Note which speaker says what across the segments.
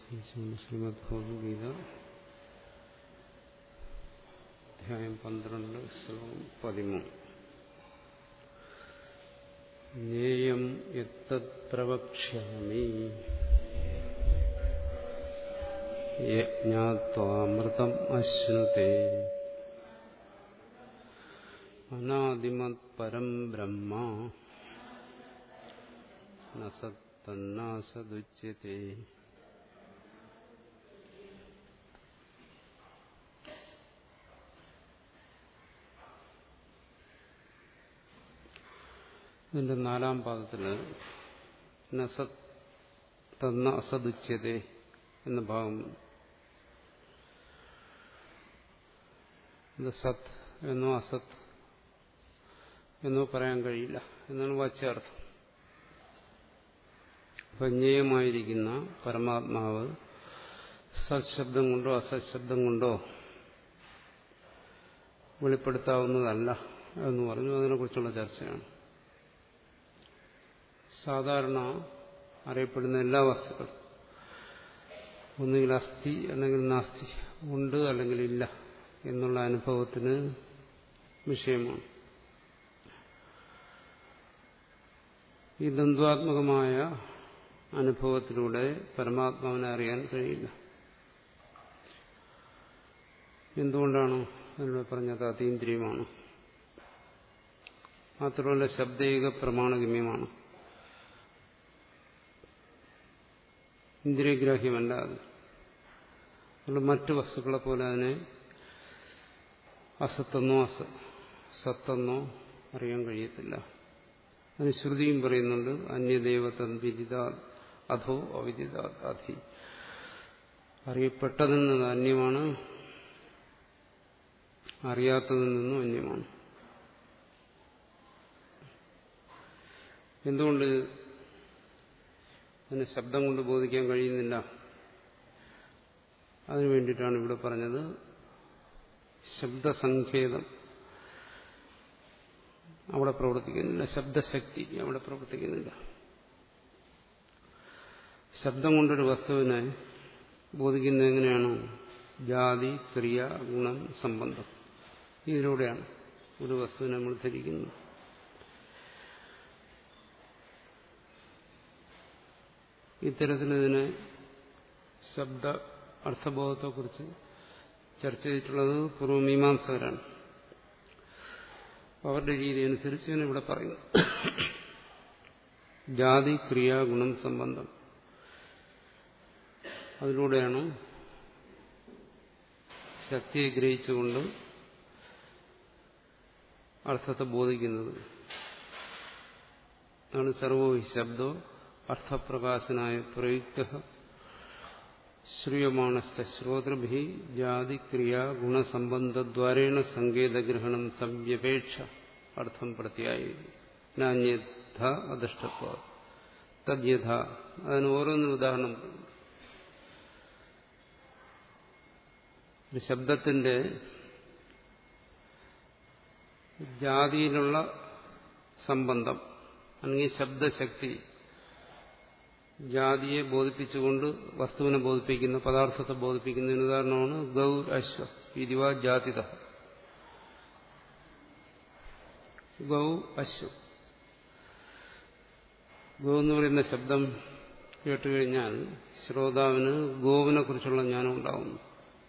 Speaker 1: ശ്രീമദ് ഭഗവത്ഗീത അധ്യായം പന്ത്രണ്ട് ശ്ലോകം പതിമൂന്ന് ജ്ഞേയം യത്തത് പ്രവക്ഷ്യാമി ജ്ഞാത്വാമൃതം അശ്നുതേ അനാദിമത് പരം ബ്രഹ്മ ന സത്തന്നാസദുച്യത്തെ ഇതിന്റെ നാലാം പാദത്തില് നസത് തന്ന അസദുച്യത എന്ന ഭാഗം ഇത് സത് എന്നോ അസത് എന്നോ പറയാൻ കഴിയില്ല എന്നാണ് വാച്യാർത്ഥം ഭഞ്ജയമായിരിക്കുന്ന പരമാത്മാവ് സത്ശബ്ദം കൊണ്ടോ അസത്ശബ്ദം കൊണ്ടോ വെളിപ്പെടുത്താവുന്നതല്ല എന്ന് പറഞ്ഞു അതിനെക്കുറിച്ചുള്ള ചർച്ചയാണ് സാധാരണ അറിയപ്പെടുന്ന എല്ലാ വസ്തുക്കളും ഒന്നുകിൽ അസ്ഥി അല്ലെങ്കിൽ നാസ്തി ഉണ്ട് അല്ലെങ്കിൽ ഇല്ല എന്നുള്ള അനുഭവത്തിന് വിഷയമാണ് ഈ ദ്വന്ദ്വാത്മകമായ അനുഭവത്തിലൂടെ പരമാത്മാവിനെ അറിയാൻ കഴിയില്ല എന്തുകൊണ്ടാണ് അതിലൂടെ പറഞ്ഞത് അതീന്ദ്രിയമാണ് മാത്രമല്ല ശബ്ദൈക പ്രമാണഗമ്യമാണ് ഇന്ദ്രിയഗ്രാഹ്യമല്ല അത് അതുകൊണ്ട് മറ്റു വസ്തുക്കളെ പോലെ അതിനെ അസത്തെന്നോ അസ സത്തെന്നോ അറിയാൻ കഴിയത്തില്ല അതിന് ശ്രുതിയും പറയുന്നുണ്ട് അന്യദേവതം വിദിത അധോ അവിദിത അധി അറിയപ്പെട്ടതിൽ നിന്ന് അന്യമാണ് അറിയാത്തതിൽ നിന്നും അന്യമാണ് എന്തുകൊണ്ട് അതിന് ശബ്ദം കൊണ്ട് ബോധിക്കാൻ കഴിയുന്നില്ല അതിനു വേണ്ടിയിട്ടാണ് ഇവിടെ പറഞ്ഞത് ശബ്ദസങ്കേതം അവിടെ പ്രവർത്തിക്കുന്നില്ല ശബ്ദശക്തി അവിടെ പ്രവർത്തിക്കുന്നില്ല ശബ്ദം കൊണ്ടൊരു വസ്തുവിനെ ബോധിക്കുന്നത് എങ്ങനെയാണ് ജാതി ക്രിയ ഗുണം സംബന്ധം ഇതിലൂടെയാണ് ഒരു വസ്തുവിനെ നമ്മൾ ധരിക്കുന്നത് ഇത്തരത്തിൽ ഇതിനെ ശബ്ദ അർത്ഥബോധത്തെക്കുറിച്ച് ചർച്ച ചെയ്തിട്ടുള്ളത് പൂർവമീമാംസകരാണ് അവരുടെ രീതി അനുസരിച്ച് ഞാൻ ഇവിടെ പറയുന്നു ജാതി ക്രിയ ഗുണം സംബന്ധം അതിലൂടെയാണ് ശക്തിയെ ഗ്രഹിച്ചുകൊണ്ട് അർത്ഥത്തെ ബോധിക്കുന്നത് ആണ് സർവോ ശബ്ദോ അർത്ഥപ്രകാശനായ പ്രയുക്ത ശ്രീയമാണശ്ച ശ്രോതൃഭി ജാതിക്രിയ ഗുണസംബന്ധദ്വാരേണ സങ്കേതഗ്രഹണം സംവ്യപേക്ഷ അർത്ഥം പ്രത്യായി നാന്യഥ അധിഷ്ഠത്വ തദ്യഥ അതിന് ഓരോന്നിനും ഉദാഹരണം ഒരു ശബ്ദത്തിന്റെ ജാതിയിലുള്ള സംബന്ധം അല്ലെങ്കിൽ ശബ്ദശക്തി ജാതിയെ ബോധിപ്പിച്ചുകൊണ്ട് വസ്തുവിനെ ബോധിപ്പിക്കുന്ന പദാർത്ഥത്തെ ബോധിപ്പിക്കുന്നതിന് ഉദാഹരണമാണ് ഗൗ അശ്വ ഇതിവ ജാതിത ഗൗ അശ്വ ഗൗ എന്ന് പറയുന്ന ശബ്ദം കേട്ടുകഴിഞ്ഞാൽ ശ്രോതാവിന് ഗോവിനെ കുറിച്ചുള്ള ജ്ഞാനം ഉണ്ടാവുന്നു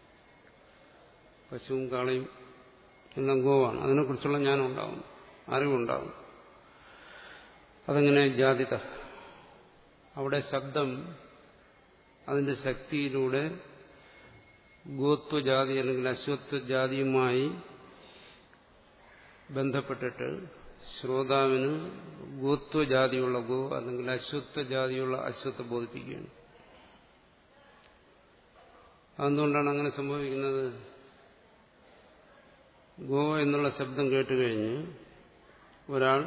Speaker 1: പശുവും കാളയും എല്ലാം ഗോവാണ് അതിനെക്കുറിച്ചുള്ള ജ്ഞാനം ഉണ്ടാവുന്നു അറിവുണ്ടാവും അതെങ്ങനെ ജാതിത അവിടെ ശബ്ദം അതിന്റെ ശക്തിയിലൂടെ ഗോത്വജാതി അല്ലെങ്കിൽ അശ്വത്വജാതിയുമായി ബന്ധപ്പെട്ടിട്ട് ശ്രോതാവിന് ഗോത്വജാതിയുള്ള ഗോ അല്ലെങ്കിൽ അശ്വത്വജാതിയുള്ള അശ്വത്തെ ബോധിപ്പിക്കുകയാണ് അതെന്തുകൊണ്ടാണ് അങ്ങനെ സംഭവിക്കുന്നത് ഗോ എന്നുള്ള ശബ്ദം കേട്ടുകഴിഞ്ഞ് ഒരാൾ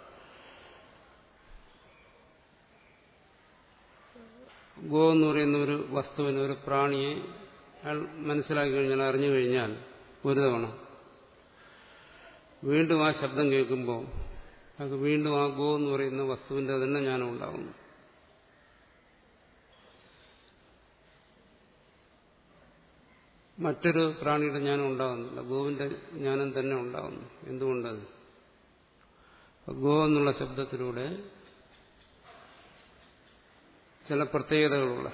Speaker 1: ഗോ എന്ന് പറയുന്ന ഒരു വസ്തുവിനെ ഒരു പ്രാണിയെ അയാൾ മനസ്സിലാക്കി കഴിഞ്ഞാൽ അറിഞ്ഞു കഴിഞ്ഞാൽ ഒരു തവണ വീണ്ടും ആ ശബ്ദം കേൾക്കുമ്പോൾ അയാൾക്ക് വീണ്ടും ആ ഗോ എന്ന് പറയുന്ന വസ്തുവിന്റെ തന്നെ ജ്ഞാനം ഉണ്ടാകുന്നു മറ്റൊരു പ്രാണിയുടെ ജ്ഞാനം ഉണ്ടാകുന്നില്ല ഗോവിന്റെ ജ്ഞാനം തന്നെ ഉണ്ടാകുന്നു എന്തുകൊണ്ട് ഗോ എന്നുള്ള ശബ്ദത്തിലൂടെ ചില പ്രത്യേകതകളുള്ള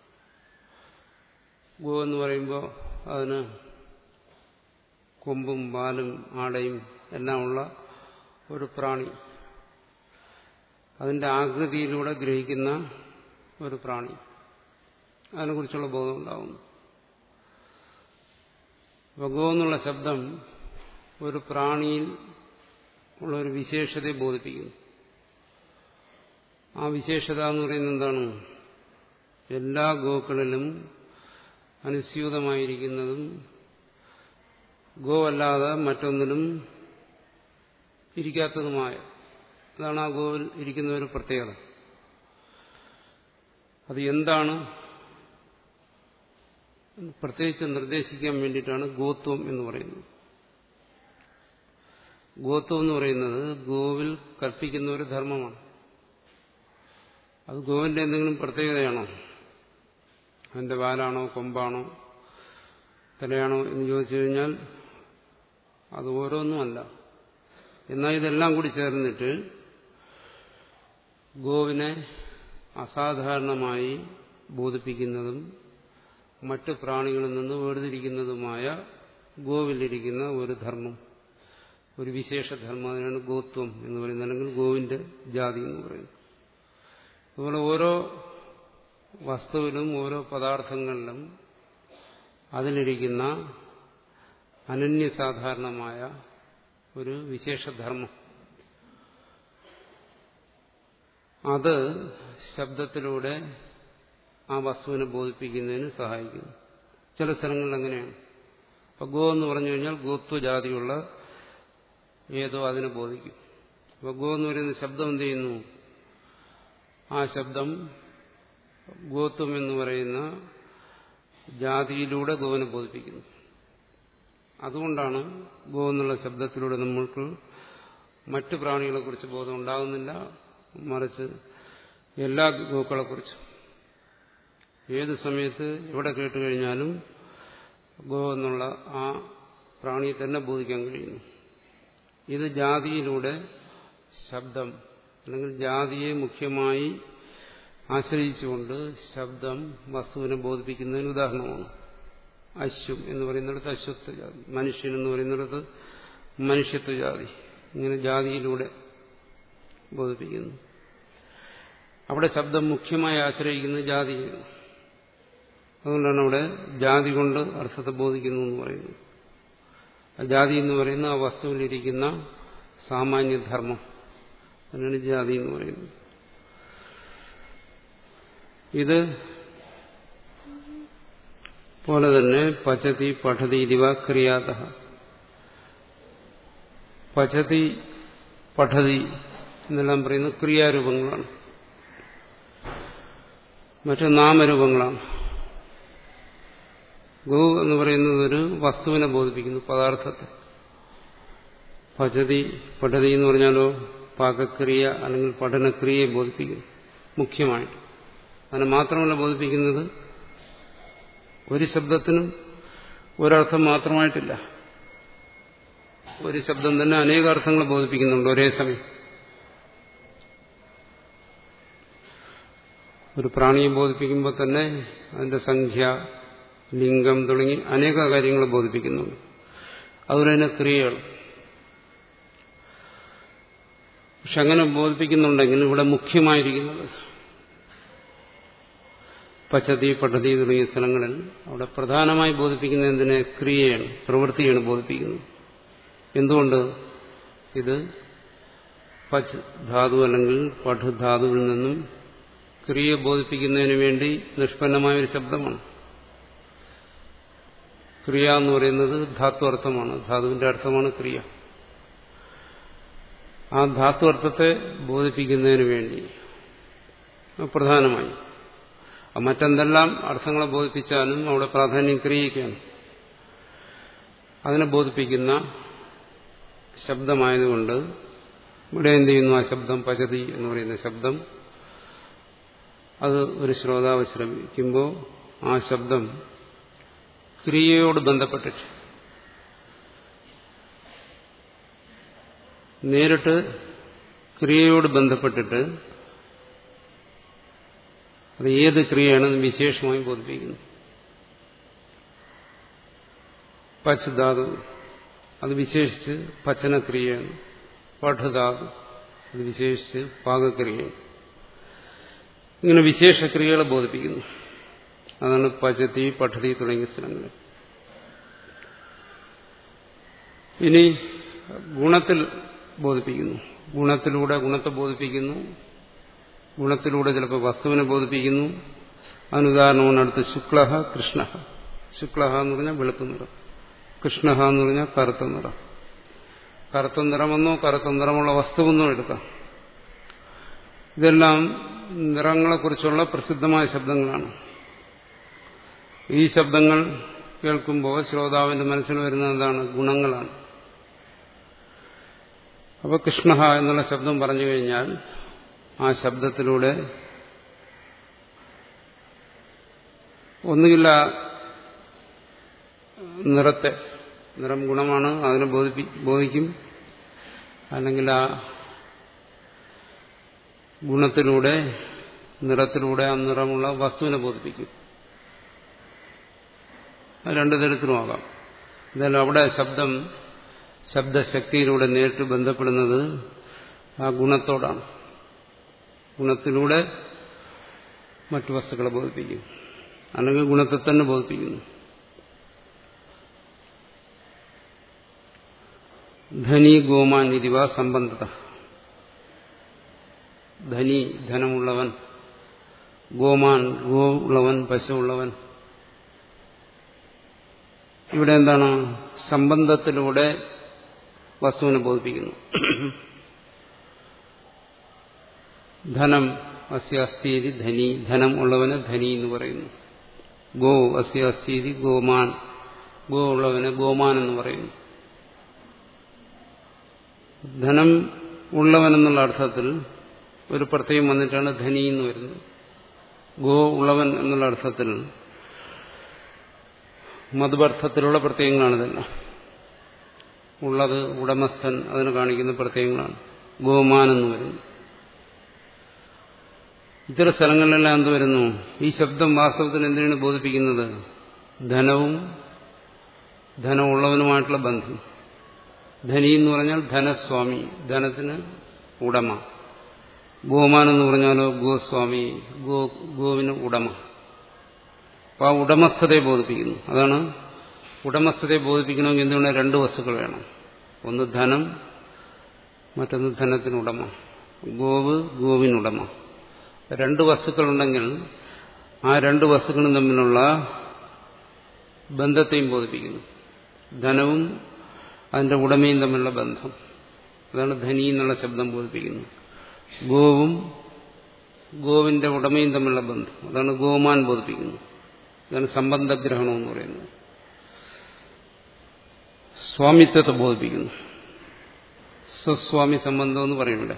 Speaker 1: ഗോ എന്ന് പറയുമ്പോൾ അതിന് കൊമ്പും പാലും ആടയും എല്ലാം ഉള്ള ഒരു പ്രാണി അതിന്റെ ആകൃതിയിലൂടെ ഗ്രഹിക്കുന്ന ഒരു പ്രാണി അതിനെക്കുറിച്ചുള്ള ബോധം ഉണ്ടാകുന്നു അപ്പോൾ ഗോ എന്നുള്ള ശബ്ദം ഒരു പ്രാണിയിൽ ഉള്ള ഒരു വിശേഷതയെ ബോധിപ്പിക്കുന്നു ആ വിശേഷത എന്ന് പറയുന്നത് എന്താണ് എല്ലാ ഗോക്കളിലും അനുസ്യൂതമായിരിക്കുന്നതും ഗോ അല്ലാതെ മറ്റൊന്നിലും ഇരിക്കാത്തതുമായ അതാണ് ആ ഗോവിൽ ഇരിക്കുന്ന ഒരു പ്രത്യേകത അത് എന്താണ് പ്രത്യേകിച്ച് നിർദ്ദേശിക്കാൻ വേണ്ടിയിട്ടാണ് ഗോത്വം എന്ന് പറയുന്നത് ഗോത്വം എന്ന് പറയുന്നത് ഗോവിൽ കൽപ്പിക്കുന്ന ഒരു ധർമ്മമാണ് അത് ഗോവിന്റെ എന്തെങ്കിലും പ്രത്യേകതയാണോ അതിന്റെ വാലാണോ കൊമ്പാണോ തലയാണോ എന്ന് ചോദിച്ചു കഴിഞ്ഞാൽ അത് ഓരോന്നുമല്ല എന്നാൽ ഇതെല്ലാം കൂടി ചേർന്നിട്ട് ഗോവിനെ അസാധാരണമായി ബോധിപ്പിക്കുന്നതും മറ്റ് പ്രാണികളിൽ നിന്ന് വേർതിരിക്കുന്നതുമായ ഗോവിലിരിക്കുന്ന ഒരു ധർമ്മം ഒരു വിശേഷ ധർമ്മം അതിനാണ് ഗോത്വം എന്ന് പറയുന്നത് അല്ലെങ്കിൽ ഗോവിന്റെ ജാതി എന്ന് പറയുന്നത് അതുപോലെ ഓരോ വസ്തുവിലും ഓരോ പദാർത്ഥങ്ങളിലും അതിലിരിക്കുന്ന അനന്യസാധാരണമായ ഒരു വിശേഷധർമ്മം അത് ശബ്ദത്തിലൂടെ ആ വസ്തുവിനെ ബോധിപ്പിക്കുന്നതിന് സഹായിക്കുന്നു ചില സ്ഥലങ്ങളിൽ അങ്ങനെയാണ് അപ്പൊ ഗോ എന്ന് പറഞ്ഞു കഴിഞ്ഞാൽ ഗോത്വജാതിയുള്ള ഏതോ അതിനെ ബോധിക്കും അപ്പൊ ഗോ എന്ന് പറയുന്ന ശബ്ദം എന്ത് ചെയ്യുന്നു ആ ശബ്ദം ഗോത്വം എന്ന് പറയുന്ന ജാതിയിലൂടെ ഗോവിനെ ബോധിപ്പിക്കുന്നു അതുകൊണ്ടാണ് ഗോ എന്നുള്ള ശബ്ദത്തിലൂടെ നമ്മൾക്ക് മറ്റു പ്രാണികളെക്കുറിച്ച് ബോധം ഉണ്ടാകുന്നില്ല മറിച്ച് എല്ലാ ഗോക്കളെക്കുറിച്ചും ഏത് സമയത്ത് എവിടെ കേട്ടുകഴിഞ്ഞാലും ഗോ എന്നുള്ള ആ പ്രാണിയെ തന്നെ ബോധിക്കാൻ കഴിയുന്നു ഇത് ജാതിയിലൂടെ ശബ്ദം അല്ലെങ്കിൽ ജാതിയെ മുഖ്യമായി ആശ്രയിച്ചുകൊണ്ട് ശബ്ദം വസ്തുവിനെ ബോധിപ്പിക്കുന്നതിന് ഉദാഹരണമാണ് അശ്വം എന്ന് പറയുന്നിടത്ത് അശ്വത്വ ജാതി മനുഷ്യൻ എന്ന് പറയുന്നിടത്ത് മനുഷ്യത്വ ജാതി ഇങ്ങനെ ജാതിയിലൂടെ ബോധിപ്പിക്കുന്നു അവിടെ ശബ്ദം മുഖ്യമായി ആശ്രയിക്കുന്നത് ജാതിയാണ് അതുകൊണ്ടാണ് അവിടെ ജാതി കൊണ്ട് അർത്ഥത്തെ ബോധിക്കുന്നു എന്ന് പറയുന്നത് ജാതി എന്ന് പറയുന്ന ആ വസ്തുവിലിരിക്കുന്ന സാമാന്യധർമ്മം അതിനാണ് ജാതി എന്ന് പറയുന്നത് ഇത് പോലെ തന്നെ പചതി പഠതി ഇതിവ ക്രിയാത പചതി പഠതി എന്നെല്ലാം പറയുന്നത് ക്രിയാരൂപങ്ങളാണ് മറ്റു നാമരൂപങ്ങളാണ് ഗോ എന്ന് പറയുന്നത് ഒരു വസ്തുവിനെ ബോധിപ്പിക്കുന്നു പദാർത്ഥത്തെ പചതി പഠതി എന്ന് പറഞ്ഞാലോ പാകക്രിയ അല്ലെങ്കിൽ പഠനക്രിയയെ ബോധിപ്പിക്കുന്നു മുഖ്യമായിട്ട് അതിനെ മാത്രമല്ല ബോധിപ്പിക്കുന്നത് ഒരു ശബ്ദത്തിനും ഒരർത്ഥം മാത്രമായിട്ടില്ല ഒരു ശബ്ദം തന്നെ അനേക അർത്ഥങ്ങൾ ബോധിപ്പിക്കുന്നുണ്ട് ഒരേ സമയം ഒരു പ്രാണിയെ ബോധിപ്പിക്കുമ്പോൾ തന്നെ അതിന്റെ സംഖ്യ ലിംഗം തുടങ്ങി അനേക കാര്യങ്ങൾ ബോധിപ്പിക്കുന്നുണ്ട് അതുപോലെ തന്നെ ക്രിയകൾ പക്ഷെ അങ്ങനെ ബോധിപ്പിക്കുന്നുണ്ടെങ്കിൽ ഇവിടെ മുഖ്യമായിരിക്കുന്നത് പച്ചതി പദ്ധതി തുടങ്ങിയ സ്ഥലങ്ങളിൽ അവിടെ പ്രധാനമായി ബോധിപ്പിക്കുന്ന എന്തിനെ ക്രിയയാണ് പ്രവൃത്തിയാണ് ബോധിപ്പിക്കുന്നത് എന്തുകൊണ്ട് ഇത് പച്ച് ധാതു അല്ലെങ്കിൽ പഠ ധാതുവിൽ നിന്നും ക്രിയ ബോധിപ്പിക്കുന്നതിന് വേണ്ടി നിഷ്പന്നമായ ഒരു ശബ്ദമാണ് ക്രിയ എന്ന് പറയുന്നത് ധാത്വർത്ഥമാണ് ധാതുവിന്റെ അർത്ഥമാണ് ക്രിയ ആ ധാത്വർത്ഥത്തെ ബോധിപ്പിക്കുന്നതിന് വേണ്ടി പ്രധാനമായി മറ്റെന്തെല്ലാം അർത്ഥങ്ങളെ ബോധിപ്പിച്ചാലും അവിടെ പ്രാധാന്യം ക്രിയയ്ക്കാണ് അതിനെ ബോധിപ്പിക്കുന്ന ശബ്ദമായതുകൊണ്ട് ഇവിടെ എന്ത് ചെയ്യുന്നു ആ ശബ്ദം പചതി എന്ന് പറയുന്ന ശബ്ദം അത് ഒരു ശ്രോതാവ് ശ്രമിക്കുമ്പോൾ ആ ശബ്ദം ക്രിയയോട് ബന്ധപ്പെട്ടിട്ട് നേരിട്ട് ക്രിയയോട് ബന്ധപ്പെട്ടിട്ട് അത് ഏത് ക്രിയയാണെന്ന് വിശേഷമായി ബോധിപ്പിക്കുന്നു പച്ചുധാതു അത് വിശേഷിച്ച് പച്ചനക്രിയയാണ് പഠധാതു അത് വിശേഷിച്ച് പാകക്രിയയാണ് ഇങ്ങനെ വിശേഷ ക്രിയകളെ ബോധിപ്പിക്കുന്നു അതാണ് പചതി പഠതി തുടങ്ങിയ സ്ഥലങ്ങൾ ഇനി ഗുണത്തിൽ ബോധിപ്പിക്കുന്നു ഗുണത്തിലൂടെ ഗുണത്തെ ബോധിപ്പിക്കുന്നു ഗുണത്തിലൂടെ ചിലപ്പോൾ വസ്തുവിനെ ബോധിപ്പിക്കുന്നു അതിനുദാഹരണമാണ് അടുത്ത് ശുക്ല കൃഷ്ണ ശുക്ല എന്ന് പറഞ്ഞാൽ വെളുപ്പ് നിറം കൃഷ്ണ എന്ന് പറഞ്ഞാൽ കറുത്ത നിറം കറുത്ത നിറമെന്നോ കറുത്ത നിറമുള്ള വസ്തുവെന്നോ എടുക്കാം ഇതെല്ലാം നിറങ്ങളെക്കുറിച്ചുള്ള പ്രസിദ്ധമായ ശബ്ദങ്ങളാണ് ഈ ശബ്ദങ്ങൾ കേൾക്കുമ്പോൾ ശ്രോതാവിന്റെ മനസ്സിൽ വരുന്നത് എന്താണ് ഗുണങ്ങളാണ് അപ്പോൾ കൃഷ്ണ എന്നുള്ള ശബ്ദം പറഞ്ഞു കഴിഞ്ഞാൽ ആ ശബ്ദത്തിലൂടെ ഒന്നുകില്ല നിറത്തെ നിറം ഗുണമാണ് അതിനെ ബോധിപ്പി ബോധിക്കും അല്ലെങ്കിൽ ആ ഗുണത്തിലൂടെ നിറത്തിലൂടെ ആ നിറമുള്ള വസ്തുവിനെ ബോധിപ്പിക്കും അത് രണ്ടു തരത്തിലുമാകാം എന്തായാലും അവിടെ ശബ്ദം ശബ്ദശക്തിയിലൂടെ നേരിട്ട് ബന്ധപ്പെടുന്നത് ആ ഗുണത്തോടാണ് ഗുണത്തിലൂടെ മറ്റു വസ്തുക്കളെ ബോധിപ്പിക്കും അല്ലെങ്കിൽ ഗുണത്തെ തന്നെ ബോധിപ്പിക്കുന്നു ധനി ഗോമാൻ ഇതിവ സംബന്ധത ധനി ധനമുള്ളവൻ ഗോമാൻ ഗോ ഉള്ളവൻ പശു ഉള്ളവൻ ഇവിടെ എന്താണ് സംബന്ധത്തിലൂടെ വസ്തുവിനെ ബോധിപ്പിക്കുന്നു ധനം അസ്യ അസ്ഥീതി ധനി ധനം ഉള്ളവന് ധനി എന്ന് പറയുന്നു ഗോ അസ്യ അസ്ഥീതി ഗോമാൻ ഗോ ഉള്ളവന് ഗോമാൻ എന്ന് പറയുന്നു ധനം ഉള്ളവൻ എന്നുള്ള അർത്ഥത്തിൽ ഒരു പ്രത്യയം വന്നിട്ടാണ് ധനി എന്ന് വരുന്നത് ഗോ ഉള്ളവൻ എന്നുള്ള അർത്ഥത്തിൽ മധുപർത്ഥത്തിലുള്ള പ്രത്യയങ്ങളാണിതെല്ലാം ഉള്ളത് ഉടമസ്ഥൻ അതിന് കാണിക്കുന്ന പ്രത്യയങ്ങളാണ് ഗോമാൻ എന്ന് വരുന്നു ഇത്തരം സ്ഥലങ്ങളിലെല്ലാം എന്ത് വരുന്നു ഈ ശബ്ദം വാസ്തവത്തിൽ എന്തിനാണ് ബോധിപ്പിക്കുന്നത് ധനവും ധനമുള്ളവനുമായിട്ടുള്ള ബന്ധം ധനി എന്ന് പറഞ്ഞാൽ ധനസ്വാമി ധനത്തിന് ഉടമ ഗോമാൻ എന്ന് പറഞ്ഞാലോ ഗോസ്വാമി ഗോ ഗോവിന് ഉടമ അപ്പൊ ആ ഉടമസ്ഥതയെ ബോധിപ്പിക്കുന്നു അതാണ് ഉടമസ്ഥതയെ ബോധിപ്പിക്കണമെങ്കിൽ എന്തുകൊണ്ട് രണ്ട് വസ്തുക്കൾ വേണം ഒന്ന് ധനം മറ്റൊന്ന് ധനത്തിനുടമ ഗോവ് ഗോവിനുടമ രണ്ട് വസ്തുക്കളുണ്ടെങ്കിൽ ആ രണ്ട് വസ്തുക്കളും തമ്മിലുള്ള ബന്ധത്തെയും ബോധിപ്പിക്കുന്നു ധനവും അതിന്റെ ഉടമയും തമ്മിലുള്ള ബന്ധം അതാണ് ധനി എന്നുള്ള ശബ്ദം ബോധിപ്പിക്കുന്നത് ഗോവും ഗോവിന്റെ ഉടമയും തമ്മിലുള്ള ബന്ധം അതാണ് ഗോമാൻ ബോധിപ്പിക്കുന്നത് ഇതാണ് സംബന്ധഗ്രഹണം എന്ന് പറയുന്നത് സ്വാമിത്വത്തെ ബോധിപ്പിക്കുന്നു സ്വസ്വാമി സംബന്ധം എന്ന് പറയൂടെ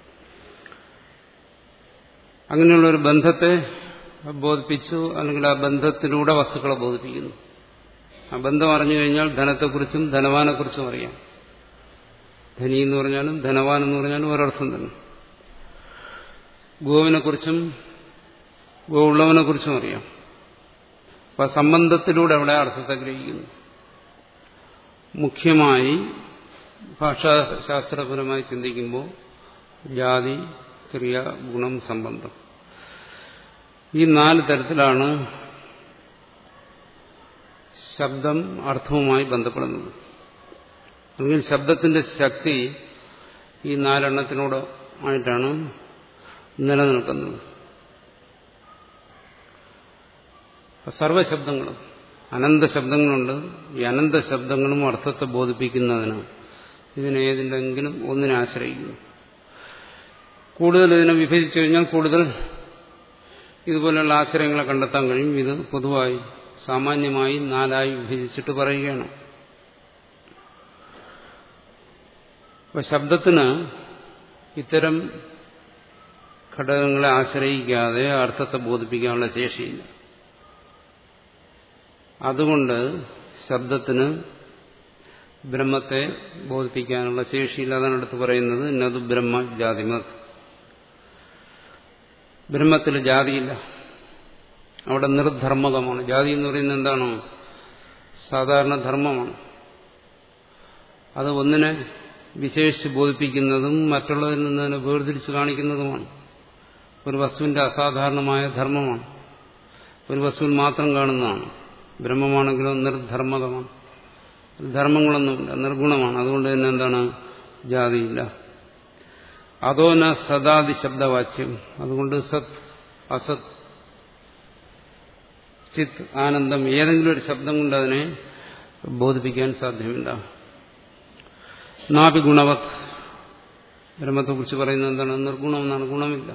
Speaker 1: അങ്ങനെയുള്ള ഒരു ബന്ധത്തെ ബോധിപ്പിച്ചു അല്ലെങ്കിൽ ആ ബന്ധത്തിലൂടെ വസ്തുക്കളെ ബോധിപ്പിക്കുന്നു ആ ബന്ധം അറിഞ്ഞു കഴിഞ്ഞാൽ ധനത്തെക്കുറിച്ചും ധനവാനെക്കുറിച്ചും അറിയാം ധനി എന്ന് പറഞ്ഞാലും ധനവാൻ എന്ന് പറഞ്ഞാലും ഒരർത്ഥം തന്നെ ഗോവിനെക്കുറിച്ചും ഗോ ഉള്ളവനെക്കുറിച്ചും അറിയാം അപ്പൊ സംബന്ധത്തിലൂടെ അവിടെ അർത്ഥത്തെ ഗ്രഹിക്കുന്നു മുഖ്യമായി ഭാഷാശാസ്ത്രപരമായി ചിന്തിക്കുമ്പോൾ ജാതി ക്രിയ ഗുണം സംബന്ധം ഈ നാല് തരത്തിലാണ് ശബ്ദം അർത്ഥവുമായി ബന്ധപ്പെടുന്നത് അല്ലെങ്കിൽ ശബ്ദത്തിന്റെ ശക്തി ഈ നാലെണ്ണത്തിനോട് ആയിട്ടാണ് നിലനിൽക്കുന്നത് സർവശബ്ദങ്ങളും അനന്ത ശബ്ദങ്ങളുണ്ട് ഈ അനന്ത ശബ്ദങ്ങളും അർത്ഥത്തെ ബോധിപ്പിക്കുന്നതിന് ഇതിനെ ഏതിലെങ്കിലും ഒന്നിനെ ആശ്രയിക്കുന്നു കൂടുതൽ ഇതിനെ വിഭജിച്ചു കഴിഞ്ഞാൽ കൂടുതൽ ഇതുപോലെയുള്ള ആശ്രയങ്ങളെ കണ്ടെത്താൻ കഴിയും ഇത് പൊതുവായി സാമാന്യമായി നാലായി വിഭജിച്ചിട്ട് പറയുകയാണ് അപ്പൊ ശബ്ദത്തിന് ഇത്തരം ഘടകങ്ങളെ ആശ്രയിക്കാതെ അർത്ഥത്തെ ബോധിപ്പിക്കാനുള്ള ശേഷിയില്ല അതുകൊണ്ട് ശബ്ദത്തിന് ബ്രഹ്മത്തെ ബോധിപ്പിക്കാനുള്ള ശേഷിയില്ല അതാണ് അടുത്ത് പറയുന്നത് ഇന്നത് ബ്രഹ്മ ജാതിമത് ബ്രഹ്മത്തിൽ ജാതിയില്ല അവിടെ നിർധർമ്മകമാണ് ജാതി എന്ന് പറയുന്നത് എന്താണോ സാധാരണ ധർമ്മമാണ് അത് ഒന്നിനെ വിശേഷിച്ച് ബോധിപ്പിക്കുന്നതും മറ്റുള്ളതിൽ നിന്ന് തന്നെ വേർതിരിച്ച് കാണിക്കുന്നതുമാണ് ഒരു വസ്തുവിന്റെ അസാധാരണമായ ധർമ്മമാണ് ഒരു വസ്തുവിൽ മാത്രം കാണുന്നതാണ് ബ്രഹ്മമാണെങ്കിലോ നിർധർമ്മകമാണ് ധർമ്മങ്ങളൊന്നുമില്ല നിർഗുണമാണ് അതുകൊണ്ട് തന്നെ എന്താണ് ജാതിയില്ല അതോന സദാതി ശബ്ദവാച്യം അതുകൊണ്ട് സത് അസത് ചിത് ആനന്ദം ഏതെങ്കിലും ഒരു ശബ്ദം കൊണ്ട് അതിനെ ബോധിപ്പിക്കാൻ സാധ്യമല്ല നാപി ഗുണവത് ബ്രഹ്മത്തെക്കുറിച്ച് പറയുന്നത് എന്താണ് നിർഗുണം എന്നാണ് ഗുണമില്ല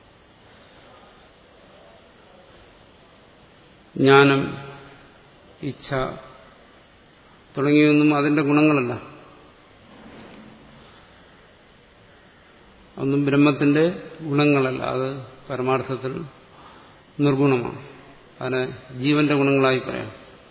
Speaker 1: ജ്ഞാനം ഇച്ഛ തുടങ്ങിയൊന്നും അതിന്റെ ഗുണങ്ങളല്ല ഒന്നും ബ്രഹ്മത്തിന്റെ ഗുണങ്ങളല്ല അത് പരമാർത്ഥത്തിൽ നിർഗുണമാണ് അതിനെ ജീവന്റെ ഗുണങ്ങളായി പറയാം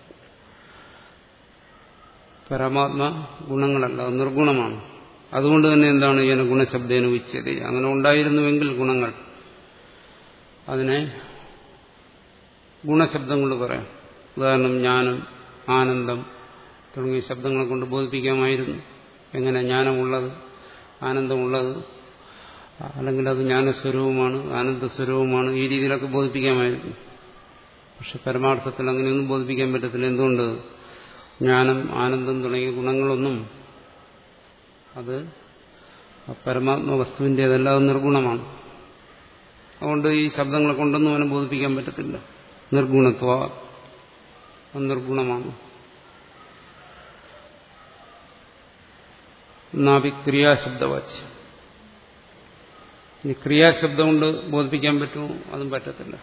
Speaker 1: പരമാത്മ ഗുണങ്ങളല്ല അത് നിർഗുണമാണ് അതുകൊണ്ട് തന്നെ എന്താണ് ഇതിനെ ഗുണശബ്ദേന ഉച്ചത് അങ്ങനെ ഉണ്ടായിരുന്നുവെങ്കിൽ ഗുണങ്ങൾ അതിനെ ഗുണശബ്ദം കൊണ്ട് പറയാം ഉദാഹരണം ജ്ഞാനം ആനന്ദം തുടങ്ങിയ ശബ്ദങ്ങളെ കൊണ്ട് ബോധിപ്പിക്കാമായിരുന്നു എങ്ങനെ ജ്ഞാനമുള്ളത് ആനന്ദമുള്ളത് അല്ലെങ്കിൽ അത് ജ്ഞാനസ്വരൂപമാണ് ആനന്ദസ്വരൂപമാണ് ഈ രീതിയിലൊക്കെ ബോധിപ്പിക്കാമായിരുന്നു പക്ഷെ പരമാർത്ഥത്തിൽ അങ്ങനെയൊന്നും ബോധിപ്പിക്കാൻ പറ്റത്തില്ല എന്തുകൊണ്ട് ജ്ഞാനം ആനന്ദം തുടങ്ങിയ ഗുണങ്ങളൊന്നും അത് പരമാത്മ വസ്തുവിൻ്റെതല്ല അത് നിർഗുണമാണ് അതുകൊണ്ട് ഈ ശബ്ദങ്ങളെ കൊണ്ടൊന്നും അവനെ ബോധിപ്പിക്കാൻ പറ്റത്തില്ല നിർഗുണത്വ നിർഗുണമാണ് നാഭി ക്രിയാശബ്ദവാച്യം ഇനി ക്രിയാശബ്ദം കൊണ്ട് ബോധിപ്പിക്കാൻ പറ്റുമോ അതും പറ്റത്തില്ല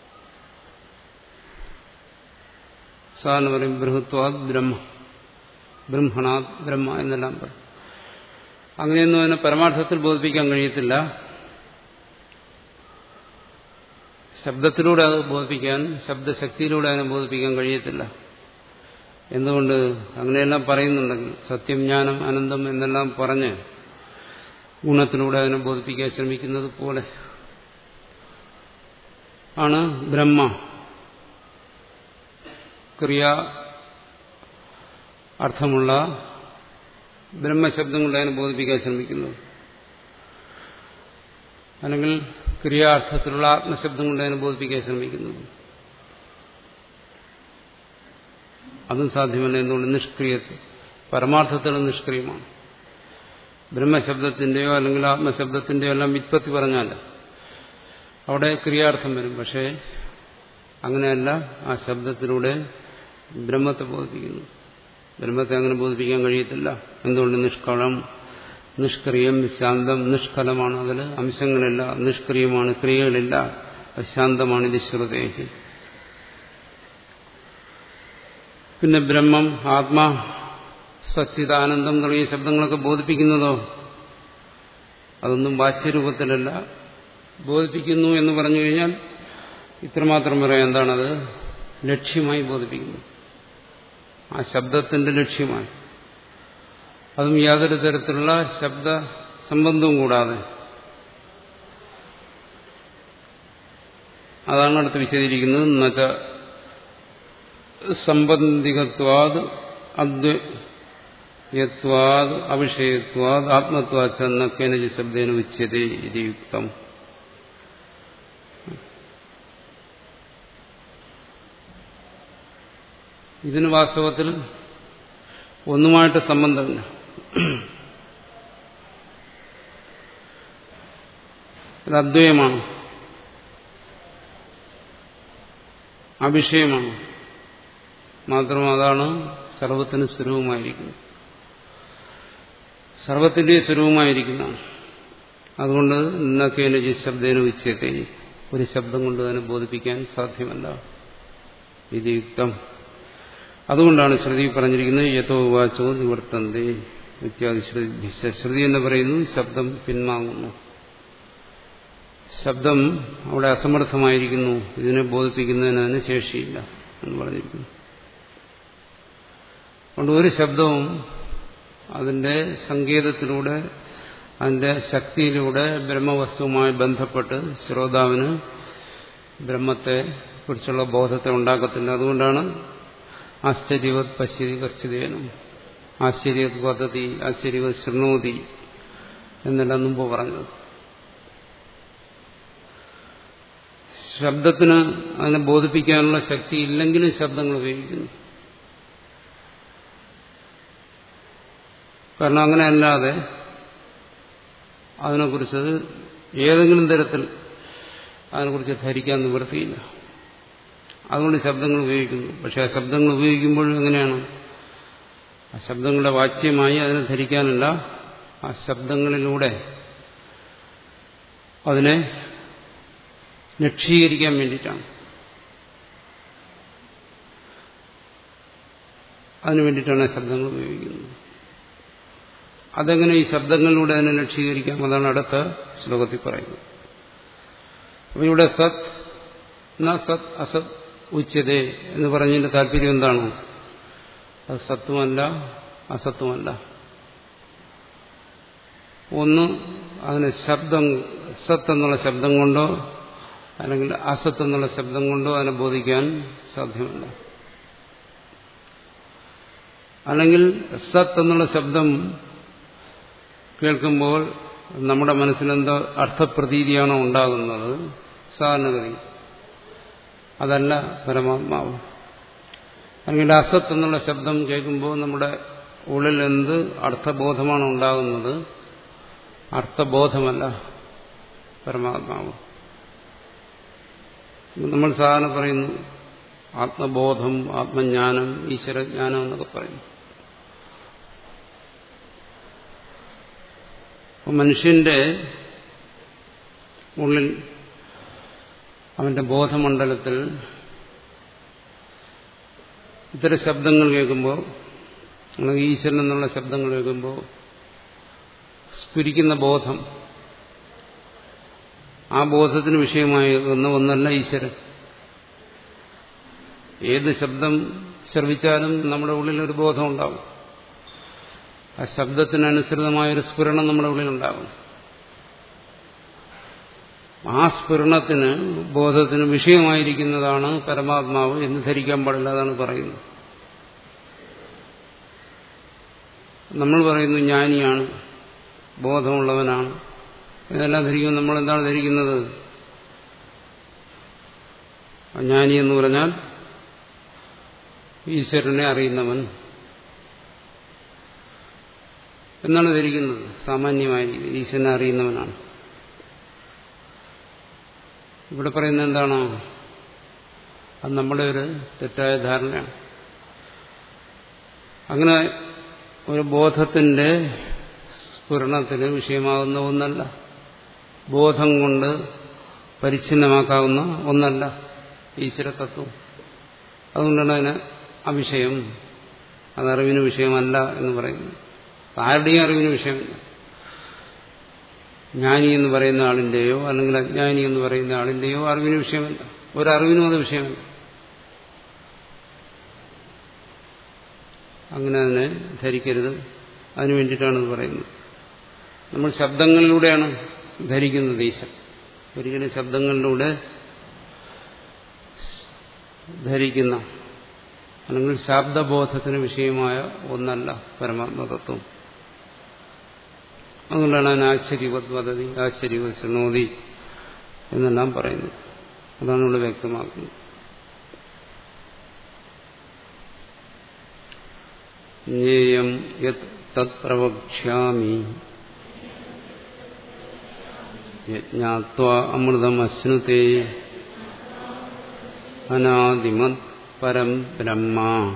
Speaker 1: സാധാരണ പറയും ബൃഹത്വാദ് ബ്രഹ്മ ബ്രഹ്മണാദ് ബ്രഹ്മ എന്നെല്ലാം പറയും അങ്ങനെയൊന്നും അതിനെ പരമാർത്ഥത്തിൽ ബോധിപ്പിക്കാൻ കഴിയത്തില്ല ശബ്ദത്തിലൂടെ അത് ബോധിപ്പിക്കാൻ ശബ്ദശക്തിയിലൂടെ അതിനെ ബോധിപ്പിക്കാൻ കഴിയത്തില്ല എന്തുകൊണ്ട് അങ്ങനെയെല്ലാം പറയുന്നുണ്ടെങ്കിൽ സത്യം ജ്ഞാനം അനന്തം എന്നെല്ലാം പറഞ്ഞ് ഗുണത്തിലൂടെ അതിനെ ബോധിപ്പിക്കാൻ ശ്രമിക്കുന്നത് പോലെ ആണ് ബ്രഹ്മ ക്രിയ അർത്ഥമുള്ള ബ്രഹ്മശബ്ദം കൊണ്ട് അതിനെ ബോധിപ്പിക്കാൻ ശ്രമിക്കുന്നത് അല്ലെങ്കിൽ ക്രിയാർത്ഥത്തിലുള്ള ആത്മശബ്ദം കൊണ്ട് അതിനെ ബോധിപ്പിക്കാൻ ശ്രമിക്കുന്നത് അതും സാധ്യമല്ല എന്തുകൊണ്ട് നിഷ്ക്രിയത്വം പരമാർത്ഥത്തിലുള്ള നിഷ്ക്രിയമാണ് ബ്രഹ്മശബ്ദത്തിന്റെയോ അല്ലെങ്കിൽ ആത്മശബ്ദത്തിന്റെയോ എല്ലാം വിത്പത്തി പറഞ്ഞാൽ അവിടെ ക്രിയാർത്ഥം വരും പക്ഷേ അങ്ങനെയല്ല ആ ശബ്ദത്തിലൂടെ ബ്രഹ്മത്തെ ബോധിപ്പിക്കുന്നു ബ്രഹ്മത്തെ അങ്ങനെ ബോധിപ്പിക്കാൻ കഴിയത്തില്ല എന്തുകൊണ്ട് നിഷ്കളം നിഷ്ക്രിയം ശാന്തം നിഷ്കലമാണ് അതിൽ അംശങ്ങളില്ല നിഷ്ക്രിയമാണ് ക്രിയകളില്ല ശാന്തമാണ് ഇത് ശ്രുതേഹി പിന്നെ ബ്രഹ്മം ആത്മാ സച്ചിദാനന്ദം തുടങ്ങിയ ശബ്ദങ്ങളൊക്കെ ബോധിപ്പിക്കുന്നതോ അതൊന്നും വാച്യരൂപത്തിലല്ല ബോധിപ്പിക്കുന്നു എന്ന് പറഞ്ഞു കഴിഞ്ഞാൽ ഇത്രമാത്രം പറയാം എന്താണത് ലക്ഷ്യമായി ബോധിപ്പിക്കുന്നു ആ ശബ്ദത്തിന്റെ ലക്ഷ്യമായി അതും യാതൊരു തരത്തിലുള്ള ശബ്ദ സംബന്ധവും കൂടാതെ അതാണ് അടുത്ത് വിശദീകരിക്കുന്നത് എന്നുവെച്ച സംബന്ധികത്വാത് അദ്വയത്വാത് അവിഷയത്വാത് ആത്മത്വാച്ചെന്ന കേനജി ശബ്ദേന ഉച്ചതേ ഇത് യുക്തം ഇതിന് വാസ്തവത്തിൽ ഒന്നുമായിട്ട് സംബന്ധമില്ല ഇത് അദ്വയമാണ് അവിഷയമാണ് മാത്രം അതാണ് സർവത്തിന് സ്വരൂപമായിരിക്കുന്നത് സർവത്തിന്റെ സ്വരൂപമായിരിക്കുന്നതാണ് അതുകൊണ്ട് ഇന്നക്കേന ശബ്ദേന ഉച്ചത്തെ ഒരു ശബ്ദം കൊണ്ട് തന്നെ ബോധിപ്പിക്കാൻ സാധ്യമല്ല ഇത് യുക്തം അതുകൊണ്ടാണ് ശ്രുതി പറഞ്ഞിരിക്കുന്നത് യഥോ വാച്ചോ നിവർത്തന്തേ ഇത്യാദി ശ്രുതി ശ്രുതി എന്ന് പറയുന്നു ശബ്ദം പിൻവാങ്ങുന്നു ശബ്ദം അവിടെ അസമർത്ഥമായിരിക്കുന്നു ഇതിനെ ബോധിപ്പിക്കുന്നതിന് അതിന് ശേഷിയില്ല എന്ന് പറഞ്ഞിരിക്കുന്നു അതുകൊണ്ട് ഒരു ശബ്ദവും അതിന്റെ സങ്കേതത്തിലൂടെ അതിന്റെ ശക്തിയിലൂടെ ബ്രഹ്മവസ്തുവുമായി ബന്ധപ്പെട്ട് ശ്രോതാവിന് ബ്രഹ്മത്തെ കുറിച്ചുള്ള ബോധത്തെ ഉണ്ടാക്കത്തില്ല അതുകൊണ്ടാണ് ആശ്ചര്യവത് പശ്യതി കർച്ചിതേനും ആശ്ചര്യവത് വദതി ആശ്ചര്യവത് ശൃണോതി എന്നെല്ലാം മുമ്പ് പറഞ്ഞത് ശബ്ദത്തിന് അതിനെ ബോധിപ്പിക്കാനുള്ള ശക്തി ഇല്ലെങ്കിലും ശബ്ദങ്ങൾ ഉപയോഗിക്കുന്നു കാരണം അങ്ങനെ അല്ലാതെ അതിനെക്കുറിച്ച് ഏതെങ്കിലും തരത്തിൽ അതിനെക്കുറിച്ച് ധരിക്കാൻ നിവൃത്തിയില്ല അതുകൊണ്ട് ശബ്ദങ്ങൾ ഉപയോഗിക്കുന്നു പക്ഷെ ആ ശബ്ദങ്ങൾ ഉപയോഗിക്കുമ്പോഴും എങ്ങനെയാണ് ആ ശബ്ദങ്ങളുടെ വാച്യമായി അതിനെ ധരിക്കാനല്ല ആ ശബ്ദങ്ങളിലൂടെ അതിനെ ലക്ഷീകരിക്കാൻ വേണ്ടിയിട്ടാണ് അതിനു വേണ്ടിയിട്ടാണ് ശബ്ദങ്ങൾ ഉപയോഗിക്കുന്നത് അതെങ്ങനെ ഈ ശബ്ദങ്ങളിലൂടെ അതിനെ ലക്ഷീകരിക്കാം അതാണ് അടുത്ത ശ്ലോകത്തിൽ പറയുന്നത് അപ്പൊ ഇവിടെ സത് ന സത് അസത് ഉച്ചതേ എന്ന് പറഞ്ഞതിന്റെ താല്പര്യം എന്താണ് അത് സത്വമല്ല അസത്വമല്ല ഒന്ന് അതിന് ശബ്ദം സത്ത് എന്നുള്ള ശബ്ദം കൊണ്ടോ അല്ലെങ്കിൽ അസത്ത് എന്നുള്ള ശബ്ദം കൊണ്ടോ അതിനെ ബോധിക്കാൻ സാധ്യമല്ല അല്ലെങ്കിൽ സത്ത് എന്നുള്ള ശബ്ദം കേൾക്കുമ്പോൾ നമ്മുടെ മനസ്സിലെന്തോ അർത്ഥപ്രതീതിയാണോ ഉണ്ടാകുന്നത് സാധാരണഗതി അതല്ല പരമാത്മാവ് അല്ലെങ്കിൽ അസത്ത് എന്നുള്ള ശബ്ദം കേൾക്കുമ്പോൾ നമ്മുടെ ഉള്ളിൽ എന്ത് അർത്ഥബോധമാണ് ഉണ്ടാകുന്നത് അർത്ഥബോധമല്ല പരമാത്മാവ് നമ്മൾ സാധാരണ പറയുന്നു ആത്മബോധം ആത്മജ്ഞാനം ഈശ്വരജ്ഞാനം എന്നൊക്കെ പറയുന്നു മനുഷ്യന്റെ ഉള്ളിൽ അവന്റെ ബോധമണ്ഡലത്തിൽ ഇത്തരം ശബ്ദങ്ങൾ കേൾക്കുമ്പോൾ അല്ലെങ്കിൽ ഈശ്വരൻ എന്നുള്ള ശബ്ദങ്ങൾ കേൾക്കുമ്പോൾ സ്ഫുരിക്കുന്ന ബോധം ആ ബോധത്തിന് വിഷയമായി ഒന്ന ഒന്നല്ല ഈശ്വരൻ ഏത് ശബ്ദം ശ്രവിച്ചാലും നമ്മുടെ ഉള്ളിൽ ഒരു ബോധം ഉണ്ടാവും ആ ശബ്ദത്തിനനുസൃതമായൊരു സ്ഫുരണം നമ്മുടെ ഉള്ളിലുണ്ടാകും ആ സ്ഫുരണത്തിന് ബോധത്തിന് വിഷയമായിരിക്കുന്നതാണ് പരമാത്മാവ് എന്ന് ധരിക്കാൻ പാടില്ല അതാണ് പറയുന്നത് നമ്മൾ പറയുന്നു ജ്ഞാനിയാണ് ബോധമുള്ളവനാണ് ഇതെല്ലാം ധരിക്കുമ്പോൾ നമ്മൾ എന്താണ് ധരിക്കുന്നത് ജ്ഞാനി എന്ന് പറഞ്ഞാൽ ഈശ്വരനെ അറിയുന്നവൻ എന്നാണ് ധരിക്കുന്നത് സാമാന്യമായി ഈശ്വരനെ അറിയുന്നവനാണ് ഇവിടെ പറയുന്നത് എന്താണ് അത് നമ്മുടെ ഒരു തെറ്റായ ധാരണയാണ് അങ്ങനെ ഒരു ബോധത്തിന്റെ സ്ഫുരണത്തിന് വിഷയമാകുന്ന ഒന്നല്ല ബോധം കൊണ്ട് പരിച്ഛിന്നമാക്കാവുന്ന ഒന്നല്ല ഈശ്വരതത്വം അതുകൊണ്ടാണ് അതിന് അവിഷയം അത് അറിവിന് വിഷയമല്ല എന്ന് പറയുന്നു ആരുടെയും അറിവിന് വിഷയമില്ല ജ്ഞാനി എന്ന് പറയുന്ന ആളിന്റെയോ അല്ലെങ്കിൽ അജ്ഞാനി എന്ന് പറയുന്ന ആളിന്റെയോ അറിവിന് വിഷയമല്ല ഒരറിവിനും അത് വിഷയമല്ല അങ്ങനെ അതിനെ ധരിക്കരുത് അതിനു വേണ്ടിയിട്ടാണ് ഇത് പറയുന്നത് നമ്മൾ ശബ്ദങ്ങളിലൂടെയാണ് ധരിക്കുന്നത് ഈശ്വരൻ ഒരിക്കലും ശബ്ദങ്ങളിലൂടെ ധരിക്കുന്ന അല്ലെങ്കിൽ ശാബ്ദബോധത്തിന് വിഷയമായ ഒന്നല്ല പരമാത്മതത്വം അതുകൊണ്ടാണ് അതിന് ആശ്ചര്യവത് വദതി ആശ്ചര്യവത് ശൃണോതി എന്നെല്ലാം പറയുന്നത് അതാണ് ഇവിടെ വ്യക്തമാക്കുന്നത് ജ്ഞേയം യത് തത് പ്രവക്ഷ്യാമി യജ്ഞാത്വാ അമൃതമശ്നുതേ അനാദിമത് പരം ബ്രഹ്മ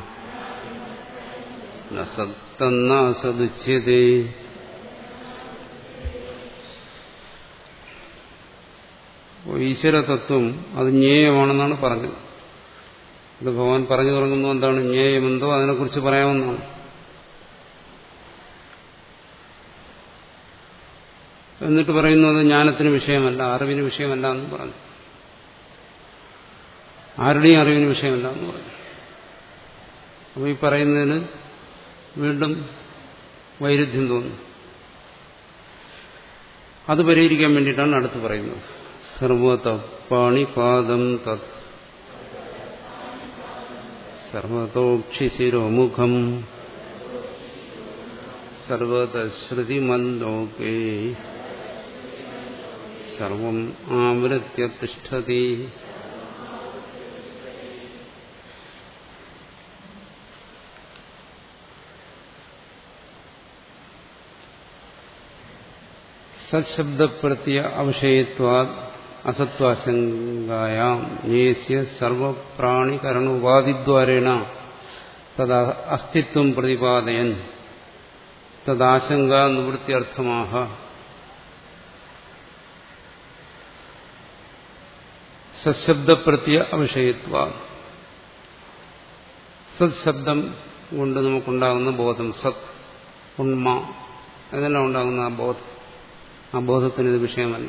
Speaker 1: സത്തന്നാസദുച്യതേ ഈശ്വരതത്വം അത് ജ്ഞേയമാണെന്നാണ് പറഞ്ഞത് ഇത് ഭഗവാൻ പറഞ്ഞു തുടങ്ങുന്നു എന്താണ് ജ്ഞേയമെന്തോ അതിനെക്കുറിച്ച് പറയാമെന്നാണ് എന്നിട്ട് പറയുന്നത് ജ്ഞാനത്തിന് വിഷയമല്ല അറിവിന് വിഷയമല്ല എന്ന് പറഞ്ഞു ആരുടെയും അറിവിന് വിഷയമല്ല എന്ന് പറഞ്ഞു അപ്പോൾ ഈ പറയുന്നതിന് വീണ്ടും വൈരുദ്ധ്യം തോന്നും അത് പരിഹരിക്കാൻ വേണ്ടിയിട്ടാണ് അടുത്ത് പറയുന്നത് സർവത പാണിപാദം തത് സർവതോക്ഷിശിരോമുഖം സർവതശ്രുതിമല്ലോകേ സർവം ആവൃത്യ തിഷ്ഠതി സത്ശബ്ദപ്രത്യ അവഷയത്വാ അസത്വാശങ്കായാം ജ്ഞേസ്യ സർവപ്രാണികരണോപാധിദ്വാരേണ തദ അസ്തിത്വം പ്രതിപാദയൻ തദാശങ്ക നിവൃത്തിയർത്ഥമാഹ സത്ശബ്ദപ്രത്യ അവഷയത്വ സത്ശബ്ദം കൊണ്ട് നമുക്കുണ്ടാകുന്ന ബോധം സത് ഉണ്മ അതെല്ലാം ഉണ്ടാകുന്ന ആ ബോധം ആ ബോധത്തിന് ഇത് വിഷയമല്ല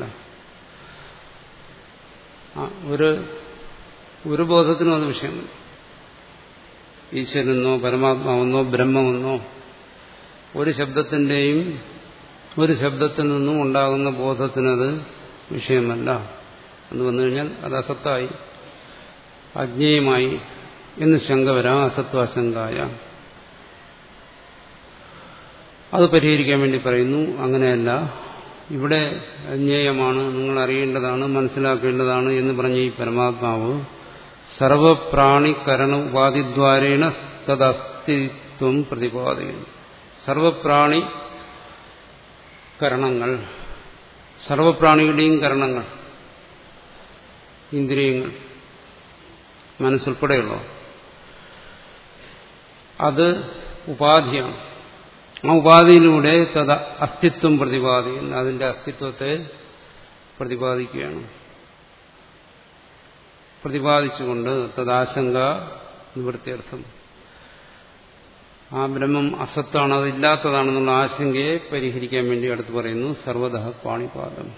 Speaker 1: ഒരു ഒരു ബോധത്തിനും അത് വിഷയമല്ല ഈശ്വരനെന്നോ പരമാത്മാവെന്നോ ബ്രഹ്മമെന്നോ ഒരു ശബ്ദത്തിന്റെയും ഒരു ശബ്ദത്തിൽ നിന്നും ഉണ്ടാകുന്ന ബോധത്തിനത് വിഷയമല്ല എന്ന് വന്നു കഴിഞ്ഞാൽ അത് അസത്തായി അജ്ഞേയമായി എന്ന് ശങ്ക വരാം അസത്വാശങ്കായ അത് പരിഹരിക്കാൻ വേണ്ടി പറയുന്നു അങ്ങനെയല്ല ഇവിടെ അജ്ഞേയമാണ് നിങ്ങൾ അറിയേണ്ടതാണ് മനസ്സിലാക്കേണ്ടതാണ് എന്ന് പറഞ്ഞ ഈ പരമാത്മാവ് സർവപ്രാണികരണ ഉപാധിദ്വാരേണ തദസ്തിത്വം പ്രതിപാദിക്കുന്നു സർവപ്രാണി കരണങ്ങൾ സർവപ്രാണികളുടെയും കരണങ്ങൾ ഇന്ദ്രിയങ്ങൾ മനസ്സുൾപ്പെടെയുള്ളോ അത് ഉപാധിയാണ് ആ ഉപാധിയിലൂടെ തത് അസ്തിത്വം പ്രതിപാദിക്കുന്നു അതിന്റെ അസ്തിത്വത്തെ പ്രതിപാദിക്കുകയാണ് പ്രതിപാദിച്ചുകൊണ്ട് തദാശങ്ക നിവൃത്തിയർത്ഥം ആ ബ്രഹ്മം അസത്താണ് അതില്ലാത്തതാണെന്നുള്ള ആശങ്കയെ പരിഹരിക്കാൻ വേണ്ടി അടുത്ത് പറയുന്നു സർവത പാണിപാദം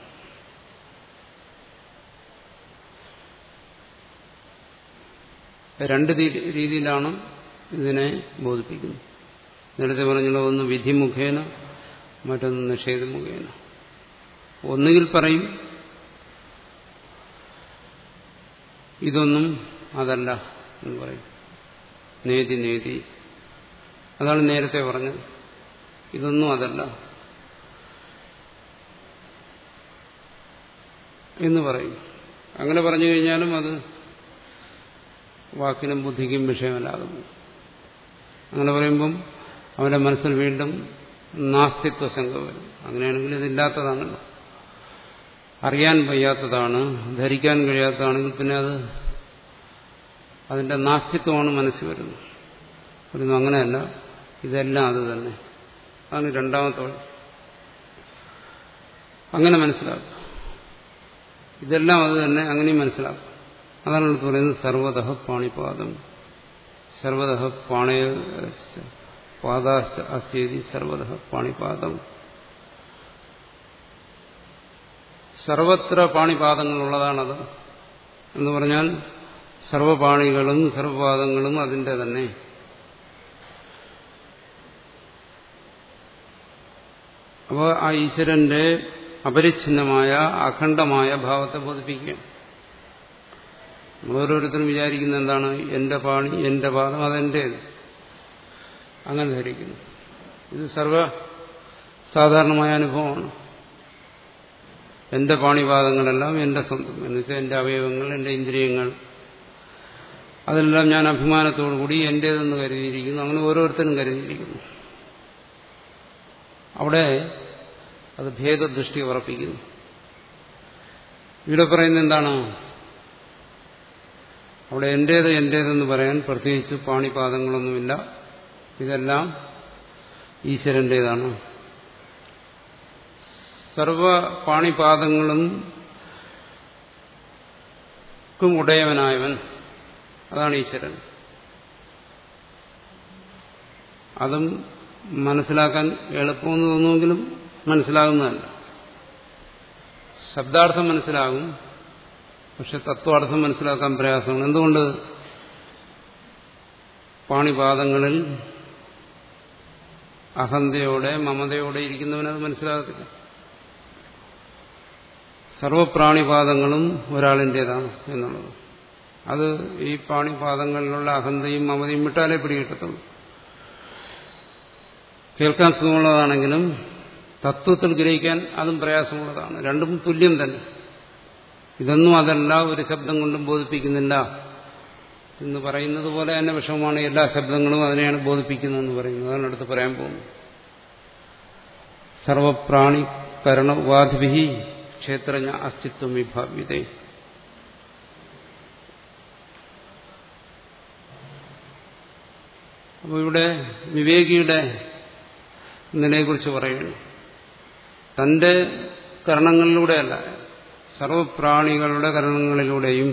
Speaker 1: രണ്ട് രീതിയിലാണ് ഇതിനെ ബോധിപ്പിക്കുന്നത് നേരത്തെ പറഞ്ഞുള്ള ഒന്ന് വിധി മുഖേന മറ്റൊന്ന് നിഷേധ മുഖേന ഒന്നുകിൽ പറയും ഇതൊന്നും അതല്ല എന്ന് പറയും നേതി നേതി അതാണ് നേരത്തെ പറഞ്ഞത് ഇതൊന്നും അതല്ല എന്ന് പറയും അങ്ങനെ പറഞ്ഞു കഴിഞ്ഞാലും അത് വാക്കിനും ബുദ്ധിക്കും വിഷയമല്ലാതെ പോകും അങ്ങനെ പറയുമ്പം അവന്റെ മനസ്സിൽ വീണ്ടും നാസ്തിത്വ ശങ്ക വരും അങ്ങനെയാണെങ്കിൽ ഇതില്ലാത്തതാണല്ലോ അറിയാൻ വയ്യാത്തതാണ് ധരിക്കാൻ കഴിയാത്തതാണെങ്കിൽ പിന്നെ അത് അതിന്റെ നാസ്തിത്വമാണ് മനസ്സിൽ വരുന്നത് പറയുന്നു അങ്ങനെയല്ല ഇതെല്ലാം അത് തന്നെ അതാണ് രണ്ടാമത്തെ വഴി അങ്ങനെ മനസ്സിലാക്കുക ഇതെല്ലാം അത് തന്നെ അങ്ങനെയും മനസ്സിലാക്കുക അതാണ് എടുത്ത് പറയുന്നത് സർവത പാണിപാദം സർവത പാണയ പാദാശ്ച അസ്ഥേതി സർവത പാണിപാദം സർവത്ര പാണിപാദങ്ങളുള്ളതാണത് എന്ന് പറഞ്ഞാൽ സർവപാണികളും സർവപാദങ്ങളും അതിന്റെ തന്നെ അപ്പോൾ ആ ഈശ്വരന്റെ അപരിച്ഛിന്നമായ അഖണ്ഡമായ ഭാവത്തെ ബോധിപ്പിക്കുകയാണ് ഓരോരുത്തരും വിചാരിക്കുന്ന എന്താണ് എന്റെ പാണി എന്റെ പാദം അതെന്റേത് അങ്ങനെ ധരിക്കുന്നു ഇത് സർവ സാധാരണമായ അനുഭവമാണ് എന്റെ പാണിപാദങ്ങളെല്ലാം എന്റെ സ്വന്തം എന്ന് വെച്ചാൽ എന്റെ അവയവങ്ങൾ എന്റെ ഇന്ദ്രിയങ്ങൾ അതെല്ലാം ഞാൻ അഭിമാനത്തോടുകൂടി എന്റേതെന്ന് കരുതിയിരിക്കുന്നു അങ്ങനെ ഓരോരുത്തരും കരുതിയിരിക്കുന്നു അവിടെ അത് ഭേദദൃഷ്ടി ഉറപ്പിക്കുന്നു ഇവിടെ പറയുന്നത് എന്താണ് അവിടെ എന്റേത് എന്റേതെന്ന് പറയാൻ പ്രത്യേകിച്ച് പാണിപാദങ്ങളൊന്നുമില്ല ഇതെല്ലാം ഈശ്വരന്റേതാണ് സർവ പാണിപാദങ്ങളും ഉടയവനായവൻ അതാണ് ഈശ്വരൻ അതും മനസ്സിലാക്കാൻ എളുപ്പമെന്ന് തോന്നുമെങ്കിലും മനസ്സിലാകുന്നതല്ല ശബ്ദാർത്ഥം മനസ്സിലാകും പക്ഷെ തത്വാർത്ഥം മനസ്സിലാക്കാൻ പ്രയാസമാണ് എന്തുകൊണ്ട് പാണിപാദങ്ങളിൽ അഹന്തയോടെ മമതയോടെ ഇരിക്കുന്നവനത് മനസ്സിലാകത്തില്ല സർവപ്രാണിപാദങ്ങളും ഒരാളിൻ്റെതാണ് എന്നുള്ളത് അത് ഈ പ്രാണിപാദങ്ങളിലുള്ള അഹന്തയും മമതയും വിട്ടാലേ പിടികിട്ടത്തുള്ളൂ കേൾക്കാൻ സുഖമുള്ളതാണെങ്കിലും തത്വത്തിൽ ഗ്രഹിക്കാൻ അതും പ്രയാസമുള്ളതാണ് രണ്ടും തുല്യം തന്നെ ഇതൊന്നും അതല്ല ഒരു ശബ്ദം കൊണ്ടും ബോധിപ്പിക്കുന്നില്ല എന്ന് പറയുന്നത് പോലെ തന്നെ വിഷമമാണ് എല്ലാ ശബ്ദങ്ങളും അതിനെയാണ് ബോധിപ്പിക്കുന്നതെന്ന് പറയുന്നത് അതാണ് അടുത്ത് പറയാൻ പോകുന്നത് സർവപ്രാണി കരണ ഉപാധിഭി ക്ഷേത്രജ്ഞ അസ്തിത്വം വിഭാവ്യതേ അപ്പോൾ ഇവിടെ വിവേകിയുടെ നിലയെക്കുറിച്ച് പറയുന്നു തന്റെ കരണങ്ങളിലൂടെയല്ല സർവപ്രാണികളുടെ കരണങ്ങളിലൂടെയും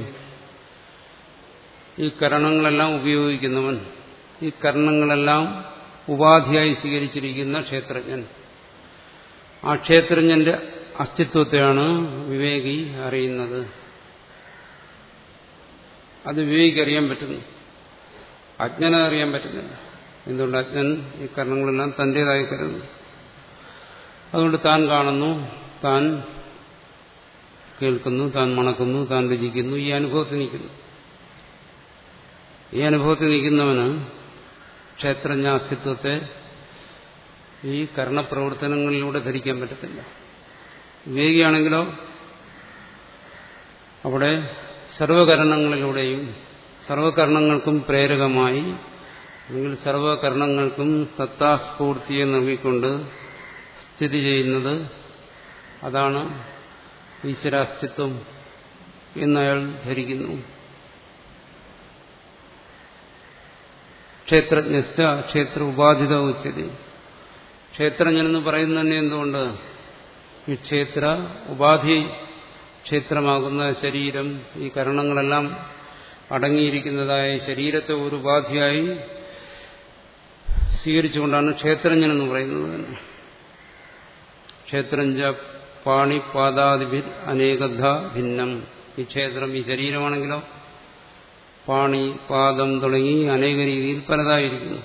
Speaker 1: ഈ കരണങ്ങളെല്ലാം ഉപയോഗിക്കുന്നവൻ ഈ കരണങ്ങളെല്ലാം ഉപാധിയായി സ്വീകരിച്ചിരിക്കുന്ന ക്ഷേത്രജ്ഞൻ ആ ക്ഷേത്രജ്ഞന്റെ അസ്തിത്വത്തെയാണ് വിവേകി അറിയുന്നത് അത് വിവേകിക്ക് അറിയാൻ പറ്റുന്നു അജ്ഞനെ അറിയാൻ പറ്റുന്നില്ല എന്തുകൊണ്ട് അജ്ഞൻ ഈ കർണങ്ങളെല്ലാം തന്റേതായി കരുതുന്നു അതുകൊണ്ട് താൻ കാണുന്നു താൻ കേൾക്കുന്നു താൻ മണക്കുന്നു താൻ രുചിക്കുന്നു ഈ അനുഭവത്തിൽ നിൽക്കുന്നു ഈ അനുഭവത്തിൽ നിൽക്കുന്നവന് ക്ഷേത്രജ്ഞാസ്തിത്വത്തെ ഈ കർണപ്രവർത്തനങ്ങളിലൂടെ ധരിക്കാൻ പറ്റത്തില്ല വിവേകിയാണെങ്കിലോ അവിടെ സർവകരണങ്ങളിലൂടെയും സർവകരണങ്ങൾക്കും പ്രേരകമായി അല്ലെങ്കിൽ സർവകരണങ്ങൾക്കും സത്താസ്ഫൂർത്തിയെ നൽകിക്കൊണ്ട് സ്ഥിതി ചെയ്യുന്നത് അതാണ് ഈശ്വരാസ്തിത്വം എന്നയാൾ ധരിക്കുന്നു ക്ഷേത്രജ്ഞശ്ച ക്ഷേത്ര ഉപാധിത ഉച്ചതി ക്ഷേത്രജ്ഞനെന്ന് പറയുന്നത് തന്നെ എന്തുകൊണ്ട് ഈ ക്ഷേത്ര ഉപാധി ക്ഷേത്രമാകുന്ന ശരീരം ഈ കരണങ്ങളെല്ലാം അടങ്ങിയിരിക്കുന്നതായ ശരീരത്തെ ഒരു ഉപാധിയായി സ്വീകരിച്ചുകൊണ്ടാണ് ക്ഷേത്രജ്ഞനെന്ന് പറയുന്നത് തന്നെ ക്ഷേത്രഞ്ച പാണിപാദാദിഭിർ അനേകധ ഭിന്നം ഈ ക്ഷേത്രം ഈ ശരീരമാണെങ്കിലോ പാണി പാദം തുടങ്ങി അനേക രീതിയിൽ പലതായിരിക്കുന്നു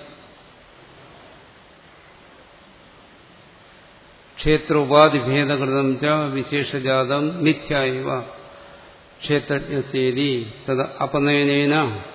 Speaker 1: ക്ഷേത്ര ഉപാധിഭേദകൃതം ച വിശേഷജാതം മിഥ്യായവ ക്ഷേത്രജ്ഞസേതി തത് അപനയനേന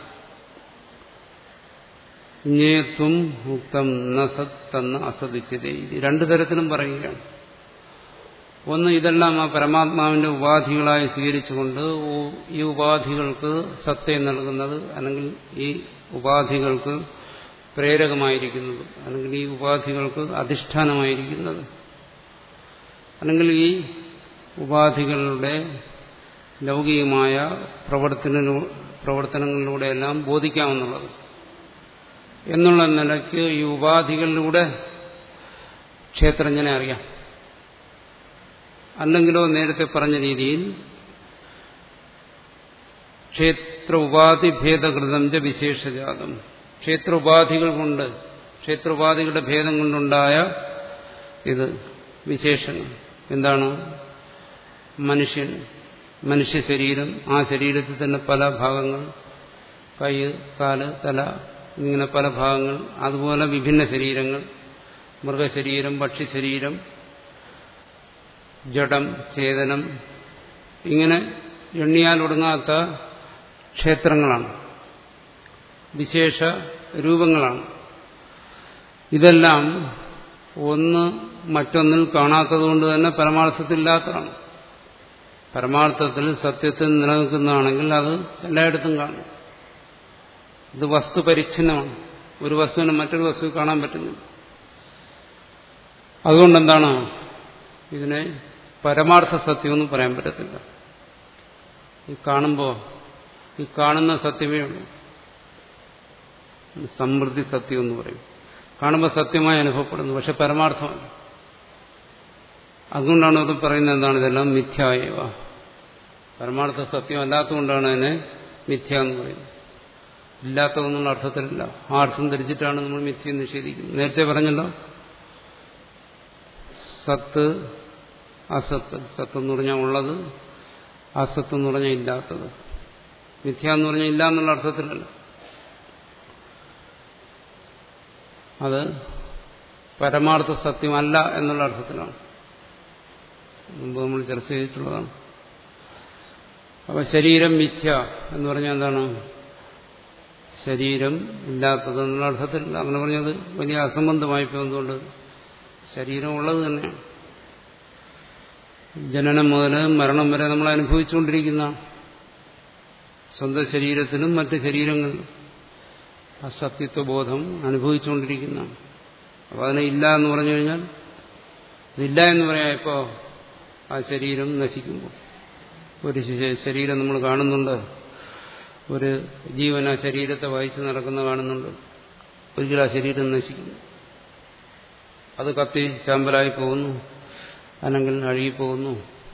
Speaker 1: ജ്ഞേത്വം മുക്തം ന സത് തന്ന അസദിച്ചതേ ഇത് രണ്ടു തരത്തിലും പറയുകയാണ് ഒന്ന് ഇതെല്ലാം ആ പരമാത്മാവിന്റെ ഉപാധികളായി സ്വീകരിച്ചുകൊണ്ട് ഈ ഉപാധികൾക്ക് സത്യം നൽകുന്നത് അല്ലെങ്കിൽ ഈ ഉപാധികൾക്ക് പ്രേരകമായിരിക്കുന്നത് അല്ലെങ്കിൽ ഈ ഉപാധികൾക്ക് അധിഷ്ഠാനമായിരിക്കുന്നത് അല്ലെങ്കിൽ ഈ ഉപാധികളുടെ ലൗകികമായ പ്രവർത്തന പ്രവർത്തനങ്ങളിലൂടെയെല്ലാം ബോധിക്കാമെന്നുള്ളത് എന്നുള്ള നിലയ്ക്ക് ഈ ഉപാധികളിലൂടെ ക്ഷേത്രജ്ഞനെ അറിയാം അല്ലെങ്കിലോ നേരത്തെ പറഞ്ഞ രീതിയിൽ ക്ഷേത്ര ഉപാധി ഭേദകൃതം ച വിശേഷജാതം ക്ഷേത്ര ഉപാധികൾ കൊണ്ട് ക്ഷേത്ര ഉപാധികളുടെ ഭേദം കൊണ്ടുണ്ടായ ഇത് വിശേഷങ്ങൾ എന്താണ് മനുഷ്യൻ മനുഷ്യ ശരീരം ആ ശരീരത്തിൽ തന്നെ പല ഭാഗങ്ങൾ കൈ കാല് തല ഇങ്ങനെ പല ഭാഗങ്ങൾ അതുപോലെ വിഭിന്ന ശരീരങ്ങൾ മൃഗശരീരം പക്ഷിശരീരം ജഡം ചേതനം ഇങ്ങനെ എണ്ണിയാലൊടുങ്ങാത്ത ക്ഷേത്രങ്ങളാണ് വിശേഷ രൂപങ്ങളാണ് ഇതെല്ലാം ഒന്ന് മറ്റൊന്നിൽ കാണാത്തതുകൊണ്ട് തന്നെ പരമാർത്ഥത്തിലില്ലാത്തതാണ് പരമാർത്ഥത്തിൽ സത്യത്തിൽ നിലനിൽക്കുന്നതാണെങ്കിൽ അത് എല്ലായിടത്തും കാണും ഇത് വസ്തു പരിച്ഛിന്നമാണ് ഒരു വസ്തുവിനെ മറ്റൊരു വസ്തു കാണാൻ പറ്റുന്നില്ല അതുകൊണ്ടെന്താണ് ഇതിനെ പരമാർത്ഥ സത്യമൊന്നും പറയാൻ പറ്റത്തില്ല ഈ കാണുമ്പോൾ ഈ കാണുന്ന സത്യമേ ഉള്ളൂ സമൃദ്ധി സത്യം എന്ന് പറയും കാണുമ്പോൾ സത്യമായി അനുഭവപ്പെടുന്നു പക്ഷെ പരമാർത്ഥമല്ല അതുകൊണ്ടാണ് അത് പറയുന്നത് എന്താണ് ഇതെല്ലാം മിഥ്യായവ പരമാർത്ഥ സത്യം അല്ലാത്തതുകൊണ്ടാണ് അതിനെ മിഥ്യ എന്ന് പറയുന്നത് ഇല്ലാത്തതെന്നുള്ള അർത്ഥത്തിലില്ല ആ അർത്ഥം ധരിച്ചിട്ടാണ് നമ്മൾ മിഥ്യ നിഷേധിക്കുന്നത് നേരത്തെ പറഞ്ഞല്ലോ സത്ത് അസത്ത് സത്ത് എന്ന് പറഞ്ഞാൽ ഉള്ളത് അസത്ത് എന്ന് പറഞ്ഞാൽ ഇല്ലാത്തത് മിഥ്യ എന്ന് പറഞ്ഞാൽ ഇല്ല എന്നുള്ള അർത്ഥത്തിലല്ല അത് പരമാർത്ഥ സത്യമല്ല എന്നുള്ള അർത്ഥത്തിലാണ് മുമ്പ് നമ്മൾ ചർച്ച ചെയ്തിട്ടുള്ളതാണ് അപ്പൊ ശരീരം മിഥ്യ എന്ന് പറഞ്ഞാൽ എന്താണ് ശരീരം ഇല്ലാത്തത് എന്നുള്ള അർത്ഥത്തിൽ അങ്ങനെ പറഞ്ഞത് വലിയ അസംബന്ധമായി പോകുന്നതുകൊണ്ട് ശരീരം ഉള്ളത് തന്നെയാണ് ജനനം മുതൽ മരണം വരെ നമ്മൾ അനുഭവിച്ചുകൊണ്ടിരിക്കുന്ന സ്വന്തം ശരീരത്തിനും മറ്റ് ശരീരങ്ങളിലും ആ സത്യത്വബോധം അനുഭവിച്ചുകൊണ്ടിരിക്കുന്ന അപ്പോൾ അതിനെ ഇല്ല എന്ന് പറഞ്ഞു കഴിഞ്ഞാൽ ഇതില്ല എന്ന് പറയാം ഇപ്പോൾ ആ ശരീരം നശിക്കുമ്പോൾ ഒരു ശരീരം നമ്മൾ കാണുന്നുണ്ട് ഒരു ജീവൻ ആ ശരീരത്തെ വഹിച്ച് നടക്കുന്ന കാണുന്നുണ്ട് ഒരിക്കലും ആ ശരീരം നശിക്കുന്നു അത് കത്തി ചാമ്പലായി പോകുന്നു അല്ലെങ്കിൽ അഴുകിപ്പോകുന്നു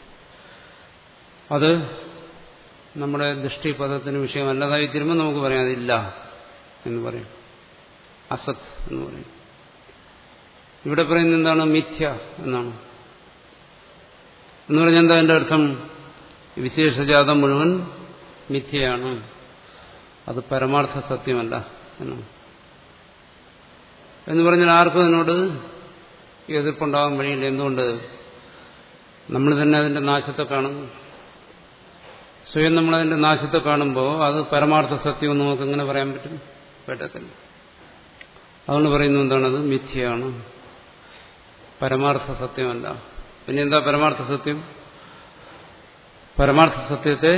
Speaker 1: അത് നമ്മുടെ ദൃഷ്ടിപഥത്തിന് വിഷയമല്ലതായി തീരുമ്പോൾ നമുക്ക് പറയാം അതില്ല എന്ന് പറയും അസത് എന്ന് പറയും ഇവിടെ പറയുന്നത് എന്താണ് മിഥ്യ എന്നാണ് എന്ന് പറഞ്ഞാൽ എന്താ എൻ്റെ അർത്ഥം വിശേഷജാതം മുഴുവൻ മിഥ്യയാണ് അത് പരമാർത്ഥ സത്യമല്ല എന്നാണ് എന്ന് പറഞ്ഞാൽ ആർക്കും അതിനോട് എതിർപ്പുണ്ടാകാൻ വഴിയില്ല എന്തുകൊണ്ട് നമ്മൾ തന്നെ അതിന്റെ നാശത്തെ കാണുന്നു സ്വയം നമ്മളതിന്റെ നാശത്തെ കാണുമ്പോൾ അത് പരമാർത്ഥ സത്യമെന്ന് നമുക്ക് എങ്ങനെ പറയാൻ പറ്റും പറ്റത്തില്ല അതുകൊണ്ട് പറയുന്നു എന്താണത് മിഥ്യയാണ് പരമാർത്ഥ സത്യമല്ല പിന്നെ എന്താ പരമാർത്ഥ സത്യം പരമാർത്ഥ സത്യത്തെ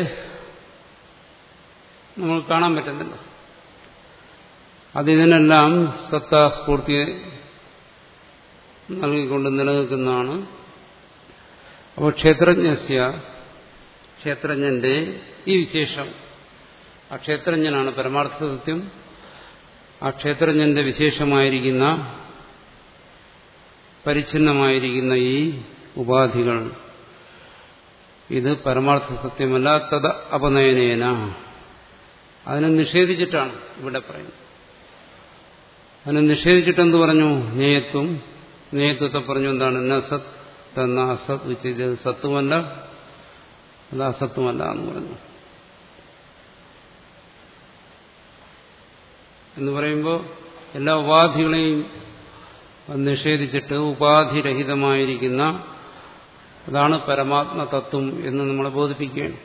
Speaker 1: നമ്മൾ കാണാൻ പറ്റുന്നില്ല അതിതിനെല്ലാം സത്താസ്ഫൂർത്തിയെ നൽകിക്കൊണ്ട് നിലനിൽക്കുന്നതാണ് അപ്പോൾ ക്ഷേത്രജ്ഞസ്യ ക്ഷേത്രജ്ഞന്റെ ഈ വിശേഷം ആ ക്ഷേത്രജ്ഞനാണ് പരമാർത്ഥ സത്യം ആ ക്ഷേത്രജ്ഞന്റെ വിശേഷമായിരിക്കുന്ന പരിച്ഛിന്നമായിരിക്കുന്ന ഈ ഉപാധികൾ ഇത് പരമാർത്ഥ സത്യമല്ല തത് അപനയനേന അതിനെ നിഷേധിച്ചിട്ടാണ് ഇവിടെ പറയുന്നത് അതിനെ നിഷേധിച്ചിട്ടെന്ത് പറഞ്ഞു നേയത്വം നേയത്വത്തെ പറഞ്ഞു എന്താണ് നസത് തന്ന അസത് വെച്ച് സത്വമല്ല അത് അസത്വമല്ല എന്ന് പറഞ്ഞു എന്ന് പറയുമ്പോൾ എല്ലാ ഉപാധികളെയും നിഷേധിച്ചിട്ട് ഉപാധിരഹിതമായിരിക്കുന്ന അതാണ് പരമാത്മ തത്വം എന്ന് നമ്മളെ ബോധിപ്പിക്കുകയാണ്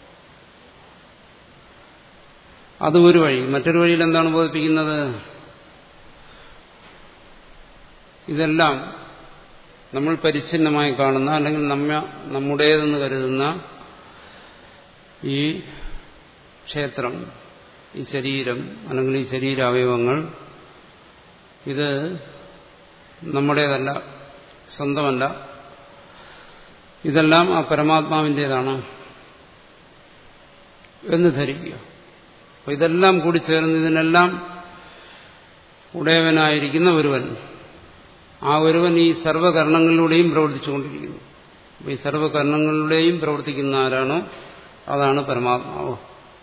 Speaker 1: അത് ഒരു വഴി മറ്റൊരു വഴിയിൽ എന്താണ് ബോധിപ്പിക്കുന്നത് ഇതെല്ലാം നമ്മൾ പരിച്ഛിന്നമായി കാണുന്ന അല്ലെങ്കിൽ നമ്മ നമ്മുടേതെന്ന് കരുതുന്ന ഈ ക്ഷേത്രം ഈ ശരീരം അല്ലെങ്കിൽ ഈ ശരീരാവയവങ്ങൾ ഇത് നമ്മുടേതല്ല സ്വന്തമല്ല ഇതെല്ലാം ആ പരമാത്മാവിൻ്റേതാണ് എന്ന് ധരിക്കുക അപ്പോൾ ഇതെല്ലാം കൂടി ചേർന്ന് ഇതിനെല്ലാം ഉടയവനായിരിക്കുന്ന ഒരുവൻ ആ ഒരുവൻ ഈ സർവകരണങ്ങളിലൂടെയും പ്രവർത്തിച്ചുകൊണ്ടിരിക്കുന്നു അപ്പോൾ ഈ സർവകരണങ്ങളിലൂടെയും പ്രവർത്തിക്കുന്ന ആരാണോ അതാണ് പരമാത്മാവ്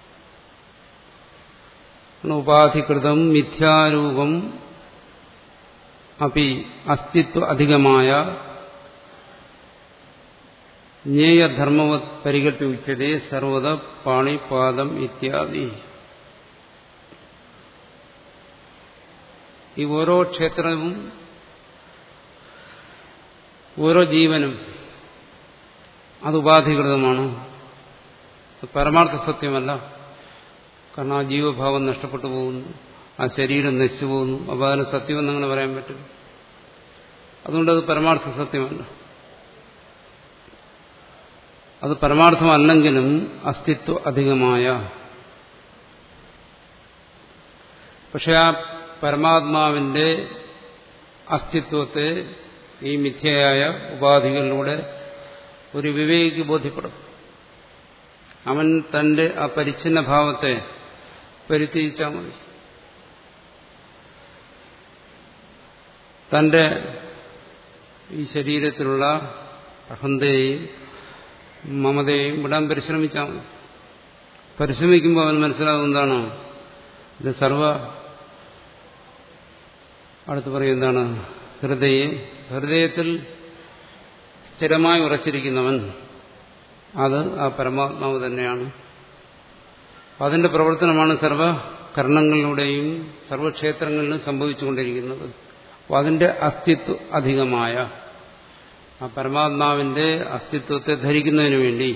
Speaker 1: ഉപാധികൃതം മിഥ്യാരൂപം അപ്പി അസ്തിത്വ അധികമായ ജ്ഞേയധർമ്മവത് പരികൽപ്പിച്ചതേ സർവത പാണിപാദം ഇത്യാദി ഈ ഓരോ ക്ഷേത്രവും ഓരോ ജീവനും അത് ഉപാധികൃതമാണ് പരമാർത്ഥ സത്യമല്ല കാരണം ആ ജീവഭാവം നഷ്ടപ്പെട്ടു പോകുന്നു ആ ശരീരം നശിച്ചു പോകുന്നു അപ്പോൾ അതിന് സത്യമെന്ന് അങ്ങനെ പറയാൻ പറ്റും അതുകൊണ്ട് അത് പരമാർത്ഥ സത്യമല്ല അത് പരമാർത്ഥമല്ലെങ്കിലും അസ്തിത്വ അധികമായ പക്ഷെ ആ പരമാത്മാവിന്റെ അസ്തിത്വത്തെ ഈ മിഥ്യയായ ഉപാധികളിലൂടെ ഒരു വിവേകിക്ക് ബോധ്യപ്പെടും അവൻ തന്റെ ആ പരിച്ഛിന്ന ഭാവത്തെ പരിത്യജിച്ചാൽ മതി തന്റെ ഈ ശരീരത്തിലുള്ള അഹന്തയെയും മമതയെയും വിടാൻ പരിശ്രമിച്ചാൽ മതി പരിശ്രമിക്കുമ്പോൾ അവൻ മനസ്സിലാവും എന്താണ് ഇത് സർവ അടുത്ത് പറയും എന്താണ് ഹൃദയെ ഹൃദയത്തിൽ സ്ഥിരമായി ഉറച്ചിരിക്കുന്നവൻ അത് ആ പരമാത്മാവ് തന്നെയാണ് അതിന്റെ പ്രവർത്തനമാണ് സർവ കർണങ്ങളിലൂടെയും സർവക്ഷേത്രങ്ങളിലും സംഭവിച്ചുകൊണ്ടിരിക്കുന്നത് അപ്പോൾ അതിന്റെ അസ്തിത്വ അധികമായ ആ പരമാത്മാവിന്റെ അസ്തിത്വത്തെ ധരിക്കുന്നതിന് വേണ്ടി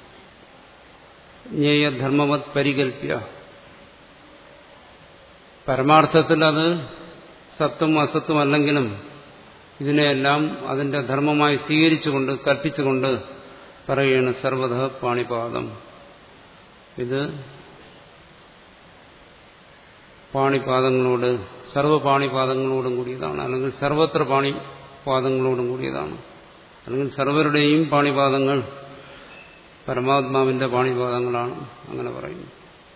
Speaker 1: ജ്ഞേയധർമ്മവത് പരികൽപ്യ പരമാർത്ഥത്തിൽ അത് സത്വം അസത്വം അല്ലെങ്കിലും ഇതിനെയെല്ലാം അതിന്റെ ധർമ്മമായി സ്വീകരിച്ചുകൊണ്ട് കൽപ്പിച്ചുകൊണ്ട് പറയുകയാണ് സർവത പാണിപാദം ഇത് പാണിപാദങ്ങളോട് സർവപാണിപാദങ്ങളോടും കൂടിയതാണ് അല്ലെങ്കിൽ സർവത്ര പാണിപാദങ്ങളോടും കൂടിയതാണ് അല്ലെങ്കിൽ സർവരുടെയും പാണിപാദങ്ങൾ പരമാത്മാവിന്റെ പാണിപാദങ്ങളാണ് അങ്ങനെ പറയുന്നു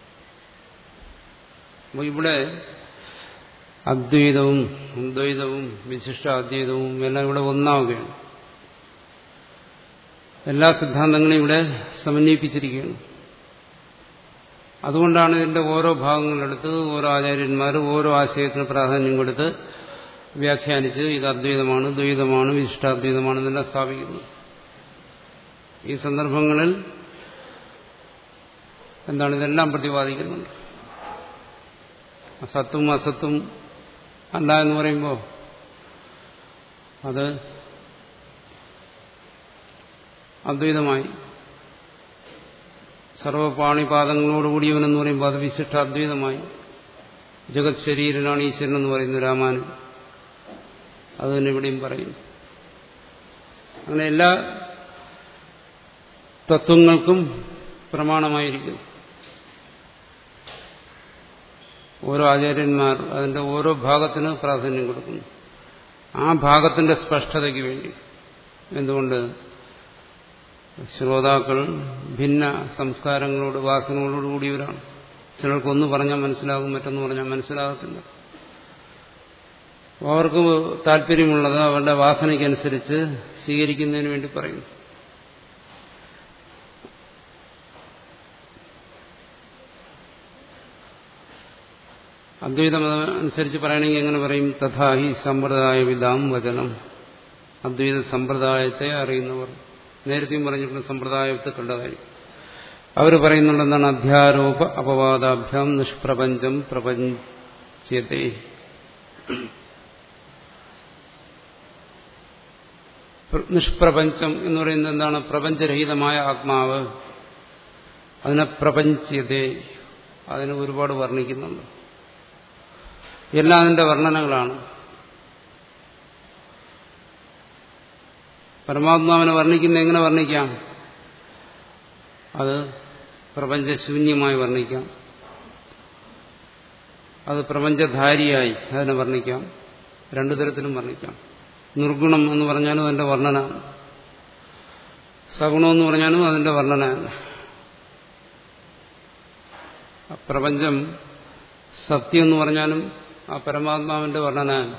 Speaker 1: അപ്പോൾ ഇവിടെ അദ്വൈതവും അദ്വൈതവും വിശിഷ്ട അദ്വൈതവും എല്ലാം ഇവിടെ ഒന്നാവുകയാണ് എല്ലാ സിദ്ധാന്തങ്ങളെയും ഇവിടെ സമന്വയിപ്പിച്ചിരിക്കുകയാണ് അതുകൊണ്ടാണ് ഇതിന്റെ ഓരോ ഭാഗങ്ങളെടുത്ത് ഓരോ ആചാര്യന്മാർ ഓരോ ആശയത്തിന് പ്രാധാന്യം കൊടുത്ത് വ്യാഖ്യാനിച്ച് ഇത് അദ്വൈതമാണ് ദ്വൈതമാണ് വിശിഷ്ടാദ്വൈതമാണെന്നെല്ലാം സ്ഥാപിക്കുന്നു ഈ സന്ദർഭങ്ങളിൽ എന്താണ് ഇതെല്ലാം പ്രതിപാദിക്കുന്നുണ്ട് സത്വം അസത്വം അല്ല എന്ന് പറയുമ്പോൾ അത് അദ്വൈതമായി സർവപാണിപാദങ്ങളോടുകൂടിയവനെന്ന് പറയുമ്പോൾ അത് വിശിഷ്ട അദ്വൈതമായി ജഗത് ശരീരനാണ് ഈശ്വരൻ എന്ന് പറയുന്നു രാമാനൻ അത് തന്നെ ഇവിടെയും പറയുന്നു അങ്ങനെ എല്ലാ തത്വങ്ങൾക്കും പ്രമാണമായിരിക്കുന്നു ഓരോ ആചാര്യന്മാർ അതിന്റെ ഓരോ ഭാഗത്തിന് പ്രാധാന്യം കൊടുക്കുന്നു ആ ഭാഗത്തിന്റെ സ്പഷ്ടതയ്ക്ക് വേണ്ടി എന്തുകൊണ്ട് ശ്രോതാക്കൾ ഭിന്ന സംസ്കാരങ്ങളോട് വാസനകളോട് കൂടിയവരാണ് ചിലർക്കൊന്ന് പറഞ്ഞാൽ മനസ്സിലാകും മറ്റൊന്ന് പറഞ്ഞാൽ മനസ്സിലാകത്തില്ല അവർക്ക് താല്പര്യമുള്ളത് അവരുടെ വാസനയ്ക്കനുസരിച്ച് സ്വീകരിക്കുന്നതിന് വേണ്ടി പറയുന്നു അദ്വൈതമതം അനുസരിച്ച് പറയണമെങ്കിൽ എങ്ങനെ പറയും തഥാ ഹി സമ്പ്രദായ വിധാം വചനം അദ്വൈത സമ്പ്രദായത്തെ അറിയുന്നവർ നേരത്തെയും പറഞ്ഞിട്ടുണ്ട് സമ്പ്രദായത്തെ കണ്ട കാര്യം അവർ പറയുന്നുണ്ട് എന്താണ് അധ്യാരോപ അപവാദാഭ്യാം നിഷ്പ്രപഞ്ചം പ്രപഞ്ചത്തെ നിഷ്പ്രപഞ്ചം എന്ന് പറയുന്നത് എന്താണ് പ്രപഞ്ചരഹിതമായ ആത്മാവ് അതിനെ പ്രപഞ്ചത്തെ അതിനെ ഒരുപാട് വർണ്ണിക്കുന്നുണ്ട് എല്ലാം അതിന്റെ വർണ്ണനകളാണ് പരമാത്മാവിനെ വർണ്ണിക്കുന്ന എങ്ങനെ വർണ്ണിക്കാം അത് പ്രപഞ്ചശൂന്യമായി വർണ്ണിക്കാം അത് പ്രപഞ്ചധാരിയായി അതിനെ വർണ്ണിക്കാം രണ്ടു തരത്തിലും വർണ്ണിക്കാം നിർഗുണം എന്ന് പറഞ്ഞാലും അതിന്റെ വർണ്ണന സഗുണം എന്ന് പറഞ്ഞാലും അതിന്റെ വർണ്ണനയാണ് പ്രപഞ്ചം സത്യം എന്ന് പറഞ്ഞാലും ആ പരമാത്മാവിന്റെ വർണ്ണനയാണ്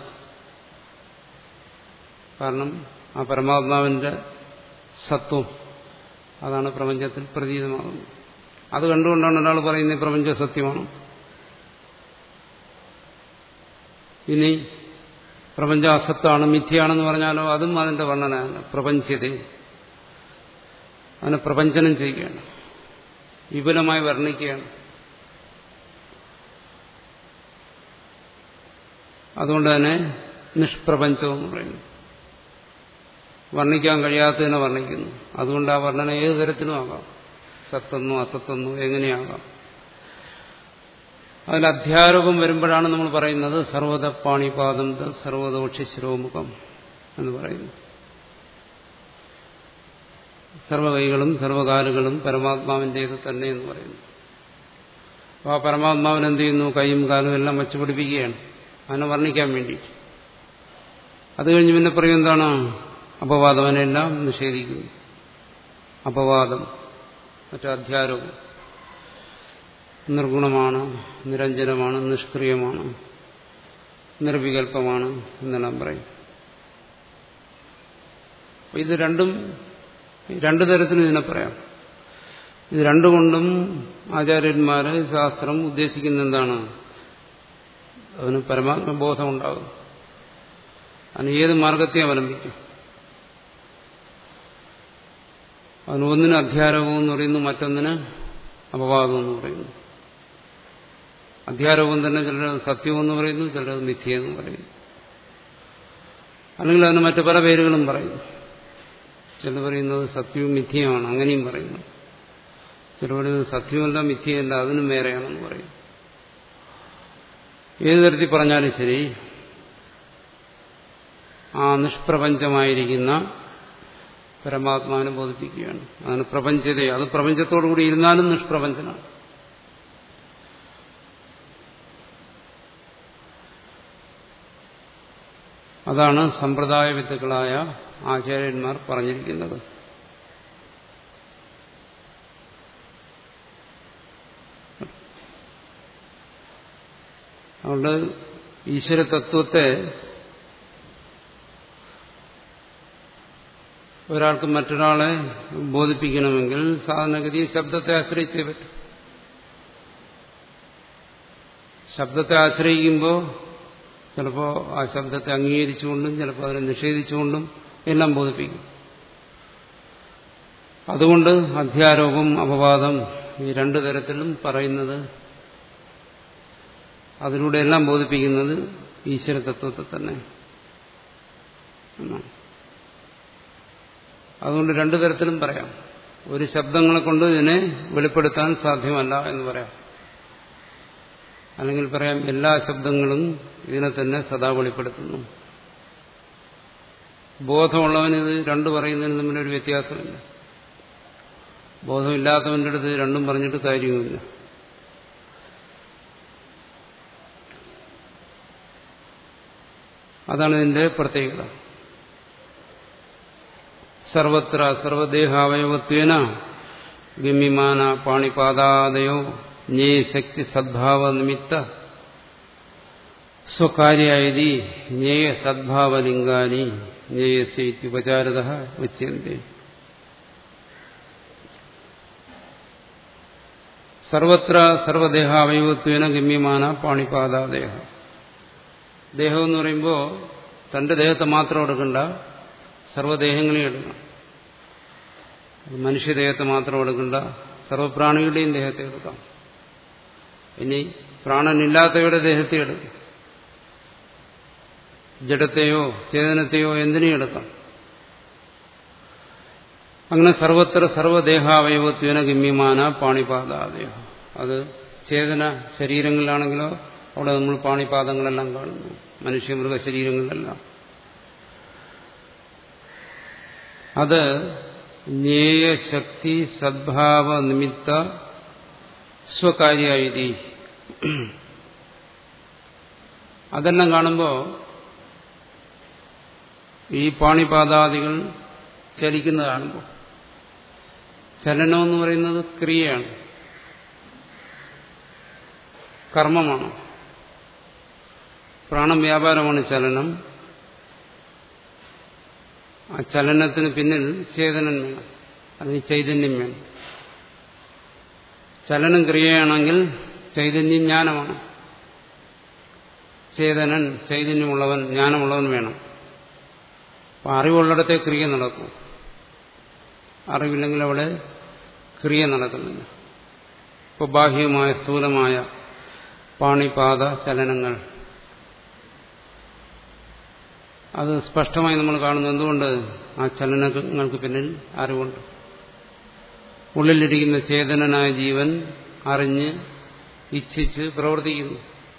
Speaker 1: കാരണം ആ പരമാത്മാവിന്റെ സത്വം അതാണ് പ്രപഞ്ചത്തിൽ പ്രതീതമാകുന്നത് അത് കണ്ടുകൊണ്ടാണ് ഒരാൾ പറയുന്നത് പ്രപഞ്ച സത്യമാണ് ഇനി പ്രപഞ്ച അസത്താണ് മിഥ്യയാണെന്ന് പറഞ്ഞാലോ അതും അതിന്റെ വർണ്ണനയാണ് പ്രപഞ്ചത അതിനെ പ്രപഞ്ചനം ചെയ്യുകയാണ് വിപുലമായി വർണ്ണിക്കുകയാണ് അതുകൊണ്ട് തന്നെ നിഷ്പ്രപഞ്ചം എന്ന് പറയുന്നു വർണ്ണിക്കാൻ കഴിയാത്തതിനെ വർണ്ണിക്കുന്നു അതുകൊണ്ട് ആ വർണ്ണന ഏത് തരത്തിലും ആകാം സത്തെന്നോ അസത്തെന്നോ എങ്ങനെയാകാം അതിൽ അധ്യാരോപം വരുമ്പോഴാണ് നമ്മൾ പറയുന്നത് സർവത പാണിപാദം സർവദോക്ഷ ശിരോമുഖം എന്ന് പറയുന്നു സർവകൈകളും സർവകാലുകളും പരമാത്മാവിൻ്റേത് തന്നെ എന്ന് പറയുന്നു അപ്പോൾ ആ പരമാത്മാവിന് എന്ത് ചെയ്യുന്നു കൈയും കാലും എല്ലാം വച്ചു പിടിപ്പിക്കുകയാണ് അതിനെ വർണ്ണിക്കാൻ വേണ്ടി അത് കഴിഞ്ഞ് പിന്നെ പറയും എന്താണ് അപവാദം അതിനെല്ലാം നിഷേധിക്കുന്നു അപവാദം മറ്റു അധ്യാരോപം നിർഗുണമാണ് നിരഞ്ജനമാണ് നിഷ്ക്രിയമാണ് നിർവികൽപ്പമാണ് എന്നെല്ലാം പറയും ഇത് രണ്ടും രണ്ടു തരത്തിലും ഇതിനെ പറയാം ഇത് രണ്ടുകൊണ്ടും ആചാര്യന്മാര് ശാസ്ത്രം ഉദ്ദേശിക്കുന്ന എന്താണ് അവന് പരമാത്മബോധം ഉണ്ടാകും അതിന് ഏത് മാർഗത്തെ അവലംബിക്കും അതിന് ഒന്നിന് അധ്യാരോപം എന്ന് പറയുന്നു മറ്റൊന്നിന് അപവാദം എന്ന് പറയുന്നു അധ്യാരോപം തന്നെ ചിലർ സത്യമെന്ന് പറയുന്നു ചിലർ മിഥ്യയെന്ന് പറയുന്നു അല്ലെങ്കിൽ അതിന് മറ്റു പല പേരുകളും പറയുന്നു ചില പറയുന്നത് സത്യവും മിഥ്യയാണ് അങ്ങനെയും പറയുന്നു ചില പറയുന്നത് സത്യമല്ല മിഥ്യയല്ല അതിനും വേറെയാണെന്ന് പറയും ഏത് തരത്തിൽ പറഞ്ഞാലും ശരി ആ നിഷ്പ്രപഞ്ചമായിരിക്കുന്ന പരമാത്മാവിനെ ബോധിപ്പിക്കുകയാണ് അതാണ് പ്രപഞ്ചത അത് പ്രപഞ്ചത്തോടുകൂടി ഇരുന്നാലും നിഷ്പ്രപഞ്ചനാണ് അതാണ് സമ്പ്രദായ വിത്തുക്കളായ ആചാര്യന്മാർ പറഞ്ഞിരിക്കുന്നത് അതുകൊണ്ട് ഈശ്വര തത്വത്തെ ഒരാൾക്ക് മറ്റൊരാളെ ബോധിപ്പിക്കണമെങ്കിൽ സാധാരണഗതി ശബ്ദത്തെ ആശ്രയിച്ചേ പറ്റും ശബ്ദത്തെ ആശ്രയിക്കുമ്പോൾ ചിലപ്പോൾ ആ ശബ്ദത്തെ അംഗീകരിച്ചുകൊണ്ടും ചിലപ്പോൾ അതിനെ നിഷേധിച്ചുകൊണ്ടും എല്ലാം ബോധിപ്പിക്കും അതുകൊണ്ട് അധ്യാരോപം അപവാദം ഈ രണ്ടു തരത്തിലും പറയുന്നത് അതിലൂടെ എല്ലാം ബോധിപ്പിക്കുന്നത് ഈശ്വര തത്വത്തെ തന്നെ എന്നാണ് അതുകൊണ്ട് രണ്ടു തരത്തിലും പറയാം ഒരു ശബ്ദങ്ങളെ കൊണ്ട് ഇതിനെ വെളിപ്പെടുത്താൻ സാധ്യമല്ല എന്ന് പറയാം അല്ലെങ്കിൽ പറയാം എല്ലാ ശബ്ദങ്ങളും ഇതിനെ തന്നെ സദാ വെളിപ്പെടുത്തുന്നു ബോധമുള്ളവന് ഇത് രണ്ട് പറയുന്നതിന് തമ്മിലൊരു വ്യത്യാസമില്ല ബോധമില്ലാത്തവന്റെ അടുത്ത് രണ്ടും പറഞ്ഞിട്ട് കാര്യവുമില്ല അതാണ് ഇതിന്റെ പ്രത്യേകത സർവത്ര സർവദേഹാവയവത്വേന ഗമ്യമാന പാണിപാദാദയോ ജ്ഞേയ ശക്തി സദ്ഭാവ നിമിത്ത സ്വകാര്യായതി ജ്ഞേയ സദ്ഭാവലിംഗാനി ജ്ഞേയസ്യുപചാരത ഉച്യന്തി സർവത്ര സർവദേഹാവയവത്വേന ഗമ്യമാന പാണിപാദാദേഹ ദേഹം എന്ന് പറയുമ്പോൾ തന്റെ ദേഹത്തെ മാത്രം എടുക്കണ്ട സർവ്വദേഹങ്ങളെയും എടുക്കണം മനുഷ്യദേഹത്തെ മാത്രം എടുക്കണ്ട സർവ്വപ്രാണികളുടെയും ദേഹത്തെ എടുക്കാം ഇനി പ്രാണനില്ലാത്തവയുടെ ദേഹത്തെ എടുക്കും ജഡത്തെയോ ചേതനത്തെയോ എന്തിനേയും എടുക്കാം അങ്ങനെ സർവത്ര സർവ്വദേഹാവയവത്വന ഗമ്യമാന പാണിപാദാദേഹ അത് ചേതന ശരീരങ്ങളിലാണെങ്കിലോ അവിടെ നമ്മൾ പാണിപാദങ്ങളെല്ലാം കാണുന്നു മനുഷ്യ മൃഗ ശരീരങ്ങളിലെല്ലാം അത് ജ്ഞേയശക്തി സദ്ഭാവ നിമിത്ത സ്വകാര്യായി അതെല്ലാം കാണുമ്പോൾ ഈ പാണിപാദാദികൾ ചലിക്കുന്നത് കാണുമ്പോൾ ചലനം എന്ന് പറയുന്നത് ക്രിയയാണ് കർമ്മമാണ് പ്രാണം വ്യാപാരമാണ് ചലനം ആ ചലനത്തിന് പിന്നിൽ ചേതനൻ വേണം അതിന് ചൈതന്യം വേണം ചലനം ക്രിയയാണെങ്കിൽ ചൈതന്യം ജ്ഞാനമാണ് ചേതനൻ ചൈതന്യമുള്ളവൻ ജ്ഞാനമുള്ളവൻ വേണം അപ്പം അറിവുള്ളിടത്തെ ക്രിയ നടക്കും അറിവില്ലെങ്കിൽ അവിടെ ക്രിയ നടക്കുന്നില്ല ഇപ്പോൾ ബാഹ്യമായ സ്ഥൂലമായ പാണിപാത ചലനങ്ങൾ അത് സ്പഷ്ടമായി നമ്മൾ കാണുന്നു എന്തുകൊണ്ട് ആ ചലനങ്ങൾക്ക് പിന്നിൽ അറിവുണ്ട് ഉള്ളിലിരിക്കുന്ന ചേതനനായ ജീവൻ അറിഞ്ഞ് ഇച്ഛിച്ച് പ്രവർത്തിക്കുന്നു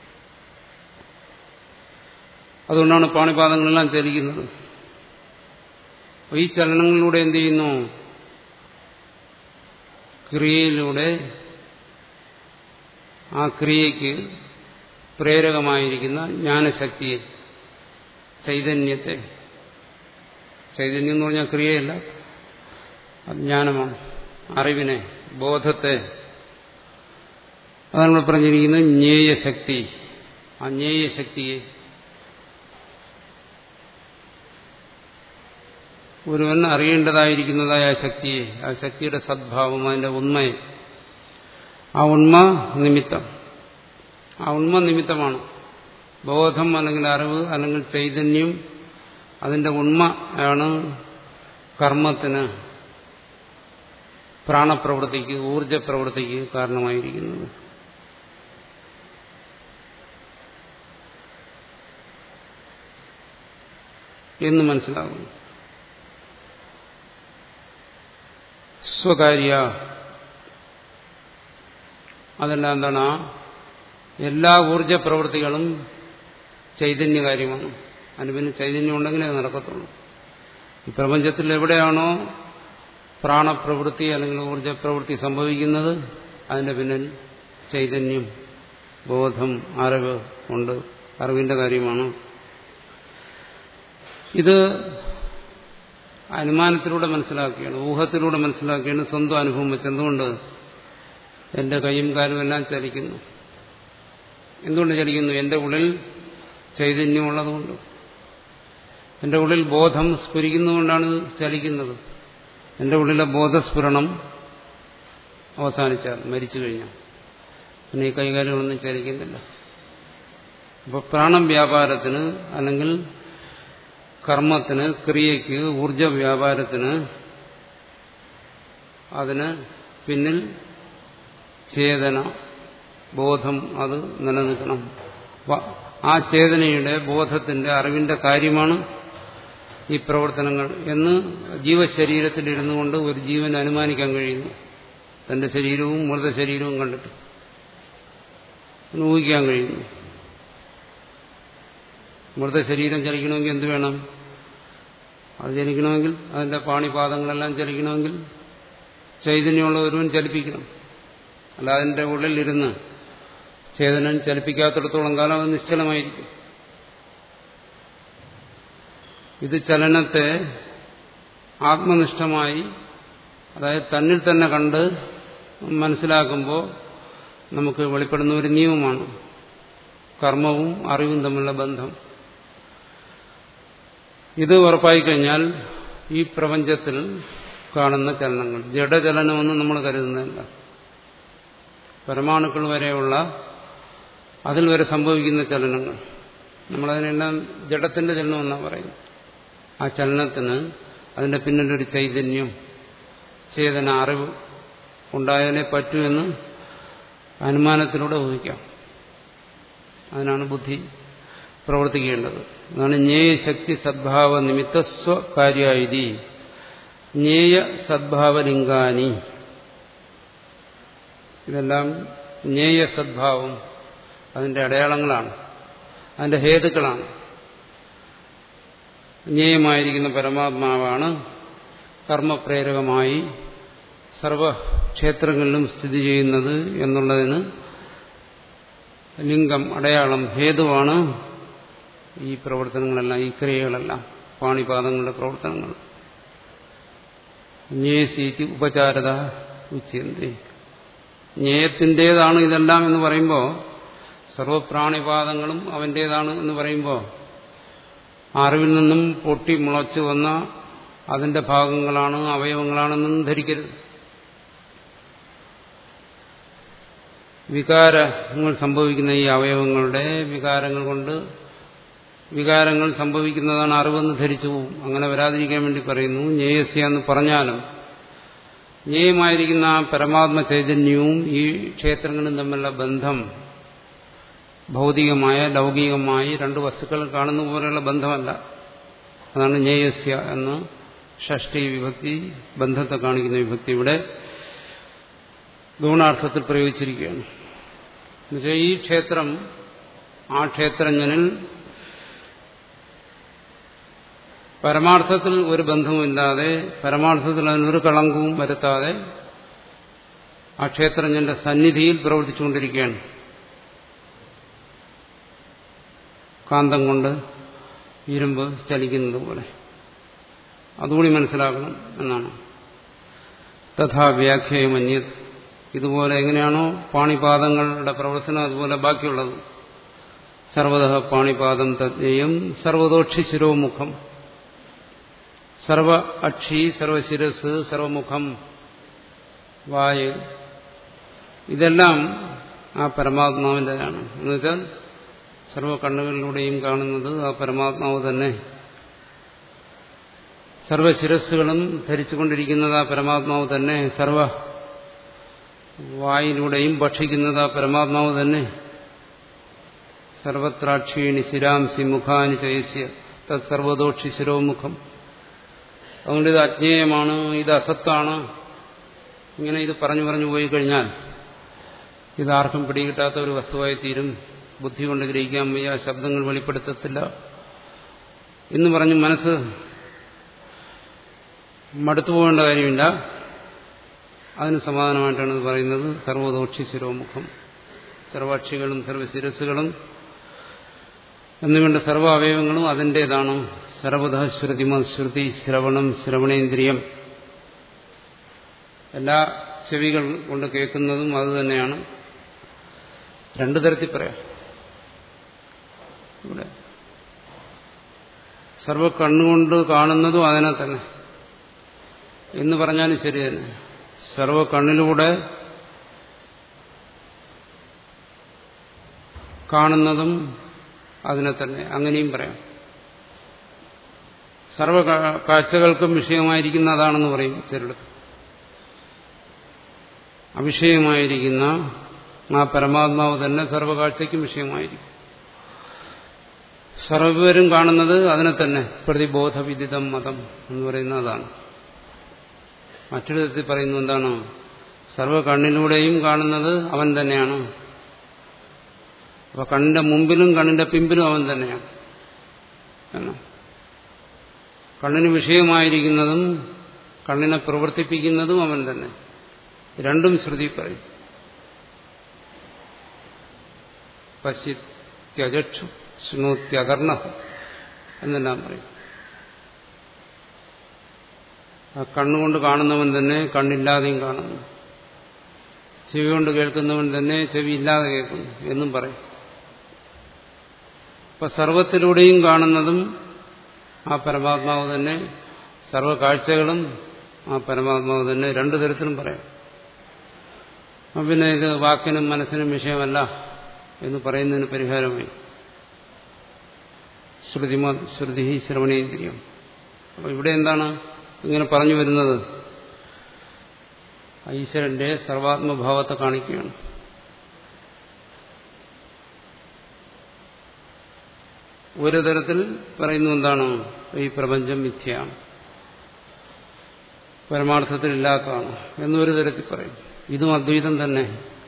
Speaker 1: അതുകൊണ്ടാണ് പാണിപാദങ്ങളെല്ലാം ചലിക്കുന്നത് ഈ ചലനങ്ങളിലൂടെ എന്ത് ചെയ്യുന്നു ക്രിയയിലൂടെ ആ ക്രിയയ്ക്ക് പ്രേരകമായിരിക്കുന്ന ജ്ഞാനശക്തിയെ ചൈതന്യത്തെ ചൈതന്യം എന്ന് പറഞ്ഞാൽ ക്രിയയല്ല ജ്ഞാനമാണ് അറിവിനെ ബോധത്തെ അതാണ് നമ്മൾ പറഞ്ഞിരിക്കുന്നത് ജ്ഞേയശക്തി ആ ജ്ഞേയശക്തിയെ ഒരുവൻ അറിയേണ്ടതായിരിക്കുന്നതായ ആ ശക്തിയെ ആ ശക്തിയുടെ സദ്ഭാവം അതിന്റെ ഉണ്മയെ ആ ഉണ്മ നിമിത്തം ആ ഉണ്മ നിമിത്തമാണ് ബോധം അല്ലെങ്കിൽ അറിവ് അല്ലെങ്കിൽ ചൈതന്യം അതിന്റെ ഉണ്മ ആണ് കർമ്മത്തിന് പ്രാണപ്രവൃത്തിക്ക് ഊർജപ്രവൃത്തിക്ക് കാരണമായിരിക്കുന്നത് എന്ന് മനസ്സിലാകുന്നു സ്വകാര്യ അതെല്ലാം എന്താണ് ആ എല്ലാ ഊർജ പ്രവൃത്തികളും ചൈതന്യകാര്യമാണ് അതിന് പിന്നെ ചൈതന്യം ഉണ്ടെങ്കിലേ അത് നടക്കത്തുള്ളൂ ഈ പ്രപഞ്ചത്തിൽ എവിടെയാണോ പ്രാണപ്രവൃത്തി അല്ലെങ്കിൽ ഊർജപ്രവൃത്തി സംഭവിക്കുന്നത് അതിന്റെ പിന്നിൽ ചൈതന്യം ബോധം അറിവ് ഉണ്ട് അറിവിന്റെ കാര്യമാണ് ഇത് അനുമാനത്തിലൂടെ മനസ്സിലാക്കുകയാണ് ഊഹത്തിലൂടെ മനസ്സിലാക്കുകയാണ് സ്വന്തം അനുഭവം വെച്ച് എന്തുകൊണ്ട് എന്റെ കൈയും കാലും എല്ലാം ചലിക്കുന്നു എന്തുകൊണ്ട് ചലിക്കുന്നു എന്റെ ഉള്ളിൽ ചൈതന്യമുള്ളതുകൊണ്ട് എന്റെ ഉള്ളിൽ ബോധം സ്ഫുരിക്കുന്നതുകൊണ്ടാണ് ഇത് ചലിക്കുന്നത് എന്റെ ഉള്ളിലെ ബോധസ്ഫുരണം അവസാനിച്ചാൽ മരിച്ചു കഴിഞ്ഞാൽ പിന്നെ ഈ കൈകാലുകളൊന്നും ചലിക്കുന്നില്ല അപ്പോൾ പ്രാണം വ്യാപാരത്തിന് അല്ലെങ്കിൽ കർമ്മത്തിന് ക്രിയയ്ക്ക് ഊർജ വ്യാപാരത്തിന് അതിന് പിന്നിൽ ചേതന ബോധം അത് നിലനിൽക്കണം ആ ചേതനയുടെ ബോധത്തിന്റെ അറിവിന്റെ കാര്യമാണ് ഈ പ്രവർത്തനങ്ങൾ എന്ന് ജീവശരീരത്തിൽ ഇരുന്നു കൊണ്ട് ഒരു ജീവൻ അനുമാനിക്കാൻ കഴിയുന്നു തന്റെ ശരീരവും മൃതശരീരവും കണ്ടിട്ട് ഊഹിക്കാൻ കഴിയുന്നു മൃതശരീരം ചലിക്കണമെങ്കിൽ എന്ത് വേണം അത് ചലിക്കണമെങ്കിൽ അതിന്റെ പാണിപാദങ്ങളെല്ലാം ചലിക്കണമെങ്കിൽ ചൈതന്യമുള്ള ഒരുവൻ ചലിപ്പിക്കണം അല്ല അതിന്റെ ഉള്ളിലിരുന്ന് ചേതനൻ ചലിപ്പിക്കാത്തിടത്തോളം കാലം അത് നിശ്ചലമായിരിക്കും ഇത് ചലനത്തെ ആത്മനിഷ്ഠമായി അതായത് തന്നിൽ തന്നെ കണ്ട് മനസ്സിലാക്കുമ്പോൾ നമുക്ക് വെളിപ്പെടുന്ന ഒരു നിയമമാണ് കർമ്മവും അറിവും തമ്മിലുള്ള ബന്ധം ഇത് ഉറപ്പായി കഴിഞ്ഞാൽ ഈ പ്രപഞ്ചത്തിൽ കാണുന്ന ചലനങ്ങൾ ജഡചലനമെന്ന് നമ്മൾ കരുതുന്നില്ല പരമാണുക്കൾ വരെയുള്ള അതിൽ വരെ സംഭവിക്കുന്ന ചലനങ്ങൾ നമ്മളതിനെല്ലാം ജഡത്തിന്റെ ചലനം എന്നാണ് പറയുന്നത് ആ ചലനത്തിന് അതിന്റെ പിന്നിലൊരു ചൈതന്യം ചേതന അറിവ് ഉണ്ടായാലേ പറ്റൂ എന്ന് അനുമാനത്തിലൂടെ ഊഹിക്കാം അതിനാണ് ബുദ്ധി പ്രവർത്തിക്കേണ്ടത് അതാണ് ജ്ഞേയശക്തി സദ്ഭാവ നിമിത്ത സ്വകാര്യായി ജ്ഞേയ സദ്ഭാവലിംഗാനി ഇതെല്ലാം ജ്ഞേയ സദ്ഭാവം അതിന്റെ അടയാളങ്ങളാണ് അതിന്റെ ഹേതുക്കളാണ് ജ്ഞേയമായിരിക്കുന്ന പരമാത്മാവാണ് കർമ്മപ്രേരകമായി സർവക്ഷേത്രങ്ങളിലും സ്ഥിതി ചെയ്യുന്നത് എന്നുള്ളതിന് ലിംഗം അടയാളം ഹേതുവാണ് ഈ പ്രവർത്തനങ്ങളെല്ലാം ഈ ക്രിയകളെല്ലാം പാണിപാദങ്ങളുടെ പ്രവർത്തനങ്ങൾ ജ്ഞേസീറ്റി ഉപചാരത ഉച്ചയന്തി ജ്ഞേയത്തിൻ്റെതാണ് ഇതെല്ലാം എന്ന് പറയുമ്പോൾ സർവപ്രാണിപാദങ്ങളും അവൻ്റേതാണ് എന്ന് പറയുമ്പോൾ അറിവിൽ നിന്നും പൊട്ടി മുളച്ചു വന്ന അതിന്റെ ഭാഗങ്ങളാണ് അവയവങ്ങളാണെന്നും ധരിക്കരുത് വികാരങ്ങൾ സംഭവിക്കുന്ന ഈ അവയവങ്ങളുടെ വികാരങ്ങൾ കൊണ്ട് വികാരങ്ങൾ സംഭവിക്കുന്നതാണ് അറിവെന്ന് ധരിച്ചു പോകും അങ്ങനെ വരാതിരിക്കാൻ വേണ്ടി പറയുന്നു ജ്ഞേയസ്യ എന്ന് പറഞ്ഞാലും ജ്ഞേയമായിരിക്കുന്ന ആ പരമാത്മ ചൈതന്യവും ഈ ക്ഷേത്രങ്ങളും തമ്മിലുള്ള ബന്ധം ഭൗതികമായ ലൗകികമായി രണ്ട് വസ്തുക്കൾ കാണുന്ന പോലെയുള്ള ബന്ധമല്ല അതാണ് ജ്ഞേയസ്യ എന്ന ഷഷ്ടി വിഭക്തി ബന്ധത്തെ കാണിക്കുന്ന വിഭക്തി ഇവിടെ ഗുണാർത്ഥത്തിൽ പ്രയോഗിച്ചിരിക്കുകയാണ് എന്നുവെച്ചാൽ ഈ ക്ഷേത്രം ആ ക്ഷേത്രജ്ഞനിൽ പരമാർത്ഥത്തിൽ ഒരു ബന്ധവുമില്ലാതെ പരമാർത്ഥത്തിൽ അതിനൊരു കളങ്കവും വരുത്താതെ ആ ക്ഷേത്രജ്ഞന്റെ സന്നിധിയിൽ പ്രവർത്തിച്ചുകൊണ്ടിരിക്കുകയാണ് കാന്തം കൊണ്ട് ഇരുമ്പ് ചലിക്കുന്നത് പോലെ അതുകൂടി മനസ്സിലാക്കണം എന്നാണ് തഥാ വ്യാഖ്യമന്യ ഇതുപോലെ എങ്ങനെയാണോ പാണിപാദങ്ങളുടെ പ്രവർത്തനം അതുപോലെ ബാക്കിയുള്ളത് സർവത പാണിപാദം തജ്ഞയും സർവതോക്ഷി ശിരോമുഖം സർവ അക്ഷി സർവശിരസ് സർവമുഖം വായ് ഇതെല്ലാം ആ പരമാത്മാവിൻ്റെതാണ് എന്നുവെച്ചാൽ സർവ കണ്ണുകളിലൂടെയും കാണുന്നത് ആ പരമാത്മാവ് തന്നെ സർവശിരസ്സുകളും ധരിച്ചുകൊണ്ടിരിക്കുന്നത് ആ പരമാത്മാവ് തന്നെ സർവ വായിലൂടെയും ഭക്ഷിക്കുന്നത് ആ പരമാത്മാവ് തന്നെ സർവത്രാക്ഷീണി ശിരാംസി മുഖാനി ചൈസ്യ തത് സർവദോക്ഷി ശിരോമുഖം അതുകൊണ്ട് ഇത് അജ്ഞേയമാണ് ഇത് അസത്താണ് ഇങ്ങനെ ഇത് പറഞ്ഞു പറഞ്ഞു പോയി കഴിഞ്ഞാൽ ഇതാർക്കും പിടികിട്ടാത്ത ഒരു വസ്തുവായി തീരും ബുദ്ധി കൊണ്ട് ഗ്രഹിക്കാൻ വയ്യ ശബ്ദങ്ങൾ വെളിപ്പെടുത്തത്തില്ല എന്ന് പറഞ്ഞ് മനസ്സ് മടുത്തു പോകേണ്ട കാര്യമില്ല അതിന് സമാധാനമായിട്ടാണ് ഇത് പറയുന്നത് സർവദോക്ഷി ശിരോമുഖം സർവാക്ഷികളും സർവശിരസ്സുകളും എന്നുകൊണ്ട് സർവ അവയവങ്ങളും അതിൻ്റേതാണ് സർവത ശ്രുതിമ ശ്രുതി ശ്രവണം ശ്രവണേന്ദ്രിയം എല്ലാ ചെവികൾ കൊണ്ട് കേൾക്കുന്നതും അതുതന്നെയാണ് രണ്ടു തരത്തിൽ പറയാം ഇവിടെ സർവ കണ്ണുകൊണ്ട് കാണുന്നതും അതിനെ തന്നെ എന്ന് പറഞ്ഞാലും ശരി തന്നെ സർവ കണ്ണിലൂടെ കാണുന്നതും അതിനെ തന്നെ അങ്ങനെയും പറയാം സർവ കാഴ്ചകൾക്കും വിഷയമായിരിക്കുന്ന അതാണെന്ന് പറയും ചിലടത്ത് അവിഷയമായിരിക്കുന്ന ആ പരമാത്മാവ് തന്നെ സർവകാഴ്ചയ്ക്കും വിഷയമായിരിക്കും സർവരും കാണുന്നത് അതിനെ തന്നെ പ്രതിബോധവിദിതം മതം എന്ന് പറയുന്ന അതാണ് മറ്റൊരു തരത്തിൽ പറയുന്നത് എന്താണ് സർവ കണ്ണിലൂടെയും കാണുന്നത് അവൻ തന്നെയാണ് അപ്പൊ കണ്ണിന്റെ മുമ്പിലും കണ്ണിന്റെ പിമ്പിലും അവൻ തന്നെയാണ് എന്നാ കണ്ണിന് വിഷയമായിരിക്കുന്നതും കണ്ണിനെ പ്രവർത്തിപ്പിക്കുന്നതും അവൻ തന്നെ രണ്ടും ശ്രുതി പറയും പശ്യത്യജക്ഷു ശൃണോത്യകർണ എന്നെല്ലാം പറയും ആ കണ്ണുകൊണ്ട് കാണുന്നവൻ തന്നെ കണ്ണില്ലാതെയും കാണുന്നു ചെവി കൊണ്ട് കേൾക്കുന്നവൻ തന്നെ ചെവി ഇല്ലാതെ കേൾക്കുന്നു എന്നും പറയും അപ്പൊ സർവത്തിലൂടെയും കാണുന്നതും ആ പരമാത്മാവ് തന്നെ സർവ കാഴ്ചകളും ആ പരമാത്മാവ് തന്നെ രണ്ടു തരത്തിലും പറയാം പിന്നെ ഇത് വാക്കിനും മനസ്സിനും വിഷയമല്ല എന്ന് പറയുന്നതിന് പരിഹാരമായി ശ്രുതിമ ശ്രുതി ശ്രവണേന്ദ്രിയം അപ്പൊ ഇവിടെ എന്താണ് ഇങ്ങനെ പറഞ്ഞു വരുന്നത് ഈശ്വരന്റെ സർവാത്മഭാവത്തെ കാണിക്കുകയാണ് ഒരു തരത്തിൽ പറയുന്നു എന്താണ് ഈ പ്രപഞ്ചം മിഥ്യയാണ് പരമാർത്ഥത്തിലില്ലാത്തതാണ് എന്നൊരു തരത്തിൽ പറയും ഇതും അദ്വൈതം തന്നെ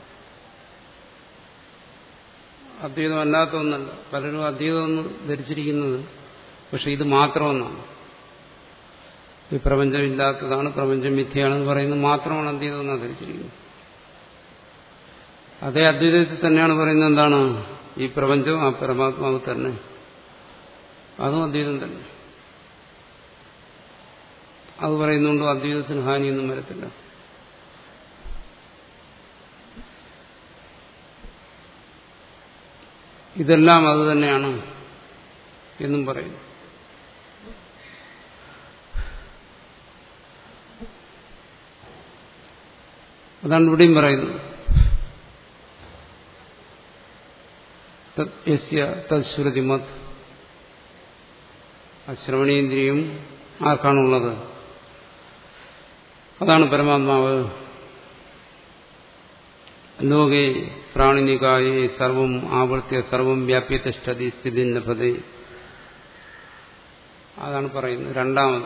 Speaker 1: അദ്വൈതമല്ലാത്ത ഒന്നല്ല പലരും അദ്വൈതമെന്ന് ധരിച്ചിരിക്കുന്നത് പക്ഷെ ഇത് മാത്രമെന്നാണ് ഈ പ്രപഞ്ചമില്ലാത്തതാണ് പ്രപഞ്ചം മിഥ്യയാണെന്ന് പറയുന്നത് മാത്രമാണ് അദ്വൈതം എന്നാണ് ധരിച്ചിരിക്കുന്നത് അതേ അദ്വൈതത്തിൽ തന്നെയാണ് പറയുന്നത് എന്താണ് ഈ പ്രപഞ്ചം ആ പരമാത്മാവ് തന്നെ അതും അദ്വൈതം തന്നെ അത് പറയുന്നുണ്ട് അദ്വൈതത്തിന് ഹാനിയൊന്നും വരത്തില്ല ഇതെല്ലാം അത് തന്നെയാണ് എന്നും പറയുന്നു അതാണ് ഇവിടെയും പറയുന്നത് തശ്രുതിമത് ആ ശ്രവണേന്ദ്രിയം ആർക്കാണുള്ളത് അതാണ് പരമാത്മാവ് ലോകെ പ്രാണിനികായെ സർവം ആവർത്തിയ സർവം വ്യാപ്യ തിഷ്ഠതി സ്ഥിതി ലഭതേ അതാണ് പറയുന്നത് രണ്ടാമത്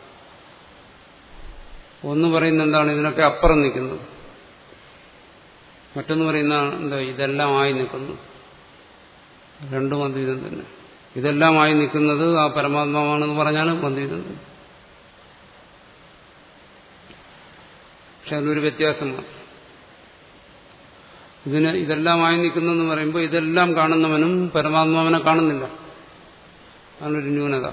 Speaker 1: ഒന്ന് പറയുന്ന എന്താണ് ഇതിനൊക്കെ അപ്പുറം നിൽക്കുന്നത് മറ്റൊന്ന് പറയുന്ന എന്താ ഇതെല്ലാം ആയി നിൽക്കുന്നു രണ്ടും അദ്വൈതം തന്നെ ഇതെല്ലാം ആയി നിൽക്കുന്നത് ആ പരമാത്മാവാണെന്ന് പറഞ്ഞാലും അദ്വൈതം തന്നെ പക്ഷെ അതിനൊരു വ്യത്യാസമാണ് ഇതിന് ഇതെല്ലാമായി നിൽക്കുന്നെന്ന് പറയുമ്പോൾ ഇതെല്ലാം കാണുന്നവനും പരമാത്മാവിനെ കാണുന്നില്ല അതിനൊരു ന്യൂനത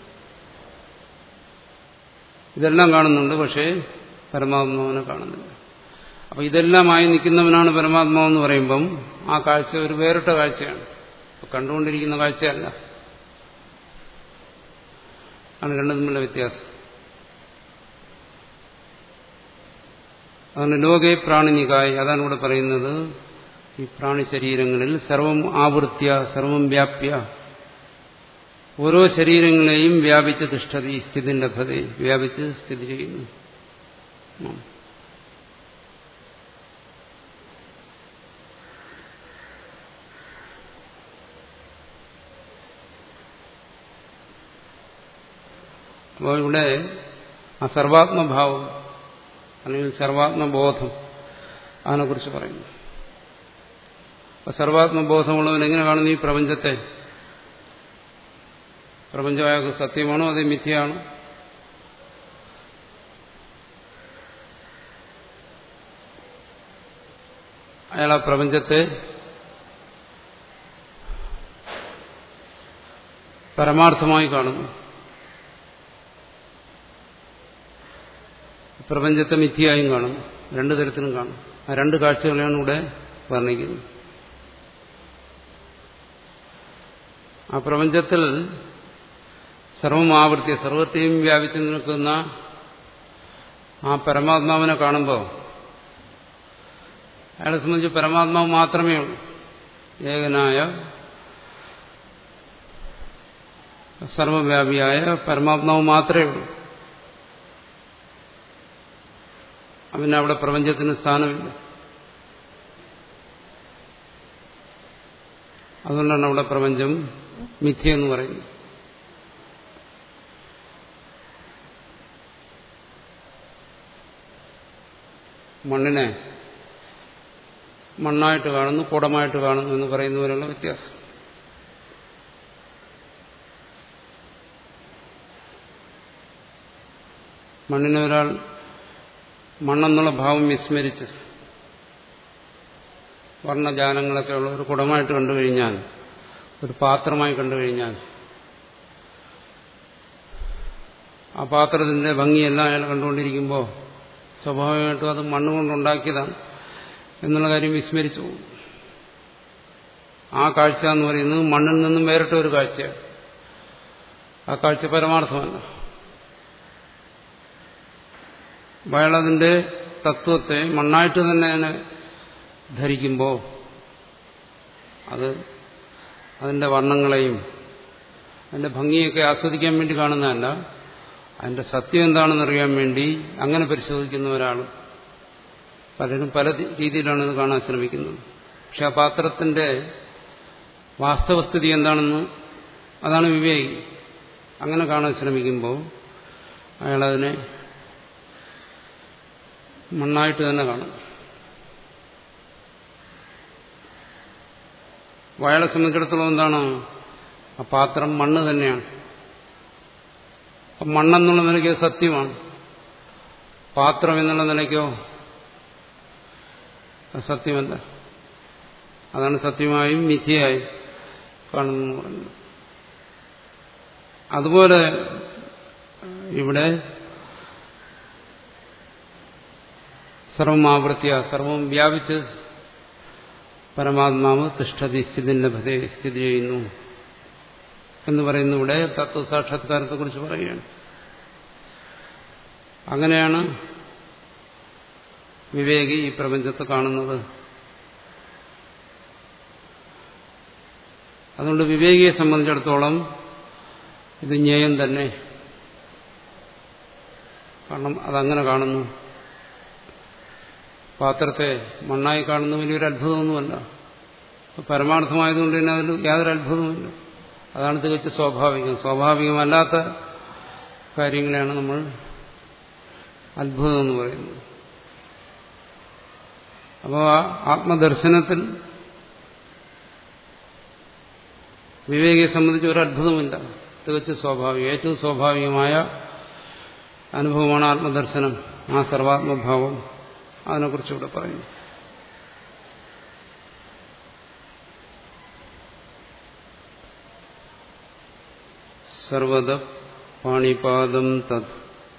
Speaker 1: ഇതെല്ലാം കാണുന്നുണ്ട് പക്ഷേ പരമാത്മാവിനെ കാണുന്നില്ല അപ്പൊ ഇതെല്ലാമായി നിൽക്കുന്നവനാണ് പരമാത്മാവെന്ന് പറയുമ്പം ആ കാഴ്ച ഒരു വേറിട്ട കാഴ്ചയാണ് കണ്ടുകൊണ്ടിരിക്കുന്ന കാഴ്ചയല്ല ആണ് രണ്ടും തമ്മിലുള്ള വ്യത്യാസം അതാണ് ലോകെ പ്രാണിനികായി അതാണ് ഇവിടെ പറയുന്നത് ഈ പ്രാണി ശരീരങ്ങളിൽ സർവം ആവൃത്യ സർവം വ്യാപ്യ ഓരോ ശരീരങ്ങളെയും വ്യാപിച്ച് തിഷ്ഠതി സ്ഥിതി ലഭത വ്യാപിച്ച് സ്ഥിതി ചെയ്യുന്നു അപ്പോൾ ഇവിടെ ആ സർവാത്മഭാവം അല്ലെങ്കിൽ സർവാത്മബോധം അതിനെക്കുറിച്ച് പറയുന്നു അപ്പോൾ സർവാത്മബോധമുള്ളവൻ എങ്ങനെ കാണുന്നു ഈ പ്രപഞ്ചത്തെ പ്രപഞ്ചം അയാൾക്ക് സത്യമാണോ അത് മിഥ്യയാണോ അയാൾ ആ പ്രപഞ്ചത്തെ പരമാർത്ഥമായി കാണുന്നു പ്രപഞ്ചത്തെ മിഥ്യയായും കാണുന്നു രണ്ടു തരത്തിലും കാണും ആ രണ്ട് കാഴ്ചകളെയാണ് ഇവിടെ വർണ്ണിക്കുന്നത് ആ പ്രപഞ്ചത്തിൽ സർവം ആവർത്തിയ സർവത്തെയും വ്യാപിച്ചു നിൽക്കുന്ന ആ പരമാത്മാവിനെ കാണുമ്പോൾ അയാളെ സംബന്ധിച്ച് പരമാത്മാവ് മാത്രമേ ഉള്ളൂ ഏകനായ സർവവ്യാപിയായ പരമാത്മാവ് മാത്രമേ ഉള്ളൂ അവന് അവിടെ പ്രപഞ്ചത്തിന് സ്ഥാനമില്ല അതുകൊണ്ടാണ് അവിടെ പ്രപഞ്ചം മിഥ്യ എന്ന് പറയുന്നത് മണ്ണിനെ മണ്ണായിട്ട് കാണുന്നു കുടമായിട്ട് കാണുന്നു എന്ന് പറയുന്നവരുള്ള വ്യത്യാസം മണ്ണിനെ ഒരാൾ മണ്ണെന്നുള്ള ഭാവം വിസ്മരിച്ച് വർണ്ണജാലങ്ങളൊക്കെ ഉള്ള ഒരു കുടമായിട്ട് കണ്ടു കഴിഞ്ഞാൽ ഒരു പാത്രമായി കണ്ടു കഴിഞ്ഞാൽ ആ പാത്രത്തിന്റെ ഭംഗിയെല്ലാം അയാൾ കണ്ടുകൊണ്ടിരിക്കുമ്പോൾ സ്വാഭാവികമായിട്ടും അത് മണ്ണുകൊണ്ടുണ്ടാക്കിയതാണ് എന്നുള്ള കാര്യം വിസ്മരിച്ചു പോകും ആ കാഴ്ച എന്ന് പറയുന്നത് മണ്ണിൽ നിന്നും വേറിട്ട ഒരു കാഴ്ചയാണ് ആ കാഴ്ച പരമാർത്ഥമല്ല അയാളതിന്റെ തത്വത്തെ മണ്ണായിട്ട് തന്നെ അതിനെ ധരിക്കുമ്പോൾ അത് അതിന്റെ വർണ്ണങ്ങളെയും അതിന്റെ ഭംഗിയൊക്കെ ആസ്വദിക്കാൻ വേണ്ടി കാണുന്നതല്ല അതിന്റെ സത്യം എന്താണെന്ന് അറിയാൻ വേണ്ടി അങ്ങനെ പരിശോധിക്കുന്ന ഒരാൾ പലരും പല രീതിയിലാണ് ഇത് കാണാൻ ശ്രമിക്കുന്നത് പക്ഷെ ആ പാത്രത്തിന്റെ വാസ്തവസ്ഥിതി എന്താണെന്ന് അതാണ് വിവേകി അങ്ങനെ കാണാൻ ശ്രമിക്കുമ്പോൾ അയാളതിനെ മണ്ണായിട്ട് തന്നെ കാണും അയാളെ സംബന്ധിച്ചിടത്തോളം എന്താണ് ആ പാത്രം മണ്ണ് തന്നെയാണ് മണ്ണെന്നുള്ള നിലയ്ക്ക് സത്യമാണ് പാത്രം എന്നുള്ള നിലയ്ക്കോ സത്യമല്ല അതാണ് സത്യമായും മിഥ്യയായും കാണുന്നു പറയുന്നത് അതുപോലെ ഇവിടെ സർവം ആവൃത്തിയ സർവം വ്യാപിച്ച് പരമാത്മാവ് തിഷ്ഠതി സ്ഥിതി ലഭതേ സ്ഥിതി ചെയ്യുന്നു എന്ന് പറയുന്നു ഇവിടെ തത്വസാക്ഷാത്കാരത്തെ കുറിച്ച് പറയുകയാണ് അങ്ങനെയാണ് വിവേകി ഈ പ്രപഞ്ചത്തെ കാണുന്നത് അതുകൊണ്ട് വിവേകിയെ സംബന്ധിച്ചിടത്തോളം ഇത് ജ്ഞേയം തന്നെ കാരണം അതങ്ങനെ കാണുന്നു പാത്രത്തെ മണ്ണായി കാണുന്ന വലിയൊരു അത്ഭുതമൊന്നുമല്ല പരമാർത്ഥമായതുകൊണ്ട് തന്നെ അതിൽ യാതൊരു അത്ഭുതവുമില്ല അതാണ് തികച്ച് സ്വാഭാവികം സ്വാഭാവികമല്ലാത്ത കാര്യങ്ങളെയാണ് നമ്മൾ അത്ഭുതം എന്ന് പറയുന്നത് അപ്പോൾ ആ ആത്മദർശനത്തിൽ വിവേകിയെ സംബന്ധിച്ച് ഒരു അത്ഭുതമില്ല തികച്ച് സ്വാഭാവികം ഏറ്റവും സ്വാഭാവികമായ അനുഭവമാണ് ആത്മദർശനം ആ സർവാത്മഭാവം അതിനെക്കുറിച്ച് ഇവിടെ പറയുന്നു സർവത പാണിപാദം തത്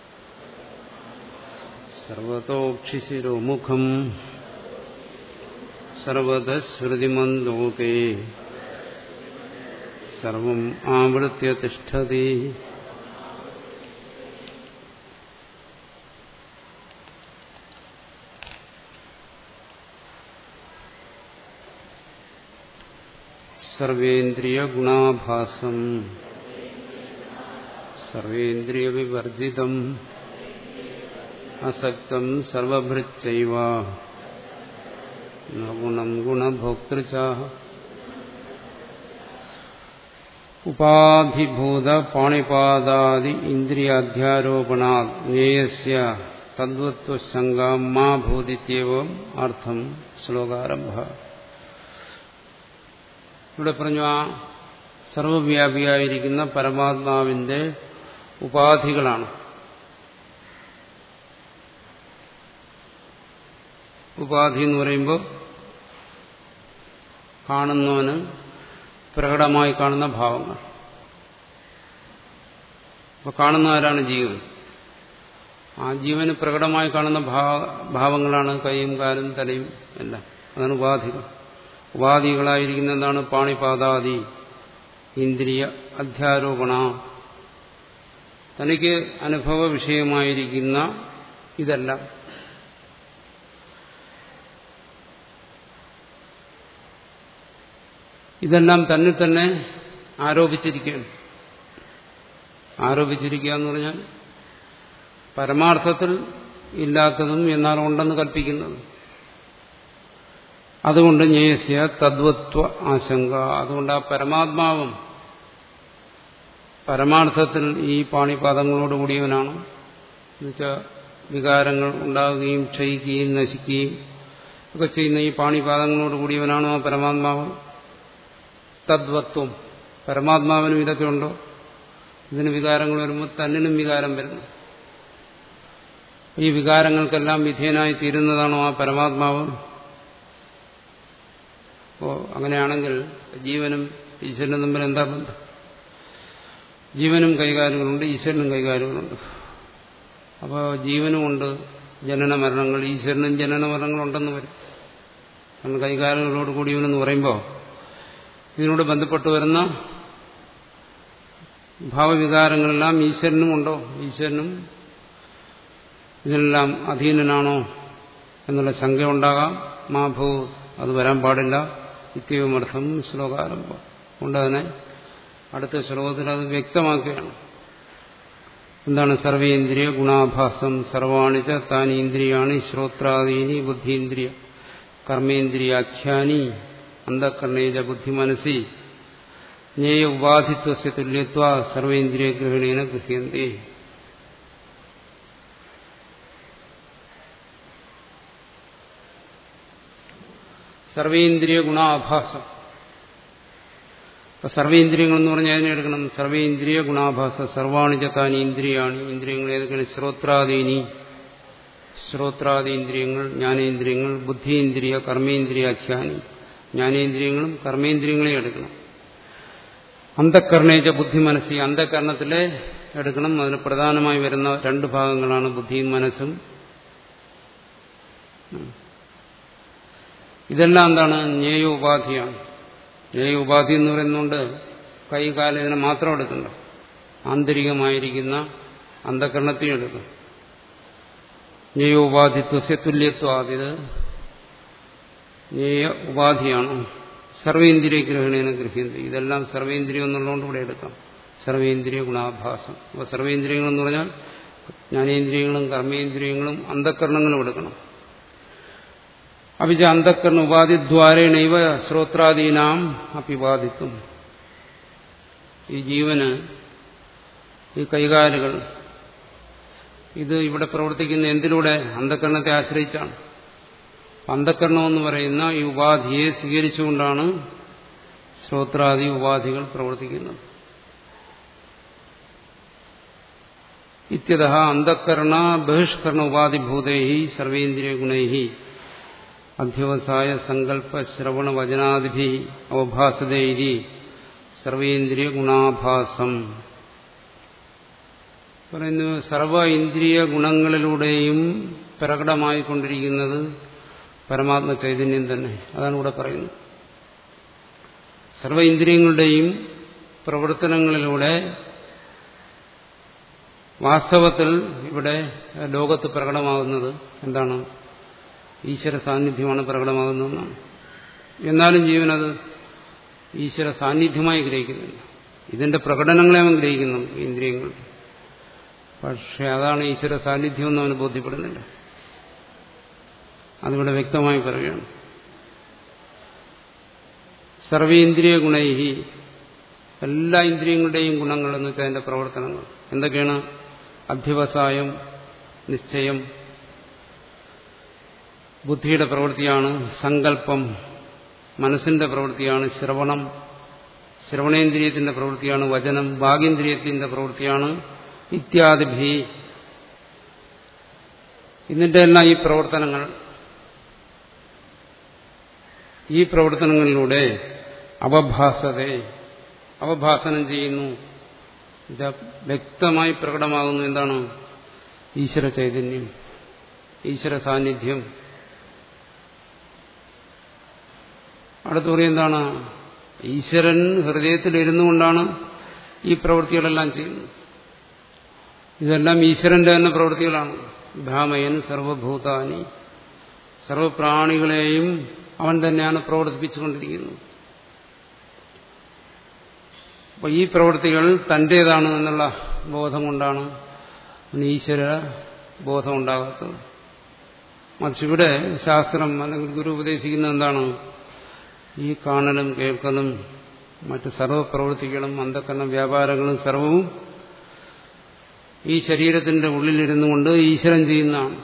Speaker 1: സർവതോക്ഷിശിരോമുഖം സർവത ശ്രുതിമന്തോകേ സർവം ആവൃത്യ തിഷ്ഠതി സർവേന്ദ്രിയ ഗുണാഭാസം സർവേന്ദ്രിയ വിവർജിതം അസക്തം സർവഭൃച്ചൈവ ഗുണം ഗുണഭോക്തൃ ഉപാധിഭൂത പാണിപാദാദി ഇന്ദ്രിയാധ്യാരോപണാ ജ്ഞേയസ്യ തദ്വത്വശങ്ക മാ ഭൂതിത്യേവം അർത്ഥം ശ്ലോകാരംഭ ഇവിടെ പറഞ്ഞു ആ സർവവ്യാപിയായിരിക്കുന്ന പരമാത്മാവിന്റെ ഉപാധികളാണ് ഉപാധി എന്ന് പറയുമ്പോൾ കാണുന്നവന് പ്രകടമായി കാണുന്ന ഭാവങ്ങൾ അപ്പൊ കാണുന്ന ആരാണ് ജീവൻ ആ ജീവന് പ്രകടമായി കാണുന്ന ഭാവങ്ങളാണ് കൈയും കാലും തലയും എല്ലാം അതാണ് ഉപാധികൾ ഉപാധികളായിരിക്കുന്ന എന്താണ് പാണിപാദാദി ഇന്ദ്രിയ അധ്യാരോപണ തനിക്ക് അനുഭവ വിഷയമായിരിക്കുന്ന ഇതെല്ലാം ഇതെല്ലാം തന്നെ തന്നെ ആരോപിച്ചിരിക്കുകയാണ് ആരോപിച്ചിരിക്കുക എന്ന് പറഞ്ഞാൽ പരമാർത്ഥത്തിൽ ഇല്ലാത്തതും എന്നാൽ ഉണ്ടെന്ന് കൽപ്പിക്കുന്നത് അതുകൊണ്ട് ജ്ഞേയസ്യ തദ്വത്വ ആശങ്ക അതുകൊണ്ട് ആ പരമാത്മാവും പരമാർത്ഥത്തിൽ ഈ പാണിപാദങ്ങളോട് കൂടിയവനാണ് എന്നുവെച്ചാൽ വികാരങ്ങൾ ഉണ്ടാവുകയും ക്ഷയിക്കുകയും നശിക്കുകയും ഒക്കെ ചെയ്യുന്ന ഈ പാണിപാദങ്ങളോട് കൂടിയവനാണോ ആ പരമാത്മാവ് തദ്വത്വം പരമാത്മാവിനും ഇതൊക്കെ ഉണ്ടോ ഇതിന് വികാരങ്ങൾ വരുമ്പോൾ തന്നിനും വികാരം വരുന്നു ഈ വികാരങ്ങൾക്കെല്ലാം വിധേയനായി തീരുന്നതാണോ ആ പരമാത്മാവ് അപ്പോ അങ്ങനെയാണെങ്കിൽ ജീവനും ഈശ്വരനും തമ്മിൽ എന്താ ബന്ധം ജീവനും കൈകാര്യങ്ങളുണ്ട് ഈശ്വരനും കൈകാര്യങ്ങളുണ്ട് അപ്പോൾ ജീവനുമുണ്ട് ജനന മരണങ്ങൾ ഈശ്വരനും ജനന മരണങ്ങളുണ്ടെന്ന് വരും കാരണം കൈകാര്യങ്ങളോട് കൂടിയവനെന്ന് പറയുമ്പോൾ ഇതിനോട് ബന്ധപ്പെട്ട് വരുന്ന ഭാവവികാരങ്ങളെല്ലാം ഈശ്വരനും ഉണ്ടോ ഈശ്വരനും ഇതിനെല്ലാം അധീനനാണോ എന്നുള്ള ശങ്ക ഉണ്ടാകാം മാഭൂ അത് വരാൻ പാടില്ല ഇത്യവുമർത്ഥം ശ്ലോകാരംഭം കൊണ്ട് അതിനെ അടുത്ത ശ്ലോകത്തിൽ അത് വ്യക്തമാക്കുകയാണ് എന്താണ് സർവേന്ദ്രിയ ഗുണാഭാസം സർവാണിച്ച താൻ ഇന്ദ്രിയാണി ശ്രോത്രാദീനി ബുദ്ധീന്ദ്രിയ കർമ്മേന്ദ്രിയാഖ്യാനി അന്ധകരണേജ ബുദ്ധി മനസ്സി ജ്ഞേയ ഉപാധിത്വസ്യ തുല്യത്വ സർവേന്ദ്രിയ ഗ്രഹണേന ഗൃഹ്യന്തേ സർവേന്ദ്രിയ ഗുണാഭാസം അപ്പൊ സർവേന്ദ്രിയങ്ങൾ എന്ന് പറഞ്ഞാൽ അതിനെ എടുക്കണം സർവേന്ദ്രിയ ഗുണാഭാസ സർവാണിജ താനി ഇന്ദ്രിയാണ് ഇന്ദ്രിയങ്ങൾ ഏതൊക്കെയാണ് ശ്രോത്രാദീനി ശ്രോത്രാദി ഇന്ദ്രിയങ്ങൾ ജ്ഞാനേന്ദ്രിയങ്ങൾ ബുദ്ധിയിന്ദ്രിയ കർമ്മേന്ദ്രിയാഖ്യാനി ജ്ഞാനേന്ദ്രിയങ്ങളും കർമ്മേന്ദ്രിയങ്ങളെയും എടുക്കണം അന്ധക്കരണേച്ച ബുദ്ധി മനസ്സി അന്ധകരണത്തിലെ എടുക്കണം അതിന് പ്രധാനമായി വരുന്ന രണ്ട് ഭാഗങ്ങളാണ് ബുദ്ധിയും മനസ്സും ഇതെല്ലാം എന്താണ് ജ്ഞേയോപാധിയാണ് ജ്ഞേയോപാധി എന്ന് പറയുന്നതുകൊണ്ട് കൈ കാല് ഇതിനെ മാത്രം എടുക്കണ്ട ആന്തരികമായിരിക്കുന്ന അന്ധകരണത്തെയും എടുക്കും ജ്ഞേയോപാധിത്വസ്യ തുല്യത്വാദിത് ജ്ഞേയ ഉപാധിയാണ് സർവേന്ദ്രിയ ഗ്രഹണേന ഗൃഹ്യന്തി ഇതെല്ലാം സർവേന്ദ്രിയം എന്നുള്ളതുകൊണ്ട് ഇവിടെ എടുക്കാം സർവേന്ദ്രിയ ഗുണാഭാസം അപ്പോൾ സർവേന്ദ്രിയങ്ങൾ എന്ന് പറഞ്ഞാൽ ജ്ഞാനേന്ദ്രിയങ്ങളും കർമ്മേന്ദ്രിയങ്ങളും അന്ധകരണങ്ങളും എടുക്കണം അഭിജ അന്ധക്കരണ ഉപാധിദ്വാരേണൈവ ശ്രോത്രാദീനാം അപ്പിവാദിത്വം ഈ ജീവന് ഈ കൈകാലുകൾ ഇത് ഇവിടെ പ്രവർത്തിക്കുന്ന എന്തിലൂടെ അന്ധകരണത്തെ ആശ്രയിച്ചാണ് അന്ധകരണം എന്ന് പറയുന്ന ഈ ഉപാധിയെ സ്വീകരിച്ചുകൊണ്ടാണ് ശ്രോത്രാദി ഉപാധികൾ പ്രവർത്തിക്കുന്നത് ഇത്യത അന്ധകരണ ബഹിഷ്കരണ ഉപാധിഭൂതൈ സർവേന്ദ്രിയ ഗുണൈ അധ്യവസായ സങ്കല്പ ശ്രവണ വചനാദിഭി അവഭാസതൈരി സർവേന്ദ്രിയ ഗുണാഭാസം പറയുന്നു സർവ ഇന്ദ്രിയ ഗുണങ്ങളിലൂടെയും പ്രകടമായിക്കൊണ്ടിരിക്കുന്നത് പരമാത്മ ചൈതന്യം തന്നെ അതാണ് ഇവിടെ പറയുന്നത് സർവ ഇന്ദ്രിയങ്ങളുടെയും പ്രവർത്തനങ്ങളിലൂടെ വാസ്തവത്തിൽ ഇവിടെ ലോകത്ത് പ്രകടമാകുന്നത് എന്താണ് ഈശ്വര സാന്നിധ്യമാണ് പ്രകടമാകുന്നതെന്നാണ് എന്നാലും ജീവനത് ഈശ്വര സാന്നിധ്യമായി ഗ്രഹിക്കുന്നില്ല ഇതിന്റെ പ്രകടനങ്ങളെ അവൻ ഗ്രഹിക്കുന്നുണ്ട് ഇന്ദ്രിയങ്ങൾ പക്ഷെ അതാണ് ഈശ്വര സാന്നിധ്യമെന്ന് അവന് ബോധ്യപ്പെടുന്നില്ല അതിവിടെ വ്യക്തമായി പറയുകയാണ് സർവേന്ദ്രിയ ഗുണൈഹി എല്ലാ ഇന്ദ്രിയങ്ങളുടെയും ഗുണങ്ങൾ എന്ന് വെച്ചാൽ അതിന്റെ പ്രവർത്തനങ്ങൾ എന്തൊക്കെയാണ് അധ്യവസായം നിശ്ചയം ബുദ്ധിയുടെ പ്രവൃത്തിയാണ് സങ്കല്പം മനസ്സിന്റെ പ്രവൃത്തിയാണ് ശ്രവണം ശ്രവണേന്ദ്രിയത്തിന്റെ പ്രവൃത്തിയാണ് വചനം ഭാഗ്യേന്ദ്രിയത്തിന്റെ പ്രവൃത്തിയാണ് ഇത്യാദിഭി ഇതിന്റെ എല്ലാം ഈ പ്രവർത്തനങ്ങൾ ഈ പ്രവർത്തനങ്ങളിലൂടെ അവഭാസതെ അവഭാസനം ചെയ്യുന്നു ഇത് വ്യക്തമായി പ്രകടമാകുന്നു എന്താണ് ഈശ്വര ചൈതന്യം ഈശ്വര സാന്നിധ്യം അടുത്ത പറയും എന്താണ് ഈശ്വരൻ ഹൃദയത്തിൽ ഇരുന്നു കൊണ്ടാണ് ഈ പ്രവൃത്തികളെല്ലാം ചെയ്യുന്നത് ഇതെല്ലാം ഈശ്വരന്റെ തന്നെ പ്രവൃത്തികളാണ് ഭ്രാമയൻ സർവഭൂതാനി സർവപ്രാണികളെയും അവൻ തന്നെയാണ് പ്രവർത്തിപ്പിച്ചുകൊണ്ടിരിക്കുന്നത് അപ്പൊ ഈ പ്രവൃത്തികൾ തന്റേതാണ് എന്നുള്ള ബോധം കൊണ്ടാണ് ഈശ്വര ബോധം ഉണ്ടാകാത്തത് മറിച്ച് ഇവിടെ ശാസ്ത്രം അല്ലെങ്കിൽ ഗുരു ഉപദേശിക്കുന്നത് എന്താണ് ഈ കാണലും കേൾക്കലും മറ്റ് സർവ്വപ്രവൃത്തികളും അന്ധക്കരണ വ്യാപാരങ്ങളും സർവവും ഈ ശരീരത്തിന്റെ ഉള്ളിലിരുന്നു കൊണ്ട് ഈശ്വരൻ ചെയ്യുന്നതാണ്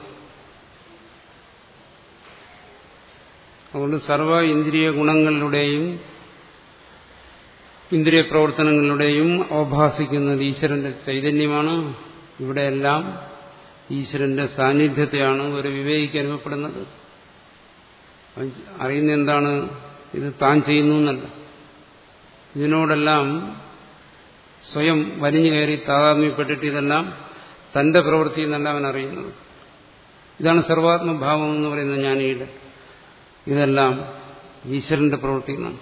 Speaker 1: അതുകൊണ്ട് സർവ ഇന്ദ്രിയ ഗുണങ്ങളിലൂടെയും ഇന്ദ്രിയ പ്രവർത്തനങ്ങളിലൂടെയും അവഭാസിക്കുന്നത് ഈശ്വരന്റെ ചൈതന്യമാണ് ഇവിടെയെല്ലാം ഈശ്വരന്റെ സാന്നിധ്യത്തെയാണ് ഒരു വിവേകിക്ക് അനുഭവപ്പെടുന്നത് അറിയുന്ന എന്താണ് ഇത് താൻ ചെയ്യുന്നു എന്നല്ല ഇതിനോടെല്ലാം സ്വയം വലിഞ്ഞു കയറി താതാത്മ്യപ്പെട്ടിട്ട് ഇതെല്ലാം തന്റെ പ്രവൃത്തി എന്നല്ല അവൻ അറിയുന്നത് ഇതാണ് സർവാത്മഭാവം എന്ന് പറയുന്നത് ജ്ഞാനിയുടെ ഇതെല്ലാം ഈശ്വരന്റെ പ്രവൃത്തികളാണ്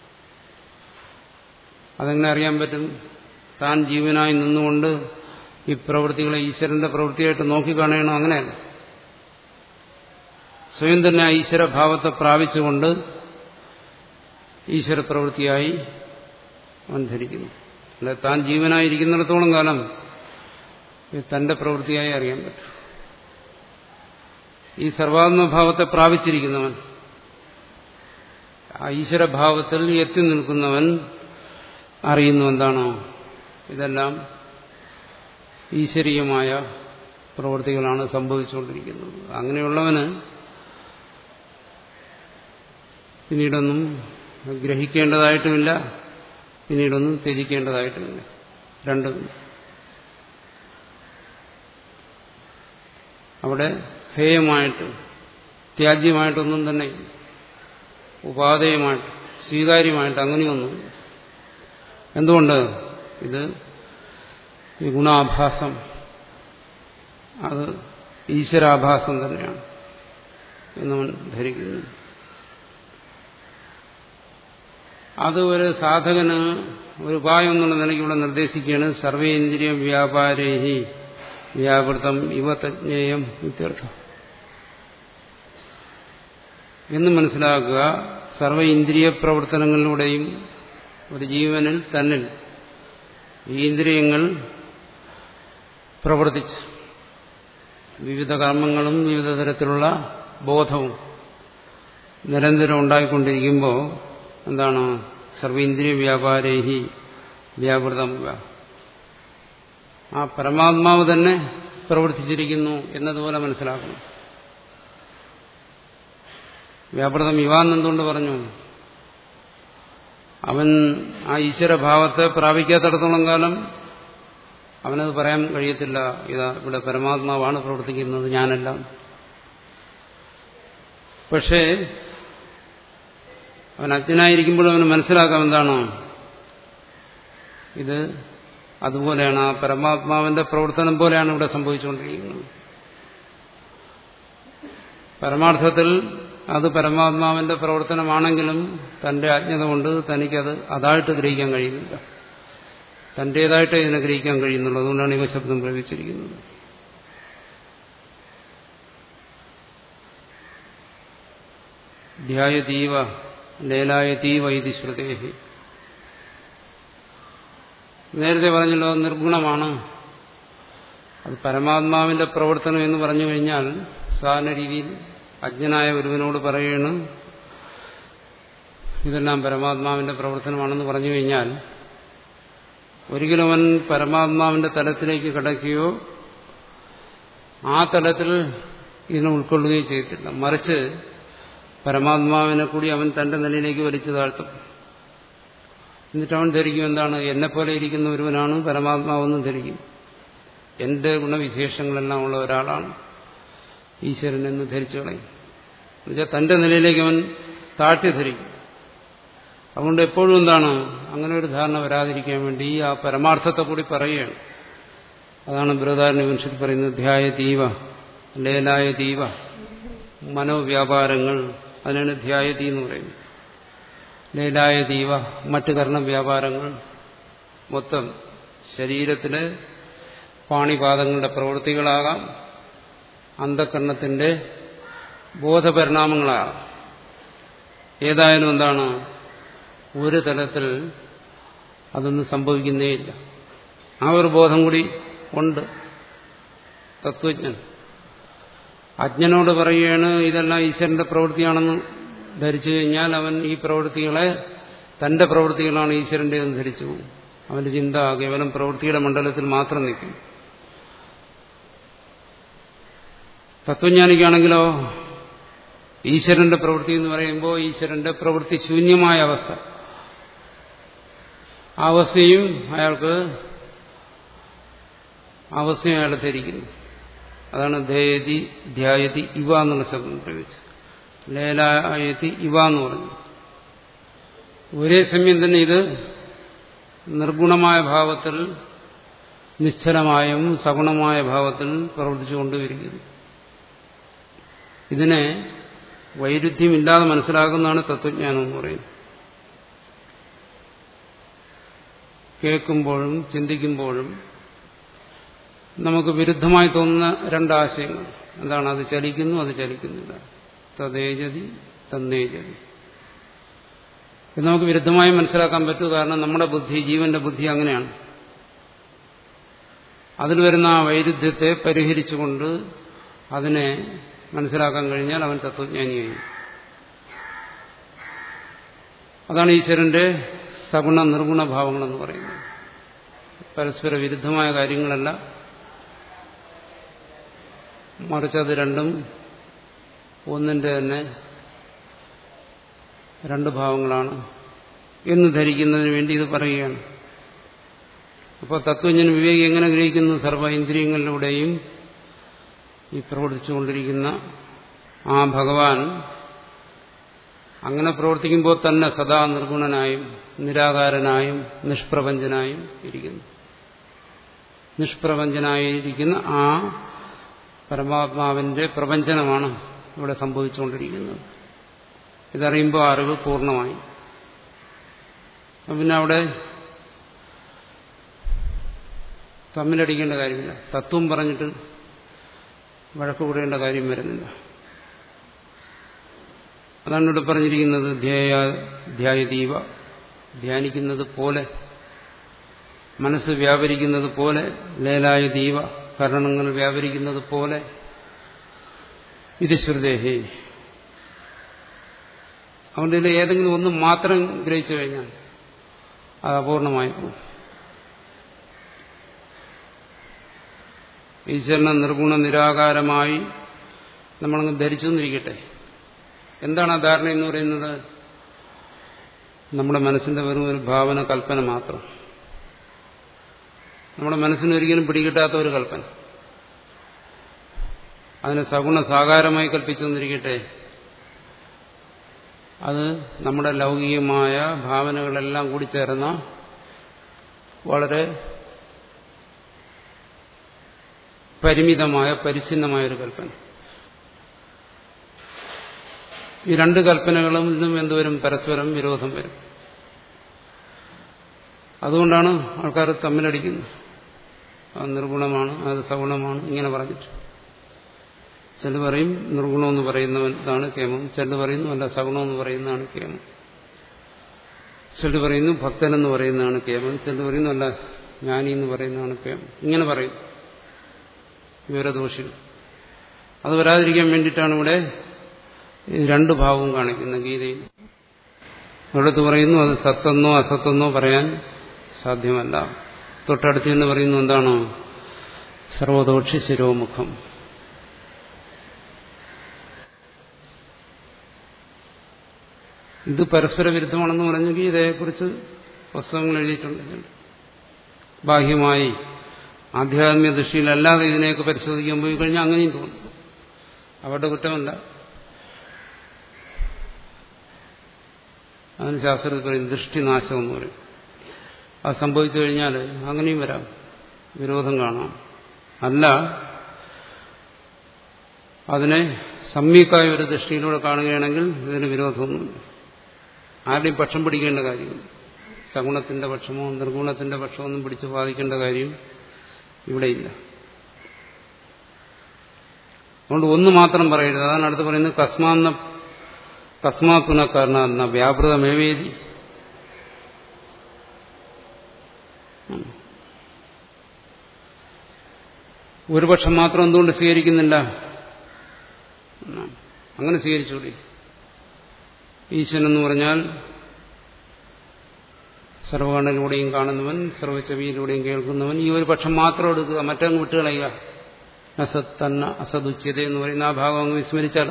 Speaker 1: അതെങ്ങനെ അറിയാൻ പറ്റും താൻ ജീവനായി നിന്നുകൊണ്ട് ഈ പ്രവൃത്തികളെ ഈശ്വരന്റെ പ്രവൃത്തിയായിട്ട് നോക്കിക്കാണണം അങ്ങനെയല്ല സ്വയം തന്നെ ഈശ്വരഭാവത്തെ പ്രാപിച്ചുകൊണ്ട് ഈശ്വര പ്രവൃത്തിയായി അവൻ ധരിക്കുന്നു അല്ല താൻ ജീവനായിരിക്കുന്നിടത്തോളം കാലം ഇത് തന്റെ പ്രവൃത്തിയായി അറിയാൻ പറ്റും ഈ സർവാത്മഭാവത്തെ പ്രാപിച്ചിരിക്കുന്നവൻ ആ ഈശ്വരഭാവത്തിൽ എത്തി നിൽക്കുന്നവൻ അറിയുന്നു എന്താണോ ഇതെല്ലാം ഈശ്വരീയമായ പ്രവൃത്തികളാണ് സംഭവിച്ചുകൊണ്ടിരിക്കുന്നത് അങ്ങനെയുള്ളവന് പിന്നീടൊന്നും ഗ്രഹിക്കേണ്ടതായിട്ടുമില്ല പിന്നീടൊന്നും ത്യജിക്കേണ്ടതായിട്ടുമില്ല രണ്ടും അവിടെ ഹേയമായിട്ട് ത്യാജ്യമായിട്ടൊന്നും തന്നെ ഉപാധേയമായിട്ട് സ്വീകാര്യമായിട്ട് അങ്ങനെയൊന്നും എന്തുകൊണ്ട് ഇത് ഈ ഗുണാഭാസം അത് ഈശ്വരാഭാസം തന്നെയാണ് എന്നവൻ ധരിക്കുന്നു അത് ഒരു സാധകന് ഒരു ഉപായം എന്നുള്ള നിലയ്ക്ക് ഇവിടെ നിർദ്ദേശിക്കുകയാണ് സർവേന്ദ്രിയ വ്യാപാരേഹി വ്യാപൃതം ഇവ തജ്ഞേയം ഇത്യർത്ഥം എന്ന് മനസ്സിലാക്കുക സർവ ഇന്ദ്രിയ പ്രവർത്തനങ്ങളിലൂടെയും ഒരു ജീവനിൽ തന്നിൽ ഈ ഇന്ദ്രിയങ്ങൾ പ്രവർത്തിച്ച് വിവിധ കർമ്മങ്ങളും വിവിധ തരത്തിലുള്ള ബോധവും നിരന്തരം ഉണ്ടായിക്കൊണ്ടിരിക്കുമ്പോൾ എന്താണ് സർവേന്ദ്രിയ വ്യാപാരേഹി വ്യാപൃതം ആ പരമാത്മാവ് തന്നെ പ്രവർത്തിച്ചിരിക്കുന്നു എന്നതുപോലെ മനസ്സിലാക്കണം വ്യാപൃതം ഇവാന്നെന്തുകൊണ്ട് പറഞ്ഞു അവൻ ആ ഈശ്വരഭാവത്തെ പ്രാപിക്കാത്തടത്തോളം കാലം അവനത് പറയാൻ കഴിയത്തില്ല ഇതാ ഇവിടെ പരമാത്മാവാണ് പ്രവർത്തിക്കുന്നത് ഞാനല്ല പക്ഷേ അവൻ അജ്ഞനായിരിക്കുമ്പോൾ അവന് മനസ്സിലാക്കാം എന്താണ് ഇത് അതുപോലെയാണ് ആ പരമാത്മാവിന്റെ പ്രവർത്തനം പോലെയാണ് ഇവിടെ സംഭവിച്ചുകൊണ്ടിരിക്കുന്നത് പരമാർത്ഥത്തിൽ അത് പരമാത്മാവിന്റെ പ്രവർത്തനമാണെങ്കിലും തന്റെ അജ്ഞത കൊണ്ട് തനിക്കത് അതായിട്ട് ഗ്രഹിക്കാൻ കഴിയുന്നില്ല തന്റേതായിട്ട് ഇതിനെ ഗ്രഹിക്കാൻ കഴിയുന്നുള്ളൂ അതുകൊണ്ടാണ് ഇവ ശബ്ദം പ്രയോഗിച്ചിരിക്കുന്നത് ധ്യായതീവ ലേലായതീവ ഇത് ശ്രുതേഹി നേരത്തെ പറഞ്ഞല്ലോ നിർഗുണമാണ് അത് പരമാത്മാവിന്റെ പ്രവർത്തനം എന്ന് പറഞ്ഞു കഴിഞ്ഞാൽ സാധാരണ രീതിയിൽ അജ്ഞനായ ഒരുവനോട് പറയണം ഇതെല്ലാം പരമാത്മാവിന്റെ പ്രവർത്തനമാണെന്ന് പറഞ്ഞു കഴിഞ്ഞാൽ ഒരിക്കലും അവൻ പരമാത്മാവിന്റെ തലത്തിലേക്ക് കിടക്കുകയോ ആ തലത്തിൽ ഇതിനെ ഉൾക്കൊള്ളുകയോ ചെയ്യത്തില്ല മറിച്ച് പരമാത്മാവിനെ കൂടി അവൻ തന്റെ നിലയിലേക്ക് വലിച്ചു താഴ്ത്തും എന്നിട്ട് അവൻ ധരിക്കും എന്താണ് എന്നെപ്പോലെ ഇരിക്കുന്ന ഒരുവനാണ് പരമാത്മാവെന്നും ധരിക്കും എന്റെ ഗുണവിശേഷങ്ങളെല്ലാം ഉള്ള ഒരാളാണ് ഈശ്വരൻ എന്ന് ധരിച്ചു കളയും എന്നുവെച്ചാൽ തന്റെ നിലയിലേക്ക് അവൻ താഴ്ത്തി ധരിക്കും അതുകൊണ്ട് എപ്പോഴും എന്താണ് അങ്ങനെ ഒരു ധാരണ വരാതിരിക്കാൻ വേണ്ടി ആ പരമാർത്ഥത്തെ കൂടി പറയുകയാണ് അതാണ് ബൃഹദാരണ്യ വംശത്തിൽ പറയുന്നത് ധ്യായ ദീവ ലേലായ ദീവ മനോവ്യാപാരങ്ങൾ അതിനാണ് ധ്യായതി എന്ന് പറയുന്നത് ലീലായ ദീവ മറ്റ് കർണവ്യാപാരങ്ങൾ മൊത്തം ശരീരത്തിലെ പാണിപാദങ്ങളുടെ പ്രവൃത്തികളാകാം അന്ധകരണത്തിന്റെ ബോധപരിണാമങ്ങളാകാം ഏതായാലും എന്താണ് ഒരു തലത്തിൽ അതൊന്നും സംഭവിക്കുന്നേയില്ല ആ ഒരു ബോധം കൂടി ഉണ്ട് തത്വജ്ഞൻ അജ്ഞനോട് പറയുകയാണ് ഇതെല്ലാം ഈശ്വരന്റെ പ്രവൃത്തിയാണെന്ന് ധരിച്ചു കഴിഞ്ഞാൽ അവൻ ഈ പ്രവൃത്തികളെ തന്റെ പ്രവൃത്തികളാണ് ഈശ്വരന്റെ എന്ന് ധരിച്ചു പോകും അവന്റെ ചിന്ത കേവലം പ്രവൃത്തിയുടെ മണ്ഡലത്തിൽ മാത്രം നിൽക്കും തത്വജ്ഞാനിക്കാണെങ്കിലോ ഈശ്വരന്റെ പ്രവൃത്തി എന്ന് പറയുമ്പോൾ ഈശ്വരന്റെ പ്രവൃത്തി ശൂന്യമായ അവസ്ഥ ആ അവസ്ഥയും അയാൾക്ക് അവസ്ഥയും അയാൾ ധരിക്കുന്നു അതാണ് ധേയതി ധ്യായതി ഇവ എന്നുള്ള ശബ്ദം പ്രയോഗിച്ചത് ലേലായതി ഇവ എന്ന് പറഞ്ഞു ഒരേ സമയം തന്നെ ഇത് നിർഗുണമായ ഭാവത്തിൽ നിശ്ചലമായും സഗുണമായ ഭാവത്തിൽ പ്രവർത്തിച്ചുകൊണ്ടുവരിക്കുന്നു ഇതിനെ വൈരുദ്ധ്യമില്ലാതെ മനസ്സിലാക്കുന്നതാണ് തത്വജ്ഞാനം എന്ന് പറയുന്നത് കേൾക്കുമ്പോഴും ചിന്തിക്കുമ്പോഴും നമുക്ക് വിരുദ്ധമായി തോന്നുന്ന രണ്ടാശയങ്ങൾ എന്താണ് അത് ചലിക്കുന്നു അത് ചലിക്കുന്നില്ല തദ്ദേജതി തന്നേജതി ഇത് നമുക്ക് വിരുദ്ധമായി മനസ്സിലാക്കാൻ പറ്റും കാരണം നമ്മുടെ ബുദ്ധി ജീവന്റെ ബുദ്ധി അങ്ങനെയാണ് അതിൽ വരുന്ന ആ വൈരുദ്ധ്യത്തെ പരിഹരിച്ചുകൊണ്ട് അതിനെ മനസ്സിലാക്കാൻ കഴിഞ്ഞാൽ അവൻ തത്വജ്ഞാനിയായി അതാണ് ഈശ്വരന്റെ സഗുണ നിർഗുണ ഭാവങ്ങളെന്ന് പറയുന്നത് പരസ്പര വിരുദ്ധമായ കാര്യങ്ങളല്ല മറിച്ച് അത് രണ്ടും ഒന്നിന്റെ തന്നെ രണ്ട് ഭാവങ്ങളാണ് എന്ന് ധരിക്കുന്നതിന് വേണ്ടി ഇത് പറയുകയാണ് അപ്പോൾ തത്വജ്ഞൻ വിവേകി എങ്ങനെ ഗ്രഹിക്കുന്നു സർവ്വ ഇന്ദ്രിയങ്ങളിലൂടെയും ഈ പ്രവർത്തിച്ചുകൊണ്ടിരിക്കുന്ന ആ ഭഗവാൻ അങ്ങനെ പ്രവർത്തിക്കുമ്പോൾ തന്നെ സദാ നിർഗുണനായും നിരാകാരനായും നിഷ്പ്രപഞ്ചനായും ഇരിക്കുന്നു നിഷ്പ്രപഞ്ചനായിരിക്കുന്ന ആ പരമാത്മാവിന്റെ പ്രപഞ്ചനമാണ് ഇവിടെ സംഭവിച്ചുകൊണ്ടിരിക്കുന്നത് ഇതറിയുമ്പോൾ അറിവ് പൂർണ്ണമായി പിന്നെ അവിടെ തമ്മിലടിക്കേണ്ട കാര്യമില്ല തത്വം പറഞ്ഞിട്ട് വഴക്ക് കൂടേണ്ട കാര്യം വരുന്നില്ല അതാണ് ഇവിടെ പറഞ്ഞിരിക്കുന്നത് ധ്യേയ ധ്യായദീവ ധ്യാനിക്കുന്നത് പോലെ മനസ്സ് വ്യാപരിക്കുന്നത് പോലെ ലേലായ ദീവ കരണങ്ങൾ വ്യാപരിക്കുന്നത് പോലെ ഇത് ശ്രുതേഹി അതുകൊണ്ട് ഇതിൽ ഏതെങ്കിലും ഒന്ന് മാത്രം ഗ്രഹിച്ചു കഴിഞ്ഞാൽ അത് അപൂർണമായി പോകും ഈശ്വരനെ നിർഗുണ നിരാകാരമായി നമ്മളങ്ങ് ധരിച്ചു എന്നിരിക്കട്ടെ എന്താണ് ആ ധാരണ എന്ന് പറയുന്നത് നമ്മുടെ മനസ്സിന്റെ വെറും ഒരു ഭാവന കൽപ്പന മാത്രം നമ്മുടെ മനസ്സിന് ഒരിക്കലും പിടികിട്ടാത്ത ഒരു കൽപ്പന അതിനെ സഗുണ സാകാരമായി കൽപ്പിച്ചു എന്നിരിക്കട്ടെ അത് നമ്മുടെ ലൗകികമായ ഭാവനകളെല്ലാം കൂടി ചേർന്ന വളരെ പരിമിതമായ പരിച്ഛിന്നമായ ഒരു കൽപ്പന ഈ രണ്ട് കൽപ്പനകളും ഇന്നും എന്തുവരും പരസ്പരം വിരോധം വരും അതുകൊണ്ടാണ് ആൾക്കാർ തമ്മിലടിക്കുന്നത് അത് നിർഗുണമാണ് അത് സഗുണമാണ് ഇങ്ങനെ പറഞ്ഞിട്ട് ചില പറയും നിർഗുണമെന്ന് പറയുന്നതാണ് കേമം ചിലർ പറയുന്നു അല്ല സഗുണമെന്ന് പറയുന്നതാണ് കേമം ചിലർ പറയുന്നു ഭക്തനെന്ന് പറയുന്നതാണ് കേമം ചിലർ പറയുന്നു അല്ല ജ്ഞാനി എന്ന് പറയുന്നതാണ് കേമം ഇങ്ങനെ പറയും വിവരദോഷികൾ അത് വരാതിരിക്കാൻ വേണ്ടിയിട്ടാണ് ഇവിടെ രണ്ട് ഭാവവും കാണിക്കുന്നത് ഗീതയിൽ അവിടുത്തെ പറയുന്നു അത് സത്തെന്നോ അസത്തെന്നോ പറയാൻ സാധ്യമല്ല തൊട്ടടുത്ത് എന്ന് പറയുന്നു എന്താണ് സർവദോക്ഷി ശിരോമുഖം ഇത് പരസ്പര വിരുദ്ധമാണെന്ന് പറഞ്ഞെങ്കിൽ ഇതേക്കുറിച്ച് പുസ്തകങ്ങൾ എഴുതിയിട്ടുണ്ട് ബാഹ്യമായി ആധ്യാത്മിക ദൃഷ്ടിയിലല്ലാതെ ഇതിനെയൊക്കെ പരിശോധിക്കാൻ പോയി കഴിഞ്ഞാൽ അങ്ങനെയും തോന്നും അവരുടെ കുറ്റമല്ല അതിന് ശാസ്ത്രത്തിൽ പറയും ദൃഷ്ടിനാശം എന്ന് പറയും അത് സംഭവിച്ചു കഴിഞ്ഞാൽ അങ്ങനെയും വരാം വിരോധം കാണാം അല്ല അതിനെ സമ്യക്കായ ഒരു ദൃഷ്ടിയിലൂടെ കാണുകയാണെങ്കിൽ ഇതിന് വിരോധമൊന്നുമില്ല ആരുടെയും പക്ഷം പിടിക്കേണ്ട കാര്യമില്ല സഗുണത്തിന്റെ പക്ഷമോ നിർഗുണത്തിന്റെ പക്ഷമോ ഒന്നും പിടിച്ച് ബാധിക്കേണ്ട കാര്യം ഇവിടെയില്ല അതുകൊണ്ട് ഒന്ന് മാത്രം പറയരുത് അതാണ് അടുത്ത് പറയുന്നത് കസ്മാന്ന കസ്മാത്തുന കാരണ വ്യാപൃതമേവേദി ഒരു പക്ഷം മാത്രം എന്തുകൊണ്ട് സ്വീകരിക്കുന്നില്ല അങ്ങനെ സ്വീകരിച്ചുകൂടി ഈശ്വരൻ എന്ന് പറഞ്ഞാൽ സർവകണ്ണിലൂടെയും കാണുന്നവൻ സർവചവിയിലൂടെയും കേൾക്കുന്നവൻ ഈ ഒരു പക്ഷം മാത്രം എടുക്കുക മറ്റങ്ങ് വിട്ടുകളയുക അസത് തന്ന അസദുച്യത എന്ന് പറയുന്ന ആ ഭാഗം അങ്ങ് വിസ്മരിച്ചാലോ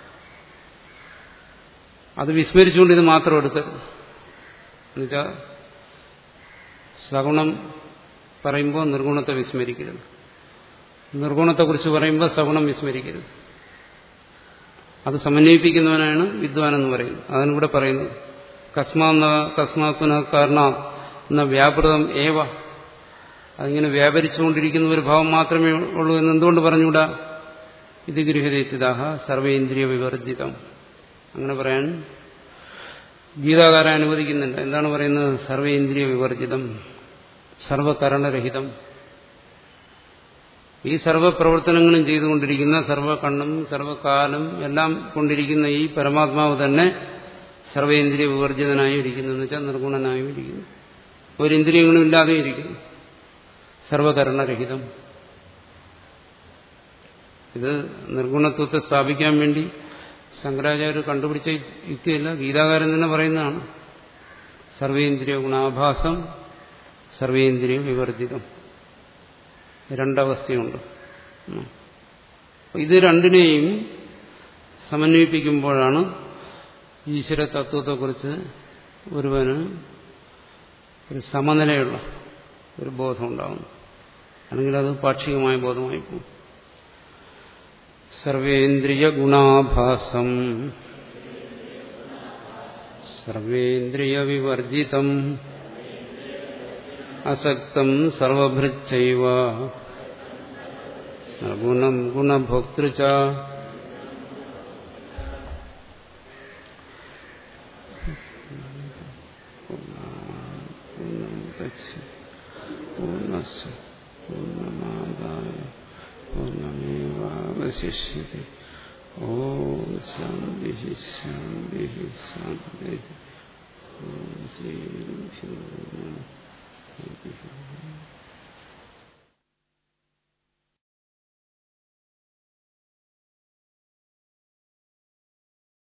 Speaker 1: അത് വിസ്മരിച്ചുകൊണ്ട് ഇത് മാത്രം എടുക്കരുത് എന്നുവെച്ചാൽ സഗുണം പറയുമ്പോൾ നിർഗുണത്തെ വിസ്മരിക്കരുത് നിർഗുണത്തെക്കുറിച്ച് പറയുമ്പോൾ സഗുണം വിസ്മരിക്കരുത് അത് സമന്വയിപ്പിക്കുന്നവനാണ് വിദ്വാൻ എന്ന് പറയുന്നത് അതാണ് ഇവിടെ പറയുന്നത് കസ്മാന്ന കസ്മാത്തുന കാരണ എന്ന വ്യാപൃതം ഏവ അതിങ്ങനെ വ്യാപരിച്ചുകൊണ്ടിരിക്കുന്ന ഒരു ഭാവം മാത്രമേ ഉള്ളൂ എന്ന് എന്തുകൊണ്ട് പറഞ്ഞുകൂടാ ഇത് ഗൃഹരേത്തിദാഹ സർവേന്ദ്രിയ വിവർജിതം അങ്ങനെ പറയാൻ ഗീതാകാരൻ അനുവദിക്കുന്നുണ്ട് എന്താണ് പറയുന്നത് സർവേന്ദ്രിയ വിവർജിതം സർവകരണരഹിതം ഈ സർവപ്രവർത്തനങ്ങളും ചെയ്തുകൊണ്ടിരിക്കുന്ന സർവകണ്ണും സർവകാലം എല്ലാം കൊണ്ടിരിക്കുന്ന ഈ പരമാത്മാവ് തന്നെ സർവേന്ദ്രിയ വിവർജിതനായും ഇരിക്കുന്നു എന്ന് വെച്ചാൽ നിർഗുണനായും ഇരിക്കുന്നു ഒരു ഇന്ദ്രിയങ്ങളും ഇല്ലാതെ ഇരിക്കുന്നു സർവകരണരഹിതം ഇത് നിർഗുണത്വത്തെ സ്ഥാപിക്കാൻ വേണ്ടി ശങ്കരാചാര്യ കണ്ടുപിടിച്ച യുക്തിയല്ല ഗീതാകാരൻ തന്നെ പറയുന്നതാണ് സർവേന്ദ്രിയ ഗുണാഭാസം സർവേന്ദ്രിയ വിവർജിതം രണ്ടവസ്ഥയുണ്ട് ഇത് രണ്ടിനെയും സമന്വയിപ്പിക്കുമ്പോഴാണ് ഈശ്വര തത്വത്തെക്കുറിച്ച് ഒരുവന് ഒരു സമനിലയുള്ള ഒരു ബോധം ഉണ്ടാകുന്നു അല്ലെങ്കിൽ അത് പാക്ഷികമായ ബോധമായി പോകും സർവേന്ദ്രിയ ഗുണാഭാസം സർവേന്ദ്രിയ വിവർജിതം അസക്തം സർവഭൃച്ചൈവ ഗുണം ഗുണഭോക്തൃ പൂർണ്ണസ് പൂർണ്ണമാദായ പൂർണ്ണമേവാവശിഷ്യത്തെ ഓം ശാന്തി ശാന്തി ശാന്തി ഓം ശ്രീ